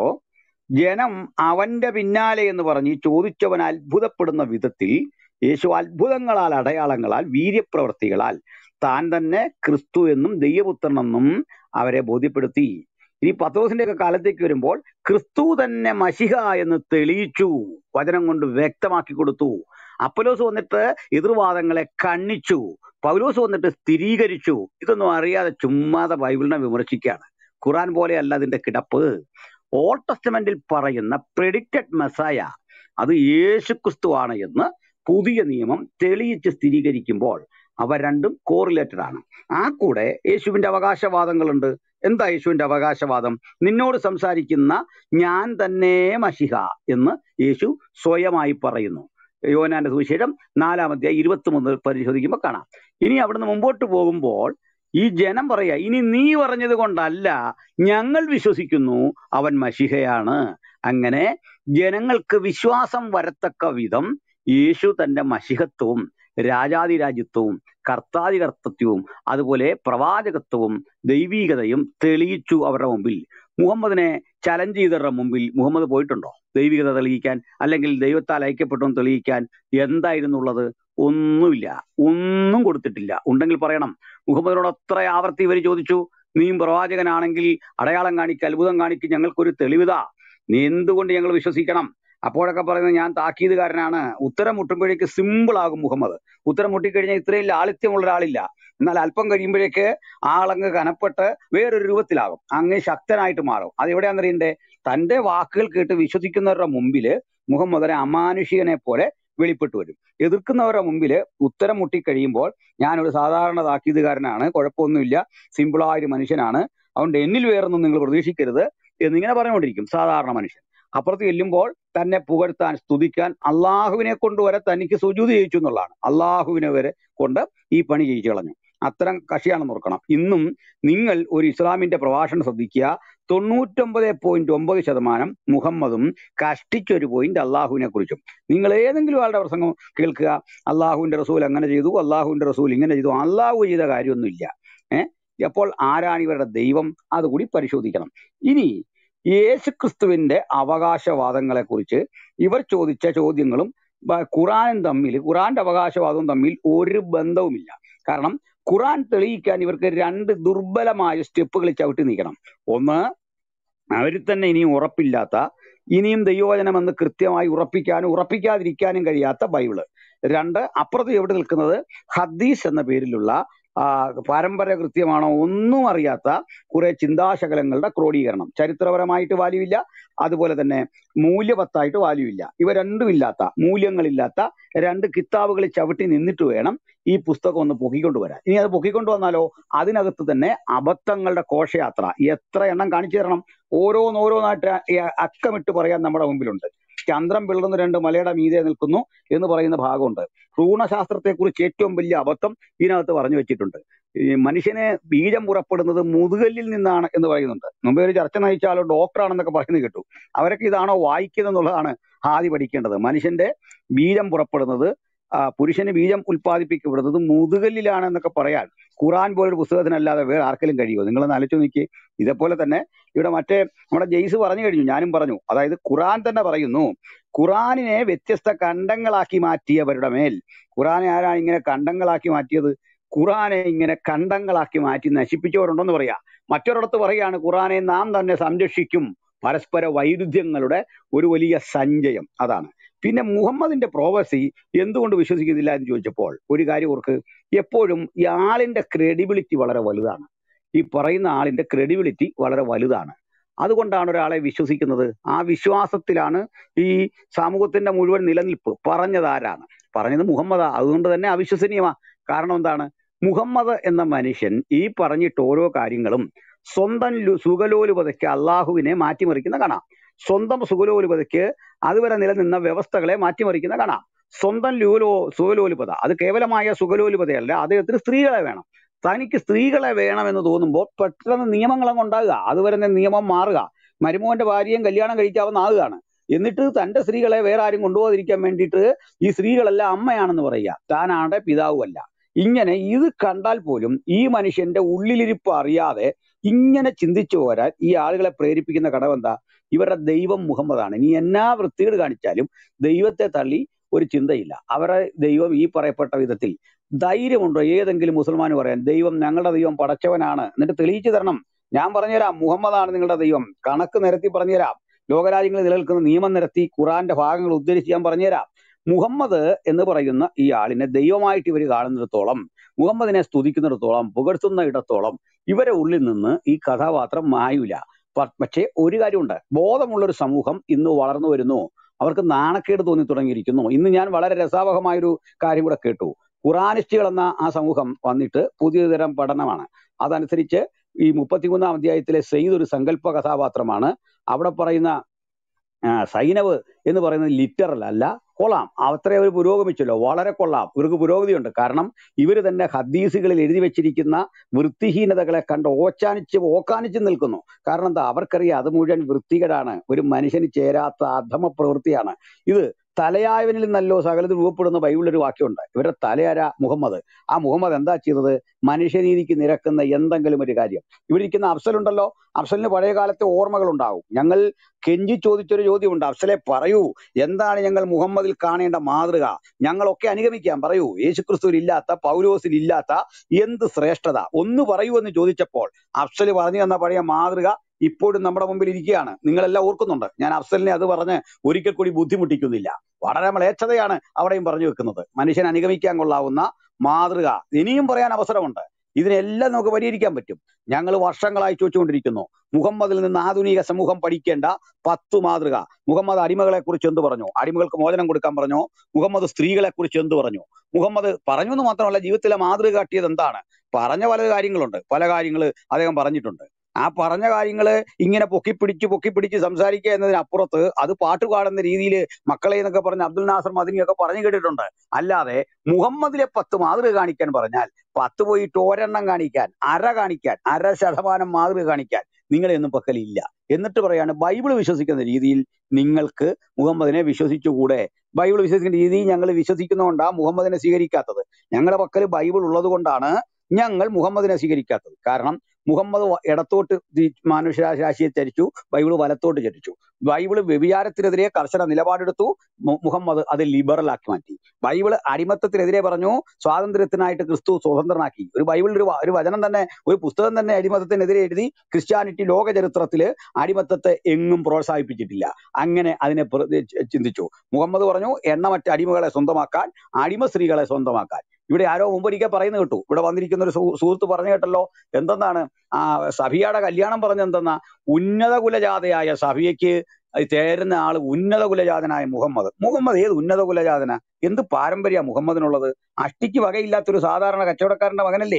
Speaker 1: ജനം അവന്റെ പിന്നാലെ എന്ന് പറഞ്ഞ് ഈ ചോദിച്ചവൻ അത്ഭുതപ്പെടുന്ന വിധത്തിൽ യേശു അത്ഭുതങ്ങളാൽ അടയാളങ്ങളാൽ വീര്യപ്രവർത്തികളാൽ താൻ തന്നെ ക്രിസ്തു എന്നും ദൈവപുത്രനെന്നും അവരെ ബോധ്യപ്പെടുത്തി ഇനി പത്രോസിന്റെ ഒക്കെ കാലത്തേക്ക് വരുമ്പോൾ ക്രിസ്തു തന്നെ മഷിഹ എന്ന് തെളിയിച്ചു വചനം കൊണ്ട് വ്യക്തമാക്കി കൊടുത്തു അപ്പലോസ് വന്നിട്ട് എതിർവാദങ്ങളെ കണ്ണിച്ചു പൗലോസ് വന്നിട്ട് സ്ഥിരീകരിച്ചു ഇതൊന്നും അറിയാതെ ചുമ്മാതെ ബൈബിളിനെ വിമർശിക്കുകയാണ് ഖുറാൻ പോലെയല്ല അതിന്റെ കിടപ്പ് ഓൾഡ് ടെസ്റ്റമെന്റിൽ പറയുന്ന പ്രെഡിക്റ്റഡ് മെസ്സായ അത് യേശു ക്രിസ്തുവാണ് എന്ന് പുതിയ നിയമം തെളിയിച്ച് സ്ഥിരീകരിക്കുമ്പോൾ അവ രണ്ടും കോറിലേറ്റഡ് ആണ് ആ കൂടെ യേശുവിന്റെ അവകാശവാദങ്ങളുണ്ട് എന്താ യേശുവിന്റെ അവകാശവാദം നിന്നോട് സംസാരിക്കുന്ന ഞാൻ തന്നെ മഷിഹ എന്ന് യേശു സ്വയമായി പറയുന്നു യോനാന്റെ സുവിശേഷം നാലാമത്തെ ഇരുപത്തി മൂന്ന് പരിശോധിക്കുമ്പോൾ കാണാം ഇനി അവിടുന്ന് മുമ്പോട്ട് പോകുമ്പോൾ ഈ ജനം പറയാ ഇനി നീ പറഞ്ഞത് കൊണ്ടല്ല ഞങ്ങൾ വിശ്വസിക്കുന്നു അവൻ മഷിഹയാണ് അങ്ങനെ ജനങ്ങൾക്ക് വിശ്വാസം വരത്തക്ക വിധം യേശു തന്റെ മഷിഹത്വവും രാജാതിരാജ്യത്വവും കർത്താതികർത്തത്വവും അതുപോലെ പ്രവാചകത്വവും ദൈവീകതയും തെളിയിച്ചു അവരുടെ മുമ്പിൽ മുഹമ്മദിനെ ചലഞ്ച് ചെയ്തവരുടെ മുമ്പിൽ മുഹമ്മദ് പോയിട്ടുണ്ടോ ദൈവികത തെളിയിക്കാൻ അല്ലെങ്കിൽ ദൈവത്താൽ അയക്കപ്പെട്ടു എന്ന് തെളിയിക്കാൻ എന്തായിരുന്നുള്ളത് ഒന്നുമില്ല ഒന്നും കൊടുത്തിട്ടില്ല ഉണ്ടെങ്കിൽ പറയണം മുഹമ്മദിനോട് അത്ര ആവർത്തി ഇവർ ചോദിച്ചു നീയും പ്രവാചകനാണെങ്കിൽ അടയാളം കാണിക്ക് അത്ഭുതം കാണിക്ക് ഞങ്ങൾക്കൊരു തെളിവിതാ നീ എന്തുകൊണ്ട് ഞങ്ങൾ വിശ്വസിക്കണം അപ്പോഴൊക്കെ പറയുന്നത് ഞാൻ താക്കീതുകാരനാണ് ഉത്തരം മുട്ടുമ്പോഴേക്ക് സിമ്പിൾ ആകും മുഹമ്മദ് ഉത്തരം മുട്ടിക്കഴിഞ്ഞാൽ ഇത്രയും ലാളിത്യമുള്ള ഒരാളില്ല എന്നാൽ അല്പം കഴിയുമ്പോഴേക്ക് ആളങ്ങ് കനപ്പെട്ട് വേറൊരു രൂപത്തിലാകും അങ്ങ് ശക്തനായിട്ട് മാറും അത് എവിടെയാണെന്നറിയണ്ടേ തന്റെ വാക്കുകൾ കേട്ട് വിശ്വസിക്കുന്നവരുടെ മുമ്പില് മുഹമ്മദിനെ അമാനുഷികനെ പോലെ വെളിപ്പെട്ടു വരും എതിർക്കുന്നവരുടെ മുമ്പില് ഉത്തരം മുട്ടിക്കഴിയുമ്പോൾ ഞാനൊരു സാധാരണ താക്കീതുകാരനാണ് കുഴപ്പമൊന്നുമില്ല സിമ്പിളായ ഒരു മനുഷ്യനാണ് അതുകൊണ്ട് എന്നിൽ വേറൊന്നും നിങ്ങൾ പ്രതീക്ഷിക്കരുത് എന്നിങ്ങനെ പറഞ്ഞുകൊണ്ടിരിക്കും സാധാരണ മനുഷ്യൻ അപ്പുറത്ത് ചെല്ലുമ്പോൾ തന്നെ പുകഴ്ത്താൻ സ്തുതിക്കാൻ അള്ളാഹുവിനെ കൊണ്ട് വരെ തനിക്ക് സുജൂതി ചെയ്യിച്ചു എന്നുള്ളതാണ് അള്ളാഹുവിനെ വരെ കൊണ്ട് ഈ പണി ചെയ്യിച്ചു കളഞ്ഞു അത്തരം കക്ഷിയാണെന്ന് ഓർക്കണം ഇന്നും നിങ്ങൾ ഒരു ഇസ്ലാമിന്റെ പ്രഭാഷണം ശ്രദ്ധിക്കുക തൊണ്ണൂറ്റൊമ്പത് പോയിന്റ് ഒമ്പത് ശതമാനം മുഹമ്മദും കഷ്ടിച്ചൊരു പോയിന്റ് അള്ളാഹുവിനെ കുറിച്ചും നിങ്ങൾ ഏതെങ്കിലും ആളുടെ പ്രസംഗം കേൾക്കുക അള്ളാഹുവിന്റെ റസൂൽ അങ്ങനെ ചെയ്തു അള്ളാഹുവിന്റെ റസൂൽ ഇങ്ങനെ ചെയ്തു അള്ളാഹു ചെയ്ത കാര്യമൊന്നുമില്ല ഏഹ് അപ്പോൾ ആരാണ് ഇവരുടെ ദൈവം അതുകൂടി പരിശോധിക്കണം ഇനി യേശുക്രിസ്തുവിന്റെ അവകാശവാദങ്ങളെ കുറിച്ച് ഇവർ ചോദിച്ച ചോദ്യങ്ങളും ബ- ഖുറാനും തമ്മിൽ ഖുറാന്റെ അവകാശവാദവും തമ്മിൽ ഒരു ബന്ധവുമില്ല കാരണം ഖുറാൻ തെളിയിക്കാൻ ഇവർക്ക് രണ്ട് ദുർബലമായ സ്റ്റെപ്പുകൾ ചവിട്ടി നീക്കണം ഒന്ന് അവരിൽ തന്നെ ഇനിയും ഉറപ്പില്ലാത്ത ഇനിയും ദൈവവചനമെന്ന് കൃത്യമായി ഉറപ്പിക്കാനും ഉറപ്പിക്കാതിരിക്കാനും കഴിയാത്ത ബൈബിള് രണ്ട് അപ്പുറത്ത് എവിടെ നിൽക്കുന്നത് ഹദീസ് എന്ന പേരിലുള്ള ആ, പാരമ്പര്യ കൃത്യമാണോ ഒന്നും അറിയാത്ത കുറെ ചിന്താശകലങ്ങളുടെ ക്രോഡീകരണം ചരിത്രപരമായിട്ട് വാല്യൂ അതുപോലെ തന്നെ മൂല്യവത്തായിട്ട് വാല്യൂ ഇല്ല ഇവ രണ്ടും ഇല്ലാത്ത മൂല്യങ്ങളില്ലാത്ത രണ്ട് കിതാബുകൾ ചവിട്ടി നിന്നിട്ട് വേണം ഈ പുസ്തകം ഒന്ന് പൊക്കിക്കൊണ്ട് വരാൻ ഇനി അത് പൊക്കിക്കൊണ്ട് വന്നാലോ അതിനകത്ത് തന്നെ അബദ്ധങ്ങളുടെ ഘോഷയാത്ര എത്ര എണ്ണം കാണിച്ചു തരണം ഓരോന്നോരോന്നായിട്ട് ഈ അക്കമിട്ട് പറയാൻ നമ്മുടെ മുമ്പിലുണ്ട് ചന്ദ്രൻ പിളർന്ന് രണ്ട് മലയുടെ മീതെ നിൽക്കുന്നു എന്ന് പറയുന്ന ഭാഗമുണ്ട് ഭ്രൂണശാസ്ത്രത്തെക്കുറിച്ച് ഏറ്റവും വലിയ അബദ്ധം ഇതിനകത്ത് പറഞ്ഞു വെച്ചിട്ടുണ്ട് ഈ മനുഷ്യന് ബീജം പുറപ്പെടുന്നത് മുതുകല്ലിൽ നിന്നാണ് എന്ന് പറയുന്നുണ്ട് മുമ്പേ ഒരു ചർച്ച നയിച്ച ആളോ ഡോക്ടറാണെന്നൊക്കെ പറയുന്നത് കേട്ടു അവരൊക്കെ ഇതാണോ വായിക്കുന്നത് എന്നുള്ളതാണ് ആദ്യം പഠിക്കേണ്ടത് മനുഷ്യന്റെ ബീജം പുറപ്പെടുന്നത് ആ, പുരുഷന് ബീജം ഉൽപ്പാദിപ്പിക്കപ്പെടുന്നത് മുതുകല്ലിലാണ് എന്നൊക്കെ പറയാൻ ഖുറാൻ പോലൊരു പുസ്തകത്തിനല്ലാതെ വേറെ ആർക്കെങ്കിലും കഴിയുമോ നിങ്ങളൊന്ന് ആലോചിച്ച് നോക്കി ഇതേപോലെ തന്നെ ഇവിടെ മറ്റേ നമ്മുടെ ജെയ്സ് പറഞ്ഞു കഴിഞ്ഞു ഞാനും പറഞ്ഞു അതായത് ഖുറാൻ തന്നെ പറയുന്നു ഖുറാനിനെ വ്യത്യസ്ത കണ്ടങ്ങളാക്കി മാറ്റിയവരുടെ മേൽ ഖുറാനെ ആരാണ് ഇങ്ങനെ കണ്ടങ്ങളാക്കി മാറ്റിയത് ഖുറാനെ ഇങ്ങനെ കണ്ടങ്ങളാക്കി മാറ്റി നശിപ്പിച്ചവരുണ്ടെന്ന് പറയാ മറ്റൊരിടത്ത് പറയാണ് ഖുറാനെ നാം തന്നെ സംരക്ഷിക്കും പരസ്പര വൈരുദ്ധ്യങ്ങളുടെ ഒരു വലിയ സഞ്ചയം അതാണ് പിന്നെ മുഹമ്മദിന്റെ പ്രോവസി എന്തുകൊണ്ട് വിശ്വസിക്കുന്നില്ല എന്ന് ചോദിച്ചപ്പോൾ ഒരു കാര്യം ഓർക്ക് എപ്പോഴും ഈ ആളിന്റെ ക്രെഡിബിലിറ്റി വളരെ വലുതാണ് ഈ പറയുന്ന ആളിന്റെ ക്രെഡിബിലിറ്റി വളരെ വലുതാണ് അതുകൊണ്ടാണ് ഒരാളെ വിശ്വസിക്കുന്നത് ആ വിശ്വാസത്തിലാണ് ഈ സമൂഹത്തിന്റെ മുഴുവൻ നിലനിൽപ്പ് പറഞ്ഞത് ആരാണ് പറഞ്ഞത് മുഹമ്മദാ അതുകൊണ്ട് തന്നെ അവിശ്വസനീയമാ കാരണം എന്താണ് മുഹമ്മദ് എന്ന മനുഷ്യൻ ഈ പറഞ്ഞിട്ട് ഓരോ കാര്യങ്ങളും സ്വന്തം ലു- സുഖലോലുപതയ്ക്ക് അള്ളാഹുവിനെ മാറ്റിമറിക്കുന്ന കാണാം സ്വന്തം സുഖലോലുപതയ്ക്ക് അതുവരെ നിലനിന്ന വ്യവസ്ഥകളെ മാറ്റിമറിക്കുന്ന കാണാം സ്വന്തം ലൂലോ സുഖലോലുപത അത് കേവലമായ സുഖലോലുപതയല്ല അദ്ദേഹത്തിന് സ്ത്രീകളെ വേണം തനിക്ക് സ്ത്രീകളെ വേണമെന്ന് തോന്നുമ്പോൾ പെട്ടെന്ന് നിയമങ്ങൾ അങ്ങ് ഉണ്ടാകുക അതുവരെ നിന്ന് നിയമം മാറുക മരുമോന്റെ ഭാര്യയും കല്യാണം കഴിക്കാവുന്നതാകുകയാണ് എന്നിട്ട് തന്റെ സ്ത്രീകളെ വേറെ ആരും കൊണ്ടുപോകാതിരിക്കാൻ വേണ്ടിയിട്ട് ഈ സ്ത്രീകളെല്ലാം അമ്മയാണെന്ന് പറയുക താനാണ് പിതാവുമല്ല ഇങ്ങനെ ഇത് കണ്ടാൽ പോലും ഈ മനുഷ്യന്റെ ഉള്ളിലിരിപ്പ് അറിയാതെ ഇങ്ങനെ ചിന്തിച്ചു പോരാൻ ഈ ആളുകളെ പ്രേരിപ്പിക്കുന്ന ഘടകം എന്താ ഇവരുടെ ദൈവം മുഹമ്മദാണ് നീ എന്നാ വൃത്തികേട് കാണിച്ചാലും ദൈവത്തെ തള്ളി ഒരു ചിന്തയില്ല അവരുടെ ദൈവം ഈ പറയപ്പെട്ട വിധത്തിൽ ധൈര്യമുണ്ടോ ഏതെങ്കിലും മുസൽമാൻ പറയാൻ ദൈവം ഞങ്ങളുടെ ദൈവം പടച്ചവനാണ് എന്നിട്ട് തെളിയിച്ചു തരണം ഞാൻ പറഞ്ഞുതരാം മുഹമ്മദാണ് നിങ്ങളുടെ ദൈവം കണക്ക് നിരത്തി പറഞ്ഞുതരാം ലോകരാജ്യങ്ങളിൽ നിലനിൽക്കുന്ന നിയമം നിരത്തി ഖുറാന്റെ ഭാഗങ്ങൾ ഉദ്ധരിച്ച് ഞാൻ പറഞ്ഞുതരാം മുഹമ്മദ് എന്ന് പറയുന്ന ഈ ആളിനെ ദൈവമായിട്ട് ഇവർ കാണുന്നിടത്തോളം മുഹമ്മദിനെ സ്തുതിക്കുന്നിടത്തോളം പുകഴ്ത്തുന്ന ഇടത്തോളം ഇവരെ ഉള്ളിൽ നിന്ന് ഈ കഥാപാത്രം മായൂല പ- പക്ഷേ ഒരു കാര്യമുണ്ട് ബോധമുള്ള ഒരു സമൂഹം ഇന്ന് വളർന്നു വരുന്നു അവർക്ക് നാണക്കേട് തോന്നി തുടങ്ങിയിരിക്കുന്നു ഇന്ന് ഞാൻ വളരെ രസാവഹമായൊരു കാര്യം കൂടെ കേട്ടു ഖുറാനിസ്റ്റുകൾ എന്ന ആ സമൂഹം വന്നിട്ട് പുതിയ തരം പഠനമാണ് അതനുസരിച്ച് ഈ മുപ്പത്തിമൂന്നാം അധ്യായത്തിലെ സെയ്ദ് ഒരു സങ്കല്പ കഥാപാത്രമാണ് അവിടെ പറയുന്ന ആ, സൈനവ് എന്ന് പറയുന്നത് ലിറ്ററൽ അല്ല കൊള്ളാം അത്രയും അവർ പുരോഗമിച്ചല്ലോ വളരെ കൊള്ളാം ഇവർക്ക് പുരോഗതിയുണ്ട് കാരണം ഇവർ തന്നെ ഹദീസുകളിൽ എഴുതി വെച്ചിരിക്കുന്ന വൃത്തിഹീനതകളെ കണ്ട് ഓച്ചാനിച്ച് ഓക്കാനിച്ച് നിൽക്കുന്നു കാരണം എന്താ അവർക്കറിയാം അത് മുഴുവൻ വൃത്തികേടാണ് ഒരു മനുഷ്യന് ചേരാത്ത അധമ പ്രവൃത്തിയാണ് ഇത് തലയായവനിൽ നല്ലോ സകലത് രൂപപ്പെടുന്ന ബൈബിളിൽ ഒരു വാക്യമുണ്ട് ഇവരുടെ തലയാര മുഹമ്മദ് ആ മുഹമ്മദ് എന്താ ചെയ്തത് മനുഷ്യനീതിക്ക് നിരക്കുന്ന എന്തെങ്കിലും ഒരു കാര്യം ഇവിടെ ഇരിക്കുന്ന അഫ്സലുണ്ടല്ലോ അഫ്സലിന് പഴയ കാലത്തെ ഓർമ്മകൾ ഉണ്ടാവും ഞങ്ങൾ കെഞ്ചി ചോദിച്ചൊരു ചോദ്യമുണ്ട് അഫ്സലെ പറയൂ എന്താണ് ഞങ്ങൾ മുഹമ്മദിൽ കാണേണ്ട മാതൃക ഞങ്ങളൊക്കെ അനുഗമിക്കാം പറയൂ യേശുക്രിസ്തുവിൽ ഇല്ലാത്ത പൗലോസിൽ ഇല്ലാത്ത എന്ത് ശ്രേഷ്ഠത ഒന്ന് പറയൂ എന്ന് ചോദിച്ചപ്പോൾ അഫ്സൽ പറഞ്ഞു തന്ന പഴയ മാതൃക ഇപ്പോഴും നമ്മുടെ മുമ്പിൽ ഇരിക്കുകയാണ് നിങ്ങളെല്ലാം ഓർക്കുന്നുണ്ട് ഞാൻ അഫ്സലിനെ അത് പറഞ്ഞ് ഒരിക്കൽ കൂടി ബുദ്ധിമുട്ടിക്കുന്നില്ല വളരെ മ്ലേച്ഛതയാണ് അവിടെയും പറഞ്ഞു വെക്കുന്നത് മനുഷ്യൻ അനുഗമിക്കാൻ കൊള്ളാവുന്ന മാതൃക ഇനിയും പറയാൻ അവസരമുണ്ട് ഇതിനെല്ലാം നമുക്ക് പരിഹരിക്കാൻ പറ്റും ഞങ്ങൾ വർഷങ്ങളായി ചോദിച്ചുകൊണ്ടിരിക്കുന്നു മുഹമ്മദിൽ നിന്ന് ആധുനിക സമൂഹം പഠിക്കേണ്ട പത്തു മാതൃക മുഹമ്മദ് അടിമകളെ കുറിച്ച് എന്ത് പറഞ്ഞു അടിമകൾക്ക് മോചനം കൊടുക്കാൻ പറഞ്ഞു മുഹമ്മദ് സ്ത്രീകളെ കുറിച്ച് എന്ത് പറഞ്ഞു മുഹമ്മദ് പറഞ്ഞു എന്ന് മാത്രമല്ല ജീവിതത്തിലെ മാതൃക കാട്ടിയത് എന്താണ് പറഞ്ഞ പല കാര്യങ്ങളുണ്ട് പല കാര്യങ്ങൾ അദ്ദേഹം പറഞ്ഞിട്ടുണ്ട് ആ പറഞ്ഞ കാര്യങ്ങള് ഇങ്ങനെ പൊക്കിപ്പിടിച്ച് പൊക്കിപ്പിടിച്ച് സംസാരിക്കുക എന്നതിനപ്പുറത്ത് അത് പാട്ട് പാടുന്ന രീതിയിൽ മക്കളെ എന്നൊക്കെ പറഞ്ഞ് അബ്ദുൽ നാസർ മദിനിയൊക്കെ പറഞ്ഞു കേട്ടിട്ടുണ്ട് അല്ലാതെ മുഹമ്മദിലെ പത്ത് മാതൃക കാണിക്കാൻ പറഞ്ഞാൽ പത്ത് പോയിട്ട് ഒരെണ്ണം കാണിക്കാൻ അര കാണിക്കാൻ അര ശതമാനം മാതൃക കാണിക്കാൻ നിങ്ങളെയൊന്നും പക്കലില്ല എന്നിട്ട് പറയാണ് ബൈബിൾ വിശ്വസിക്കുന്ന രീതിയിൽ നിങ്ങൾക്ക് മുഹമ്മദിനെ വിശ്വസിച്ചുകൂടെ ബൈബിൾ വിശ്വസിക്കുന്ന രീതിയിൽ ഞങ്ങൾ വിശ്വസിക്കുന്നതുകൊണ്ടാ മുഹമ്മദിനെ സ്വീകരിക്കാത്തത് ഞങ്ങളുടെ പക്കൽ ബൈബിൾ ഉള്ളത് കൊണ്ടാണ് ഞങ്ങൾ മുഹമ്മദിനെ സ്വീകരിക്കാത്തത് കാരണം മുഹമ്മദ് വ- ഇടത്തോട്ട് തി- മനുഷ്യരാശിയെ ചരിച്ചു ബൈബിൾ വലത്തോട്ട് ചരിച്ചു ബൈബിള് വ്യഭിചാരത്തിനെതിരെ കർശന നിലപാടെടുത്തു മു- മുഹമ്മദ് അത് ലിബറൽ ആക്കി മാറ്റി ബൈബിള് അടിമത്തത്തിനെതിരെ പറഞ്ഞു സ്വാതന്ത്ര്യത്തിനായിട്ട് ക്രിസ്തു സ്വതന്ത്രനാക്കി ഒരു ബൈബിളിൽ ഒരു വ- ഒരു വചനം തന്നെ ഒരു പുസ്തകം തന്നെ അടിമത്തത്തിനെതിരെ എഴുതി ക്രിസ്ത്യാനിറ്റി ലോക ചരിത്രത്തില് അടിമത്തത്തെ എങ്ങും പ്രോത്സാഹിപ്പിച്ചിട്ടില്ല അങ്ങനെ അതിനെ പ്ര- ചി- ചിന്തിച്ചു മുഹമ്മദ് പറഞ്ഞു എണ്ണമറ്റ അടിമകളെ സ്വന്തമാക്കാൻ അടിമ സ്ത്രീകളെ സ്വന്തമാക്കാൻ ഇവിടെ ആരോ മുമ്പൊരിക്കൽ പറയുന്നത് കേട്ടു ഇവിടെ വന്നിരിക്കുന്ന ഒരു സുഹൃ- സുഹൃത്ത് പറഞ്ഞു കേട്ടല്ലോ എന്തെന്നാണ് ആ സഫിയയുടെ കല്യാണം പറഞ്ഞ എന്തെന്നാ ഉന്നത കുലജാതയായ സഫിയയ്ക്ക് ചേരുന്ന ആള് ഉന്നത കുലജാതനായ മുഹമ്മദ് മുഹമ്മദ് ഏത് ഉന്നത കുലജാതന എന്ത് പാരമ്പര്യ മുഹമ്മദിനുള്ളത് അഷ്ടിക്ക് വകയില്ലാത്തൊരു സാധാരണ കച്ചവടക്കാരന്റെ മകനല്ലേ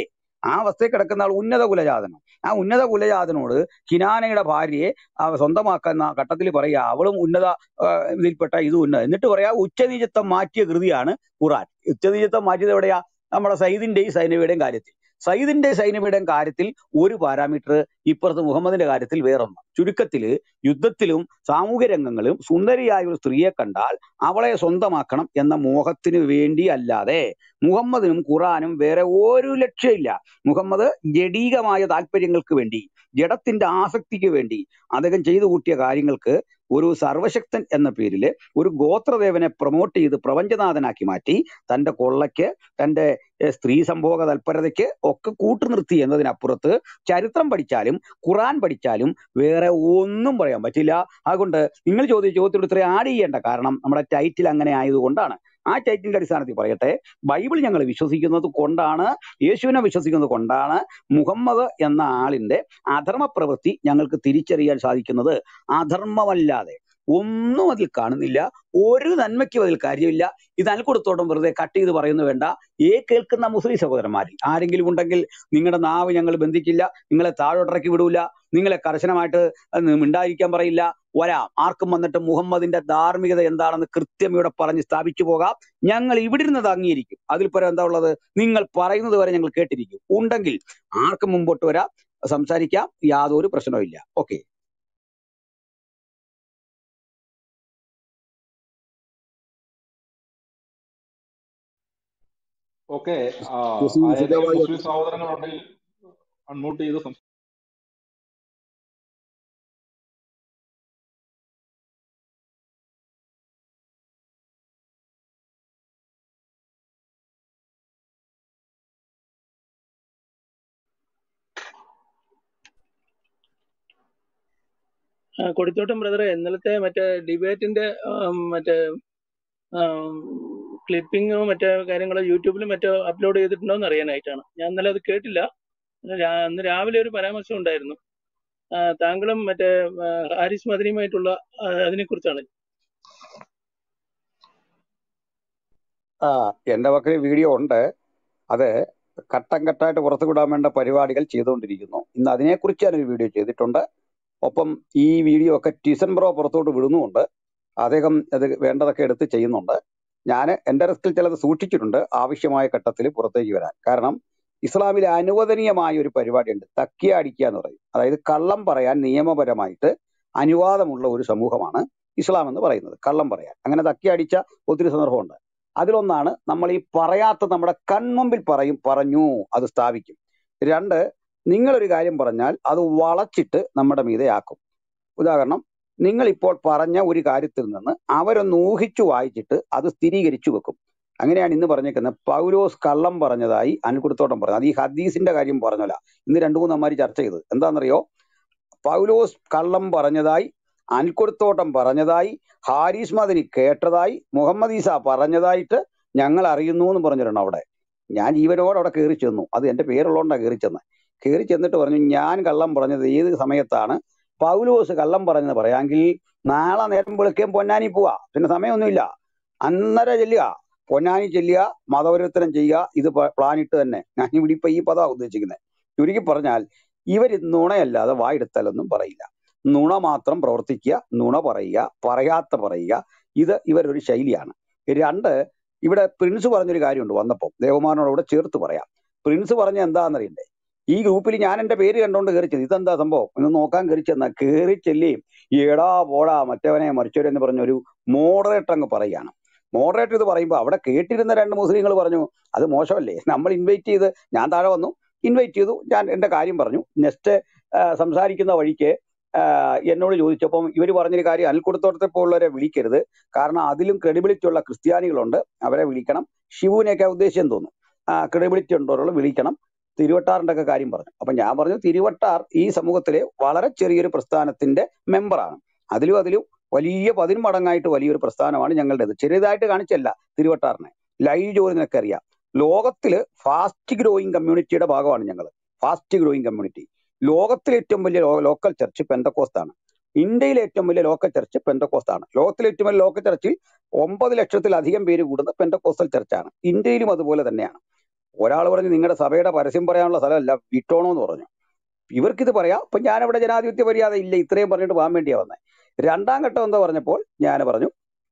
Speaker 1: ആ അവസ്ഥയിൽ കിടക്കുന്ന ആൾ ഉന്നത കുലജാതനം ആ ഉന്നത കുലജാതനോട് കിനാനയുടെ ഭാര്യയെ ആ സ്വന്തമാക്കുന്ന ഘട്ടത്തിൽ പറയുക അവളും ഉന്നത ആ, ഇതിൽപ്പെട്ട ഇത് ഉന്നത എന്നിട്ട് പറയാ ഉച്ചനീചത്വം മാറ്റിയ കൃതിയാണ് ഖുറാൻ ഉച്ചനീചത്വം മാറ്റിയത് എവിടെയാ നമ്മുടെ സയ്യിദിന്റെയും സൈനബയുടെയും കാര്യത്തിൽ സയ്യിദിന്റെ സൈനബയുടെയും കാര്യത്തിൽ ഒരു പാരാമീറ്റർ ഇപ്പുറത്ത് മുഹമ്മദിന്റെ കാര്യത്തിൽ വേറൊന്ന് ചുരുക്കത്തില് യുദ്ധത്തിലും സാമൂഹ്യ രംഗങ്ങളിലും സുന്ദരിയായ ഒരു സ്ത്രീയെ കണ്ടാൽ അവളെ സ്വന്തമാക്കണം എന്ന മോഹത്തിന് വേണ്ടി അല്ലാതെ മുഹമ്മദിനും ഖുറാനും വേറെ ഒരു ലക്ഷ്യമില്ല മുഹമ്മദ് ജഡീകമായ താല്പര്യങ്ങൾക്ക് വേണ്ടി ജഡത്തിന്റെ ആസക്തിക്ക് വേണ്ടി അദ്ദേഹം ചെയ്തു കൂട്ടിയ കാര്യങ്ങൾക്ക് ഒരു സർവശക്തൻ എന്ന പേരില് ഒരു ഗോത്രദേവനെ പ്രൊമോട്ട് ചെയ്ത് പ്രപഞ്ചനാഥനാക്കി മാറ്റി തന്റെ കൊള്ളയ്ക്ക് തന്റെ ഏഹ്, സ്ത്രീ സംഭോഗ തൽപരതയ്ക്ക് ഒക്കെ കൂട്ടുനിർത്തി എന്നതിനപ്പുറത്ത് ചരിത്രം പഠിച്ചാലും ഖുറാൻ പഠിച്ചാലും വേറെ ഒന്നും പറയാൻ പറ്റില്ല അതുകൊണ്ട് നിങ്ങൾ ചോദിച്ച ചോദ്യത്തോട് ഇത്രയും ആഡ് ചെയ്യേണ്ട കാരണം നമ്മുടെ ടൈറ്റിൽ അങ്ങനെ ആയതുകൊണ്ടാണ് ആ ടൈറ്റിലിന്റെ അടിസ്ഥാനത്തിൽ പറയട്ടെ ബൈബിൾ ഞങ്ങൾ വിശ്വസിക്കുന്നത് കൊണ്ടാണ് യേശുവിനെ വിശ്വസിക്കുന്നത് കൊണ്ടാണ് മുഹമ്മദ് എന്ന ആളിന്റെ അധർമ്മ പ്രവൃത്തി ഞങ്ങൾക്ക് തിരിച്ചറിയാൻ സാധിക്കുന്നത് അധർമ്മമല്ലാതെ ഒന്നും അതിൽ കാണുന്നില്ല ഒരു നന്മയ്ക്കും അതിൽ കാര്യമില്ല ഇത് അൽക്കൊടുത്തോട്ടം വെറുതെ കട്ട് ചെയ്ത് പറയുന്നു വേണ്ട ഏ കേൾക്കുന്ന മുസ്ലിം സഹോദരന്മാരിൽ ആരെങ്കിലും ഉണ്ടെങ്കിൽ നിങ്ങളുടെ നാവ് ഞങ്ങൾ ബന്ധിക്കില്ല നിങ്ങളെ താഴോട്ടിറക്കി വിടൂല നിങ്ങളെ കർശനമായിട്ട് അത് മിണ്ടാതിരിക്കാൻ പറയില്ല വരാം ആർക്കും വന്നിട്ട് മുഹമ്മദിന്റെ ധാർമ്മികത എന്താണെന്ന് കൃത്യം ഇവിടെ പറഞ്ഞ് സ്ഥാപിച്ചു പോകാം ഞങ്ങൾ ഇവിടെ ഇരുന്നത് അംഗീകരിക്കും അതിൽ പരം എന്താ ഉള്ളത് നിങ്ങൾ പറയുന്നത് വരെ ഞങ്ങൾ കേട്ടിരിക്കും ഉണ്ടെങ്കിൽ ആർക്കും മുമ്പോട്ട് വരാം സംസാരിക്കാം യാതൊരു പ്രശ്നവും ഇല്ല ഓക്കെ
Speaker 8: ഓക്കെ
Speaker 1: ജസീം
Speaker 8: ആരെങ്കിലും
Speaker 1: സിജോബായി
Speaker 8: മുസ്ലിം സഹോദരങ്ങളുണ്ടെങ്കിൽ അൺമ്യൂട്ട് ചെയ്ത് സംസാരിക്കാം
Speaker 10: ആ, കൊടിത്തോട്ടം ബ്രദറെ ഇന്നലത്തെ മറ്റേ ഡിബേറ്റിന്റെ മറ്റേ ക്ലിപ്പിങ്ങോ മറ്റേ കാര്യങ്ങളോ യൂട്യൂബിലും മറ്റോ അപ്ലോഡ് ചെയ്തിട്ടുണ്ടോ എന്ന് അറിയാനായിട്ടാണ് ഞാൻ ഇന്നലെ അത് കേട്ടില്ല ഇന്ന് രാ- ഇന്ന് രാവിലെ ഒരു പരാമർശം ഉണ്ടായിരുന്നു ആ, താങ്കളും മറ്റേ ആ, ഹാരിസ് മദനിയുമായിട്ടുള്ള ആ, അതിനെക്കുറിച്ചാണ്
Speaker 1: ആ എന്റെ പക്കൽ വീഡിയോ ഉണ്ട് അത് ഘട്ടം ഘട്ടമായിട്ട് പുറത്തു വിടാൻ വേണ്ട പരിപാടികൾ ചെയ്തുകൊണ്ടിരിക്കുന്നു ഇന്ന് അതിനെക്കുറിച്ച് ഞാനൊരു വീഡിയോ ചെയ്തിട്ടുണ്ട് ഒപ്പം ഈ വീഡിയോ ഒക്കെ ടിസൺ ബ്രോ പുറത്തോട്ട് വിടുന്നുമുണ്ട് അദ്ദേഹം അത് വേണ്ടതൊക്കെ എടുത്ത് ചെയ്യുന്നുണ്ട് ഞാൻ എന്റെ റിസ്കിൽ ചിലത് സൂക്ഷിച്ചിട്ടുണ്ട് ആവശ്യമായ ഘട്ടത്തിൽ പുറത്തേക്ക് വരാൻ കാരണം ഇസ്ലാമിൽ അനുവദനീയമായ ഒരു പരിപാടിയുണ്ട് തക്കിയ അടിക്കുക എന്ന് പറയും അതായത് കള്ളം പറയാൻ നിയമപരമായിട്ട് അനുവാദമുള്ള ഒരു സമൂഹമാണ് ഇസ്ലാം എന്ന് പറയുന്നത് കള്ളം പറയാൻ അങ്ങനെ തക്കി അടിച്ച ഒത്തിരി സന്ദർഭമുണ്ട് അതിലൊന്നാണ് നമ്മൾ ഈ പറയാത്ത നമ്മുടെ കൺമുമ്പിൽ പറയും പറഞ്ഞു അത് സ്ഥാപിക്കും രണ്ട് നിങ്ങളൊരു കാര്യം പറഞ്ഞാൽ അത് വളച്ചിട്ട് നമ്മുടെ മീതെ ആക്കും ഉദാഹരണം നിങ്ങൾ ഇപ്പോൾ പറഞ്ഞ ഒരു കാര്യത്തിൽ നിന്ന് അവരൊന്ന് ഊഹിച്ചു വായിച്ചിട്ട് അത് സ്ഥിരീകരിച്ചു വെക്കും അങ്ങനെയാണ് ഇന്ന് പറഞ്ഞേക്കുന്നത് പൗലോസ് കള്ളം പറഞ്ഞതായി അനിൽക്കുടത്തോട്ടം പറഞ്ഞു അത് ഈ ഹദീസിന്റെ കാര്യം പറഞ്ഞല്ല ഇന്ന് രണ്ടു മൂന്ന് അമ്മാര് ചർച്ച ചെയ്തത് എന്താണെന്നറിയോ പൗലോസ് കള്ളം പറഞ്ഞതായി അനിൽക്കുടത്തോട്ടം പറഞ്ഞതായി ഹാരിസ് മദനി കേട്ടതായി മുഹമ്മദ് ഈസ പറഞ്ഞതായിട്ട് ഞങ്ങൾ അറിയുന്നു എന്ന് പറഞ്ഞിട്ടുണ്ട് അവിടെ ഞാൻ ജീവനോട് അവിടെ കയറി ചെന്നു അത് എന്റെ പേരുള്ളതുകൊണ്ടാണ് കയറി ചെന്നത് കയറി ചെന്നിട്ട് പറഞ്ഞു ഞാൻ കള്ളം പറഞ്ഞത് ഏത് സമയത്താണ് പൗലോസ് കള്ളം പറഞ്ഞത് പറയാമെങ്കിൽ നാളെ നേരം വെളുക്കുകയും പൊന്നാനി പോവാ പിന്നെ സമയമൊന്നുമില്ല അന്നര ചെല്ലുക പൊന്നാനി ചെല്ലുക മതപരിവർത്തനം ചെയ്യുക ഇത് പ- പ്ലാനിട്ട് തന്നെ ഞാൻ ഇവിടെ ഇപ്പൊ ഈ പദമാണ് ഉദ്ദേശിക്കുന്നത് ചുരുക്കി പറഞ്ഞാൽ ഇവർ നുണയല്ലാതെ വായെടുത്താലൊന്നും പറയില്ല നുണ മാത്രം പ്രവർത്തിക്കുക നുണ പറയുക പറയാത്ത പറയുക ഇത് ഇവരൊരു ശൈലിയാണ് രണ്ട് ഇവിടെ പ്രിൻസ് പറഞ്ഞൊരു കാര്യമുണ്ട് വന്നപ്പോൾ ദേവമാരനോട് കൂടെ ചേർത്ത് പറയാം പ്രിൻസ് പറഞ്ഞ എന്താണെന്നറിയണ്ടേ ഈ ഗ്രൂപ്പിൽ ഞാൻ എന്റെ പേര് കണ്ടോണ്ട് കയറി ചെന്നു ഇതെന്താ സംഭവം ഒന്ന് നോക്കാൻ കയറി ചെന്ന കയറി ചെല്ലിയും ഏടാ പോടാ മറ്റവനെ മറിച്ചവരെ എന്ന് പറഞ്ഞ ഒരു മോഡറേറ്റർ അങ്ങ് പറയുകയാണ് മോഡറേറ്റർ ഇത് പറയുമ്പോൾ അവിടെ കേട്ടിരുന്ന രണ്ട് മുസ്ലിങ്ങൾ പറഞ്ഞു അത് മോശമല്ലേ നമ്മൾ ഇൻവൈറ്റ് ചെയ്ത് ഞാൻ താഴെ വന്നു ഇൻവൈറ്റ് ചെയ്തു ഞാൻ എന്റെ കാര്യം പറഞ്ഞു നെക്സ്റ്റ് സംസാരിക്കുന്ന വഴിക്ക് ആ, എന്നോട് ചോദിച്ചപ്പം ഇവർ പറഞ്ഞൊരു കാര്യം അൽക്കുടത്തോട്ടത്തെ പോലുള്ളവരെ വിളിക്കരുത് കാരണം അതിലും ക്രെഡിബിലിറ്റി ഉള്ള ക്രിസ്ത്യാനികളുണ്ട് അവരെ വിളിക്കണം ഷിവുവിനെയൊക്കെ ഉദ്ദേശിച്ചെന്ന് തോന്നുന്നു ക്രെഡിബിലിറ്റി ഉള്ളവരെ വിളിക്കണം തിരുവട്ടാറിന്റെ ഒക്കെ കാര്യം പറഞ്ഞു അപ്പൊ ഞാൻ പറഞ്ഞു തിരുവട്ടാർ ഈ സമൂഹത്തിലെ വളരെ ചെറിയൊരു പ്രസ്ഥാനത്തിന്റെ മെമ്പറാണ് അതിലും അതിലും വലിയ പതിന്മടങ്ങായിട്ട് വലിയൊരു പ്രസ്ഥാനമാണ് ഞങ്ങളുടേത് ചെറിയതായിട്ട് കാണിച്ചല്ല തിരുവട്ടാറിനെ ലൈവ് ജോലിനൊക്കെ അറിയാം ലോകത്തില് ഫാസ്റ്റ് ഗ്രോയിങ് കമ്മ്യൂണിറ്റിയുടെ ഭാഗമാണ് ഞങ്ങൾ ഫാസ്റ്റ് ഗ്രോയിങ് കമ്മ്യൂണിറ്റി ലോകത്തിലെ ഏറ്റവും വലിയ ലോക്കൽ ചർച്ച് പെന്തക്കോസ്താണ് ഇന്ത്യയിലെ ഏറ്റവും വലിയ ലോക്കൽ ചർച്ച് പെന്തക്കോസ്താണ് ലോകത്തിലെ ഏറ്റവും വലിയ ലോക്കൽ ചർച്ചിൽ ഒമ്പത് ലക്ഷത്തിലധികം പേര് കൂടുന്ന പെന്തക്കോസ്റ്റൽ ചർച്ചാണ് ഇന്ത്യയിലും അതുപോലെ തന്നെയാണ് ഒരാൾ പറഞ്ഞു നിങ്ങളുടെ സഭയുടെ പരസ്യം പറയാനുള്ള സ്ഥലമല്ല വിട്ടോണോ എന്ന് പറഞ്ഞു ഇവർക്കിത് പറയാം അപ്പൊ ഞാൻ അവിടെ ജനാധിപത്യ മര്യാദ ഇല്ല ഇത്രയും പറഞ്ഞിട്ട് പോകാൻ വേണ്ടിയാ വന്നത് രണ്ടാം ഘട്ടം എന്താ പറഞ്ഞപ്പോൾ ഞാൻ പറഞ്ഞു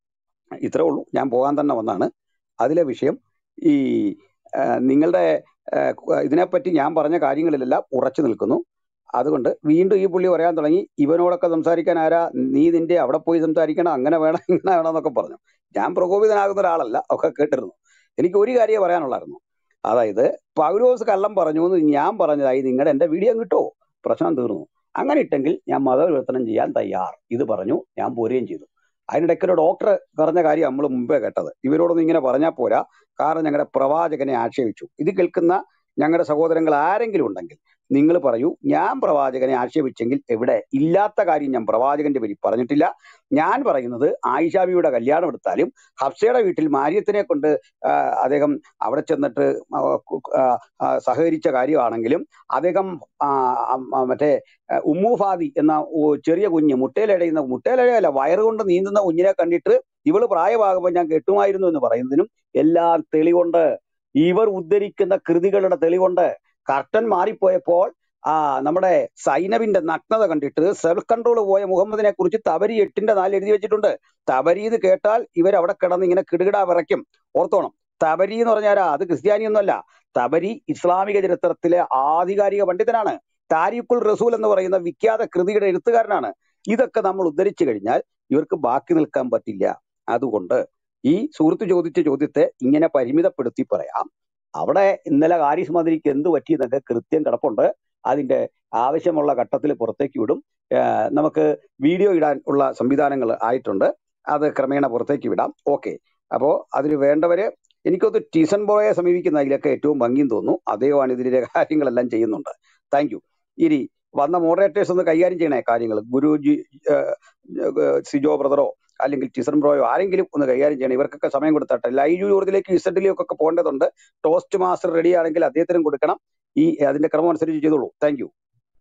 Speaker 1: ഇത്രേ ഉള്ളൂ ഞാൻ പോകാൻ തന്നെ വന്നാണ് അതിലെ വിഷയം ഈ ആ, നിങ്ങളുടെ ആ, കു- ഇതിനെപ്പറ്റി ഞാൻ പറഞ്ഞ കാര്യങ്ങളിലെല്ലാം ഉറച്ചു നിൽക്കുന്നു അതുകൊണ്ട് വീണ്ടും ഈ പുള്ളി പറയാൻ തുടങ്ങി ഇവനോടൊക്കെ സംസാരിക്കാൻ ആരാ നീ നിന്റെ അവിടെ പോയി സംസാരിക്കണം അങ്ങനെ വേണം ഇങ്ങനെ വേണം എന്നൊക്കെ പറഞ്ഞു ഞാൻ പ്രകോപിതനാകുന്ന ഒരാളല്ല ഒക്കെ കേട്ടിരുന്നു എനിക്ക് ഒരു കാര്യമേ പറയാനുള്ളായിരുന്നു അതായത് പൗലോസ് കള്ളം പറഞ്ഞു എന്ന് ഞാൻ പറഞ്ഞതായി നിങ്ങളുടെ എന്റെ വീഡിയോ കിട്ടുമോ പ്രശ്നം തീർന്നു അങ്ങനെ ഇട്ടെങ്കിൽ ഞാൻ മതപരിവർത്തനം ചെയ്യാൻ തയ്യാർ ഇത് പറഞ്ഞു ഞാൻ പോരുകയും ചെയ്തു അതിനിടയ്ക്ക് ഒരു ഡോക്ടർ പറഞ്ഞ കാര്യം നമ്മൾ മുമ്പേ കേട്ടത് ഇവരോടൊന്നും ഇങ്ങനെ പറഞ്ഞാൽ പോരാ കാരണം ഞങ്ങളുടെ പ്രവാചകനെ ആക്ഷേപിച്ചു ഇത് കേൾക്കുന്ന ഞങ്ങളുടെ സഹോദരങ്ങൾ ആരെങ്കിലും ഉണ്ടെങ്കിൽ നിങ്ങൾ പറയൂ ഞാൻ പ്രവാചകനെ ആക്ഷേപിച്ചെങ്കിൽ എവിടെ ഇല്ലാത്ത കാര്യം ഞാൻ പ്രവാചകന്റെ പേരിൽ പറഞ്ഞിട്ടില്ല ഞാൻ പറയുന്നത് ആയിഷാബിയുടെ കല്യാണം എടുത്താലും ഹഫ്സയുടെ വീട്ടിൽ മാര്യത്തിനെ കൊണ്ട് ആ, അദ്ദേഹം അവിടെ ചെന്നിട്ട് ആ, കു- ആ, ആ, സഹകരിച്ച കാര്യമാണെങ്കിലും അദ്ദേഹം ആ, ആ, ആ, മറ്റേ ആ, ഉമ്മു ഫാദി എന്ന ഓ- ചെറിയ കുഞ്ഞ് മുട്ടയിലടയുന്ന മുട്ടയിലടയല്ല വയറുകൊണ്ട് നീന്തുന്ന കുഞ്ഞിനെ കണ്ടിട്ട് ഇവള് പ്രായമാകുമ്പോൾ ഞാൻ കെട്ടുമായിരുന്നു എന്ന് പറയുന്നതിനും എല്ലാം തെളിവുണ്ട് ഇവർ ഉദ്ധരിക്കുന്ന കൃതികളുടെ തെളിവുണ്ട് കർട്ടൻ മാറിപ്പോയപ്പോൾ ആ നമ്മുടെ സൈനബിന്റെ നഗ്നത കണ്ടിട്ട് സെൽഫ് കൺട്രോൾ പോയ മുഹമ്മദിനെ കുറിച്ച് തബരി എട്ടിന്റെ നാല് എഴുതി വെച്ചിട്ടുണ്ട് തബരി എന്ന് കേട്ടാൽ ഇവർ അവിടെ കിടന്ന് ഇങ്ങനെ കിടുകിടാ വിറയ്ക്കും ഓർത്തോണം തബരി എന്ന് പറഞ്ഞാൽ അത് ക്രിസ്ത്യാനിയൊന്നുമല്ല തബരി ഇസ്ലാമിക ചരിത്രത്തിലെ ആധികാരിക പണ്ഡിതനാണ് താരിഖുൽ റസൂൽ എന്ന് പറയുന്ന വിഖ്യാത കൃതിയുടെ എഴുത്തുകാരനാണ് ഇതൊക്കെ നമ്മൾ ഉദ്ധരിച്ചു കഴിഞ്ഞാൽ ഇവർക്ക് ബാക്കി നിൽക്കാൻ പറ്റില്ല അതുകൊണ്ട് ഈ സുഹൃത്ത് ചോദിച്ച ചോദ്യത്തെ ഇങ്ങനെ പരിമിതപ്പെടുത്തി പറയാം അവിടെ ഇന്നലെ ഹാരിസ് മദനിക്ക് എന്ത് പറ്റിയെന്നൊക്കെ കൃത്യം കിടപ്പുണ്ട് അതിന്റെ ആവശ്യമുള്ള ഘട്ടത്തിൽ പുറത്തേക്ക് വിടും ഏർ നമുക്ക് വീഡിയോ ഇടാൻ ഉള്ള സംവിധാനങ്ങൾ ആയിട്ടുണ്ട് അത് ക്രമേണ പുറത്തേക്ക് വിടാം ഓക്കെ അപ്പോ അതിന് വേണ്ടവര് എനിക്കൊന്ന് ടീസൺ ബോയെ സമീപിക്കുന്ന അതിലൊക്കെ ഏറ്റവും ഭംഗിയും തോന്നുന്നു അദ്ദേഹമാണ് ഇതിലെ കാര്യങ്ങളെല്ലാം ചെയ്യുന്നുണ്ട് താങ്ക് യു ഇനി വന്ന മോഡറേറ്റേഴ്സ് ഒന്ന് കൈകാര്യം ചെയ്യണേ കാര്യങ്ങൾ ഗുരുജി ഏർ, ഏർ, സിജോ ബ്രദറോ അല്ലെങ്കിൽ ടിസൺ ബ്രോയോ ആരെങ്കിലും ഒന്ന് കൈകാര്യം ചെയ്യണം ഇവർക്കൊക്കെ സമയം കൊടുത്തട്ടെ ലൈവ് ജോർജിലേക്ക് ഇസഡിലേക്ക് ഒക്കെ പോകേണ്ടതുണ്ട് ടോസ്റ്റ് മാസ്റ്റർ റെഡി ആണെങ്കിൽ അദ്ദേഹത്തിനും കൊടുക്കണം ഈ അതിന്റെ ക്രമം അനുസരിച്ച് ചെയ്തോളൂ താങ്ക് യു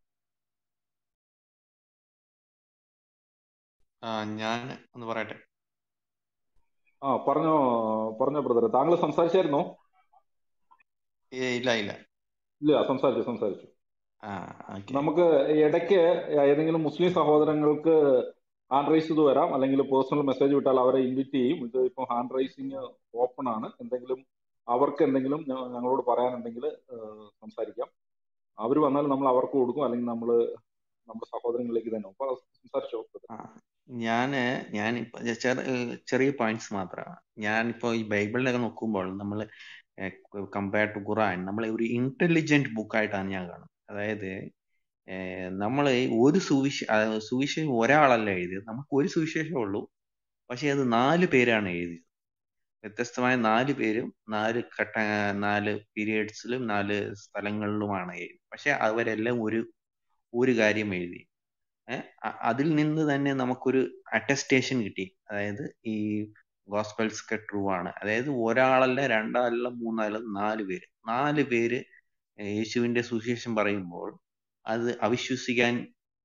Speaker 11: ആ ഞാൻ ഒന്ന് പറയട്ടെ
Speaker 8: ആ പറഞ്ഞോ പറഞ്ഞോ ബ്രദറെ താങ്കൾ സംസാരിച്ചായിരുന്നോ
Speaker 11: ഏ ഇല്ല ഇല്ല
Speaker 8: ഇല്ല സംസാരിച്ചു സംസാരിച്ചു
Speaker 11: ആ ഓക്കെ
Speaker 8: നമുക്ക് ഇടയ്ക്ക് ഏതെങ്കിലും മുസ്ലിം സഹോദരങ്ങൾക്ക് ഹാൻഡ് റൈസ് ചെയ്ത് വരാം അല്ലെങ്കിൽ പേഴ്സണൽ മെസ്സേജ് വിട്ടാൽ അവരെ ഇൻവിറ്റ് ചെയ്യും ഇത് ഇപ്പോൾ ഹാൻഡ് റൈസിങ് ഓപ്പൺ ആണ് എന്തെങ്കിലും അവർക്ക് എന്തെങ്കിലും ഞ- ഞങ്ങളോട് പറയാനുണ്ടെങ്കിൽ സംസാരിക്കാം അവർ വന്നാൽ നമ്മൾ അവർക്ക് കൊടുക്കും അല്ലെങ്കിൽ നമ്മൾ നമ്മുടെ സഹോദരങ്ങളിലേക്ക് തന്നെ അപ്പൊ സംസാരിച്ചോ
Speaker 11: ആ ഞാന് ഞാനിപ്പോ ചെറ- ഏഹ് ചെറിയ പോയിന്റ്സ് മാത്രമാണ് ഞാനിപ്പോ ഈ ബൈബിളിലൊക്കെ നോക്കുമ്പോൾ നമ്മൾ കമ്പയർ ടു ഖുറാൻ നമ്മൾ ഒരു ഇന്റലിജന്റ് ബുക്കായിട്ടാണ് ഞാൻ കാണുന്നത് അതായത് നമ്മൾ ഒരു സുവിശ ആ, സുവിശേഷം ഒരാളല്ല എഴുതിയത് നമുക്ക് ഒരു സുവിശേഷമേ ഉള്ളൂ പക്ഷെ അത് നാല് പേരാണ് എഴുതിയത് വ്യത്യസ്തമായ നാല് പേരും നാല് ഘട്ട നാല് പീരിയഡ്സിലും നാല് സ്ഥലങ്ങളിലുമാണ് എഴുതി പക്ഷെ അവരെല്ലാം ഒരു ഒരു കാര്യം എഴുതി ഏഹ് അ- അതിൽ നിന്ന് തന്നെ നമുക്കൊരു അറ്റസ്റ്റേഷൻ കിട്ടി അതായത് ഈ ഗോസ്പെൽസ് ഒക്കെ ട്രൂ ആണ് അതായത് ഒരാളല്ല രണ്ടാളല്ല മൂന്നാളല്ല നാല് പേര് നാല് പേര് യേശുവിന്റെ സുവിശേഷം പറയുമ്പോൾ അത് അവിശ്വസിക്കാൻ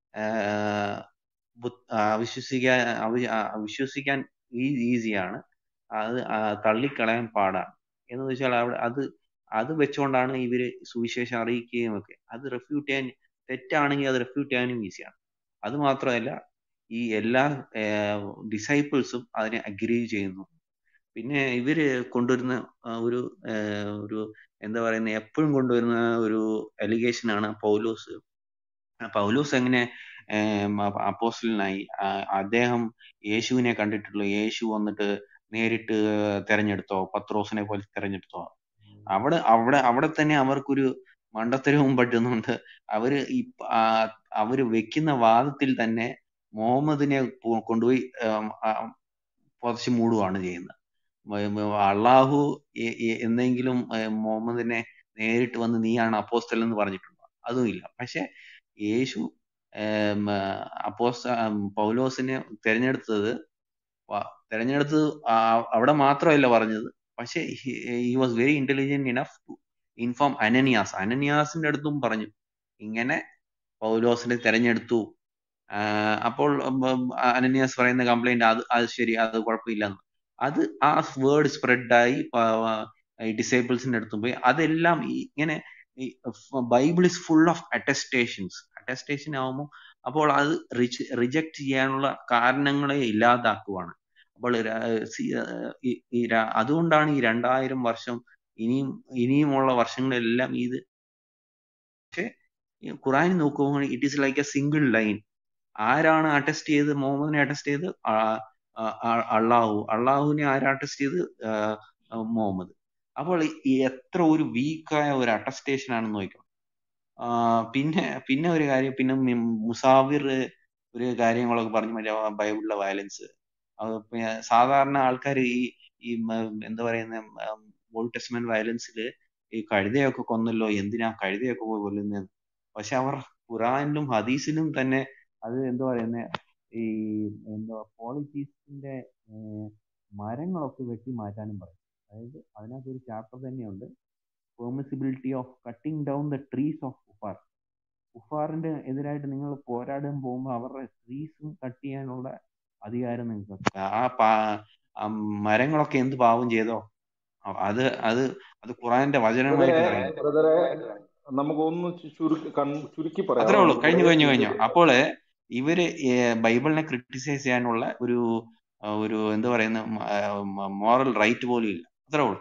Speaker 11: ആഹ് ബുദ്ധ- ആഹ് അവിശ്വസിക്കാൻ അവി- ആഹ് വിശ്വസിക്കാൻ ഈസിയാണ് അത് ആഹ് തള്ളിക്കളയാൻ പാടാണ് എന്ന് വെച്ചാൽ അവിടെ അത് അത് വെച്ചുകൊണ്ടാണ് ഇവര് സുവിശേഷം അറിയിക്കുകയും ഒക്കെ അത് റെഫ്യൂട്ട് ചെയ്യാൻ തെറ്റാണെങ്കിൽ അത് റെഫ്യൂട്ട് ചെയ്യാനും ഈസിയാണ് അത് മാത്രമല്ല ഈ എല്ലാ ഡിസൈപ്പിൾസും അതിനെ അഗ്രി ചെയ്യുന്നു പിന്നെ ഇവര് കൊണ്ടുവരുന്ന ആ, ഒരു ആ, ഒരു എന്താ പറയുന്ന എപ്പോഴും കൊണ്ടുവരുന്ന ഒരു അലിഗേഷൻ ആണ് പൗലോസ് ആ, പൗലോസ് എങ്ങനെ അപ്പോസ്റ്റലിനായി അദ്ദേഹം യേശുവിനെ കണ്ടിട്ടുള്ളൂ യേശു വന്നിട്ട് നേരിട്ട് തെരഞ്ഞെടുത്തോ പത്രോസിനെ പോലെ തെരഞ്ഞെടുത്തോ അവിടെ അവിടെ അവിടെ തന്നെ അവർക്കൊരു മണ്ടത്തരവും പറ്റുന്നുണ്ട് അവര് ഈ ആ, അവര് വെക്കുന്ന വാദത്തിൽ തന്നെ മുഹമ്മദിനെ പു- കൊണ്ടുപോയി ആം, ആ, പുതച്ച് മൂടുകയാണ് ചെയ്യുന്നത് മ- മ- അള്ളാഹു എ- എ- എന്നെങ്കിലും ഏർ മുഹമ്മദിനെ നേരിട്ട് വന്ന് നീയാണ് അപ്പോസ്തലൻ എന്ന് പറഞ്ഞിട്ടുണ്ടോ അതുമില്ല പക്ഷെ യേശു ഏം, അപ്പോസ്ത ആം, പൗലോസിനെ തെരഞ്ഞെടുത്തത് വ- തെരഞ്ഞെടുത്തത് ആ- അവിടെ മാത്രമല്ല പറഞ്ഞത് പക്ഷെ he was very intelligent enough to inform Ananias അനനിയാസിന്റെ അടുത്തും പറഞ്ഞു ഇങ്ങനെ പൗലോസിനെ തെരഞ്ഞെടുത്തു ആഹ് അപ്പോൾ ഉം, ഉം, അനനിയാസ് പറയുന്ന കംപ്ലൈന്റ് അത് അത് ശരി അത് കുഴപ്പമില്ല എന്ന്. അത് ആ വേർഡ് സ്പ്രെഡായി ഈ ഡിസേബിൾസിന്റെ അടുത്തും പോയി അതെല്ലാം ഈ ഇങ്ങനെ ഈ Bible is full of attestations attestation ആവുമ്പോൾ അപ്പോൾ അത് റിജക്ട് ചെയ്യാനുള്ള കാരണങ്ങളെ ഇല്ലാതാക്കുവാണ് അപ്പോൾ ര- സി- ഈ- ഈ ര- അതുകൊണ്ടാണ് ഈ രണ്ടായിരം വർഷം ഇനിയും ഇനിയുമുള്ള വർഷങ്ങളെല്ലാം ഇത് പക്ഷെ ഖുറാൻ നോക്കുമ്പോൾ it is like a single line ആരാണ് അറ്റസ്റ്റ് ചെയ്ത് മുഹമ്മദിനെ അറ്റസ്റ്റ് ചെയ്ത് ആ- ആ- ആ- അള്ളാഹു അള്ളാഹുവിനെ ആരാ അറ്റസ്റ്റ് ചെയ്ത് ആ, ആ, മുഹമ്മദ് അപ്പോൾ ഈ എത്ര ഒരു വീക്കായ ഒരു അറ്റസ്റ്റേഷൻ ആണെന്ന് നോക്കണം ആ, പിന്നെ പിന്നെ ഒരു കാര്യം പിന്നെ മി- മുസാവിർ ഒരു കാര്യങ്ങളൊക്കെ പറഞ്ഞു മറ്റേ ആ ബൈബിളിലെ വയലൻസ് അത് പിന്നെ സാധാരണ ആൾക്കാർ ഈ ഈ മ- എന്താ പറയുന്ന ഓൾഡ് ടെസ്റ്റ്മെന്റ് വയലൻസിൽ ഈ കഴുതയൊക്കെ കൊന്നല്ലോ എന്തിനാ കഴുതയൊക്കെ പോയി കൊല്ലുന്നത് പക്ഷെ അവർ ഖുറാനിലും ഹദീസിലും തന്നെ അത് എന്താ പറയുന്ന ഈ എന്താ പോളിറ്റീസിന്റെ മരങ്ങളൊക്കെ വെട്ടി മാറ്റാനും പറയും അതായത് അതിനകത്ത് ഒരു ചാപ്റ്റർ തന്നെയുണ്ട് permissibility of cutting down the trees of കുഫാർ കുഫാറിന്റെ എതിരായിട്ട് നിങ്ങൾ പോരാടാൻ പോകുമ്പോൾ അവരുടെ ട്രീസും കട്ട് ചെയ്യാനുള്ള അധികാരം നിങ്ങൾക്ക് ആ പാ ആ മരങ്ങളൊക്കെ എന്ത് പാവം ചെയ്തോ അ- അത് അത് അത് ഖുറാന്റെ
Speaker 8: ബ്രദറെ
Speaker 11: വചനമായിട്ട് പറയുന്നു
Speaker 8: ബ്രദറെ നമുക്കൊന്ന് ചു- ചുരുക്കി കൺ ചുരുക്കി
Speaker 11: അത്രേ
Speaker 8: പറയാമോ
Speaker 11: ഉള്ളൂ
Speaker 8: നമുക്ക്
Speaker 11: കഴിഞ്ഞു
Speaker 8: കുറെ
Speaker 11: കഴിഞ്ഞു കഴിഞ്ഞു
Speaker 8: പേജുകൾ
Speaker 11: അപ്പോൾ ഇവര് ഏർ ബൈബിളിനെ ക്രിട്ടിസൈസ് ചെയ്യാനുള്ള ഒരു ആ, ഒരു എന്താ പറയുന്ന മോറൽ റൈറ്റ് പോലും ഇല്ല അത്രേ ഉള്ളൂ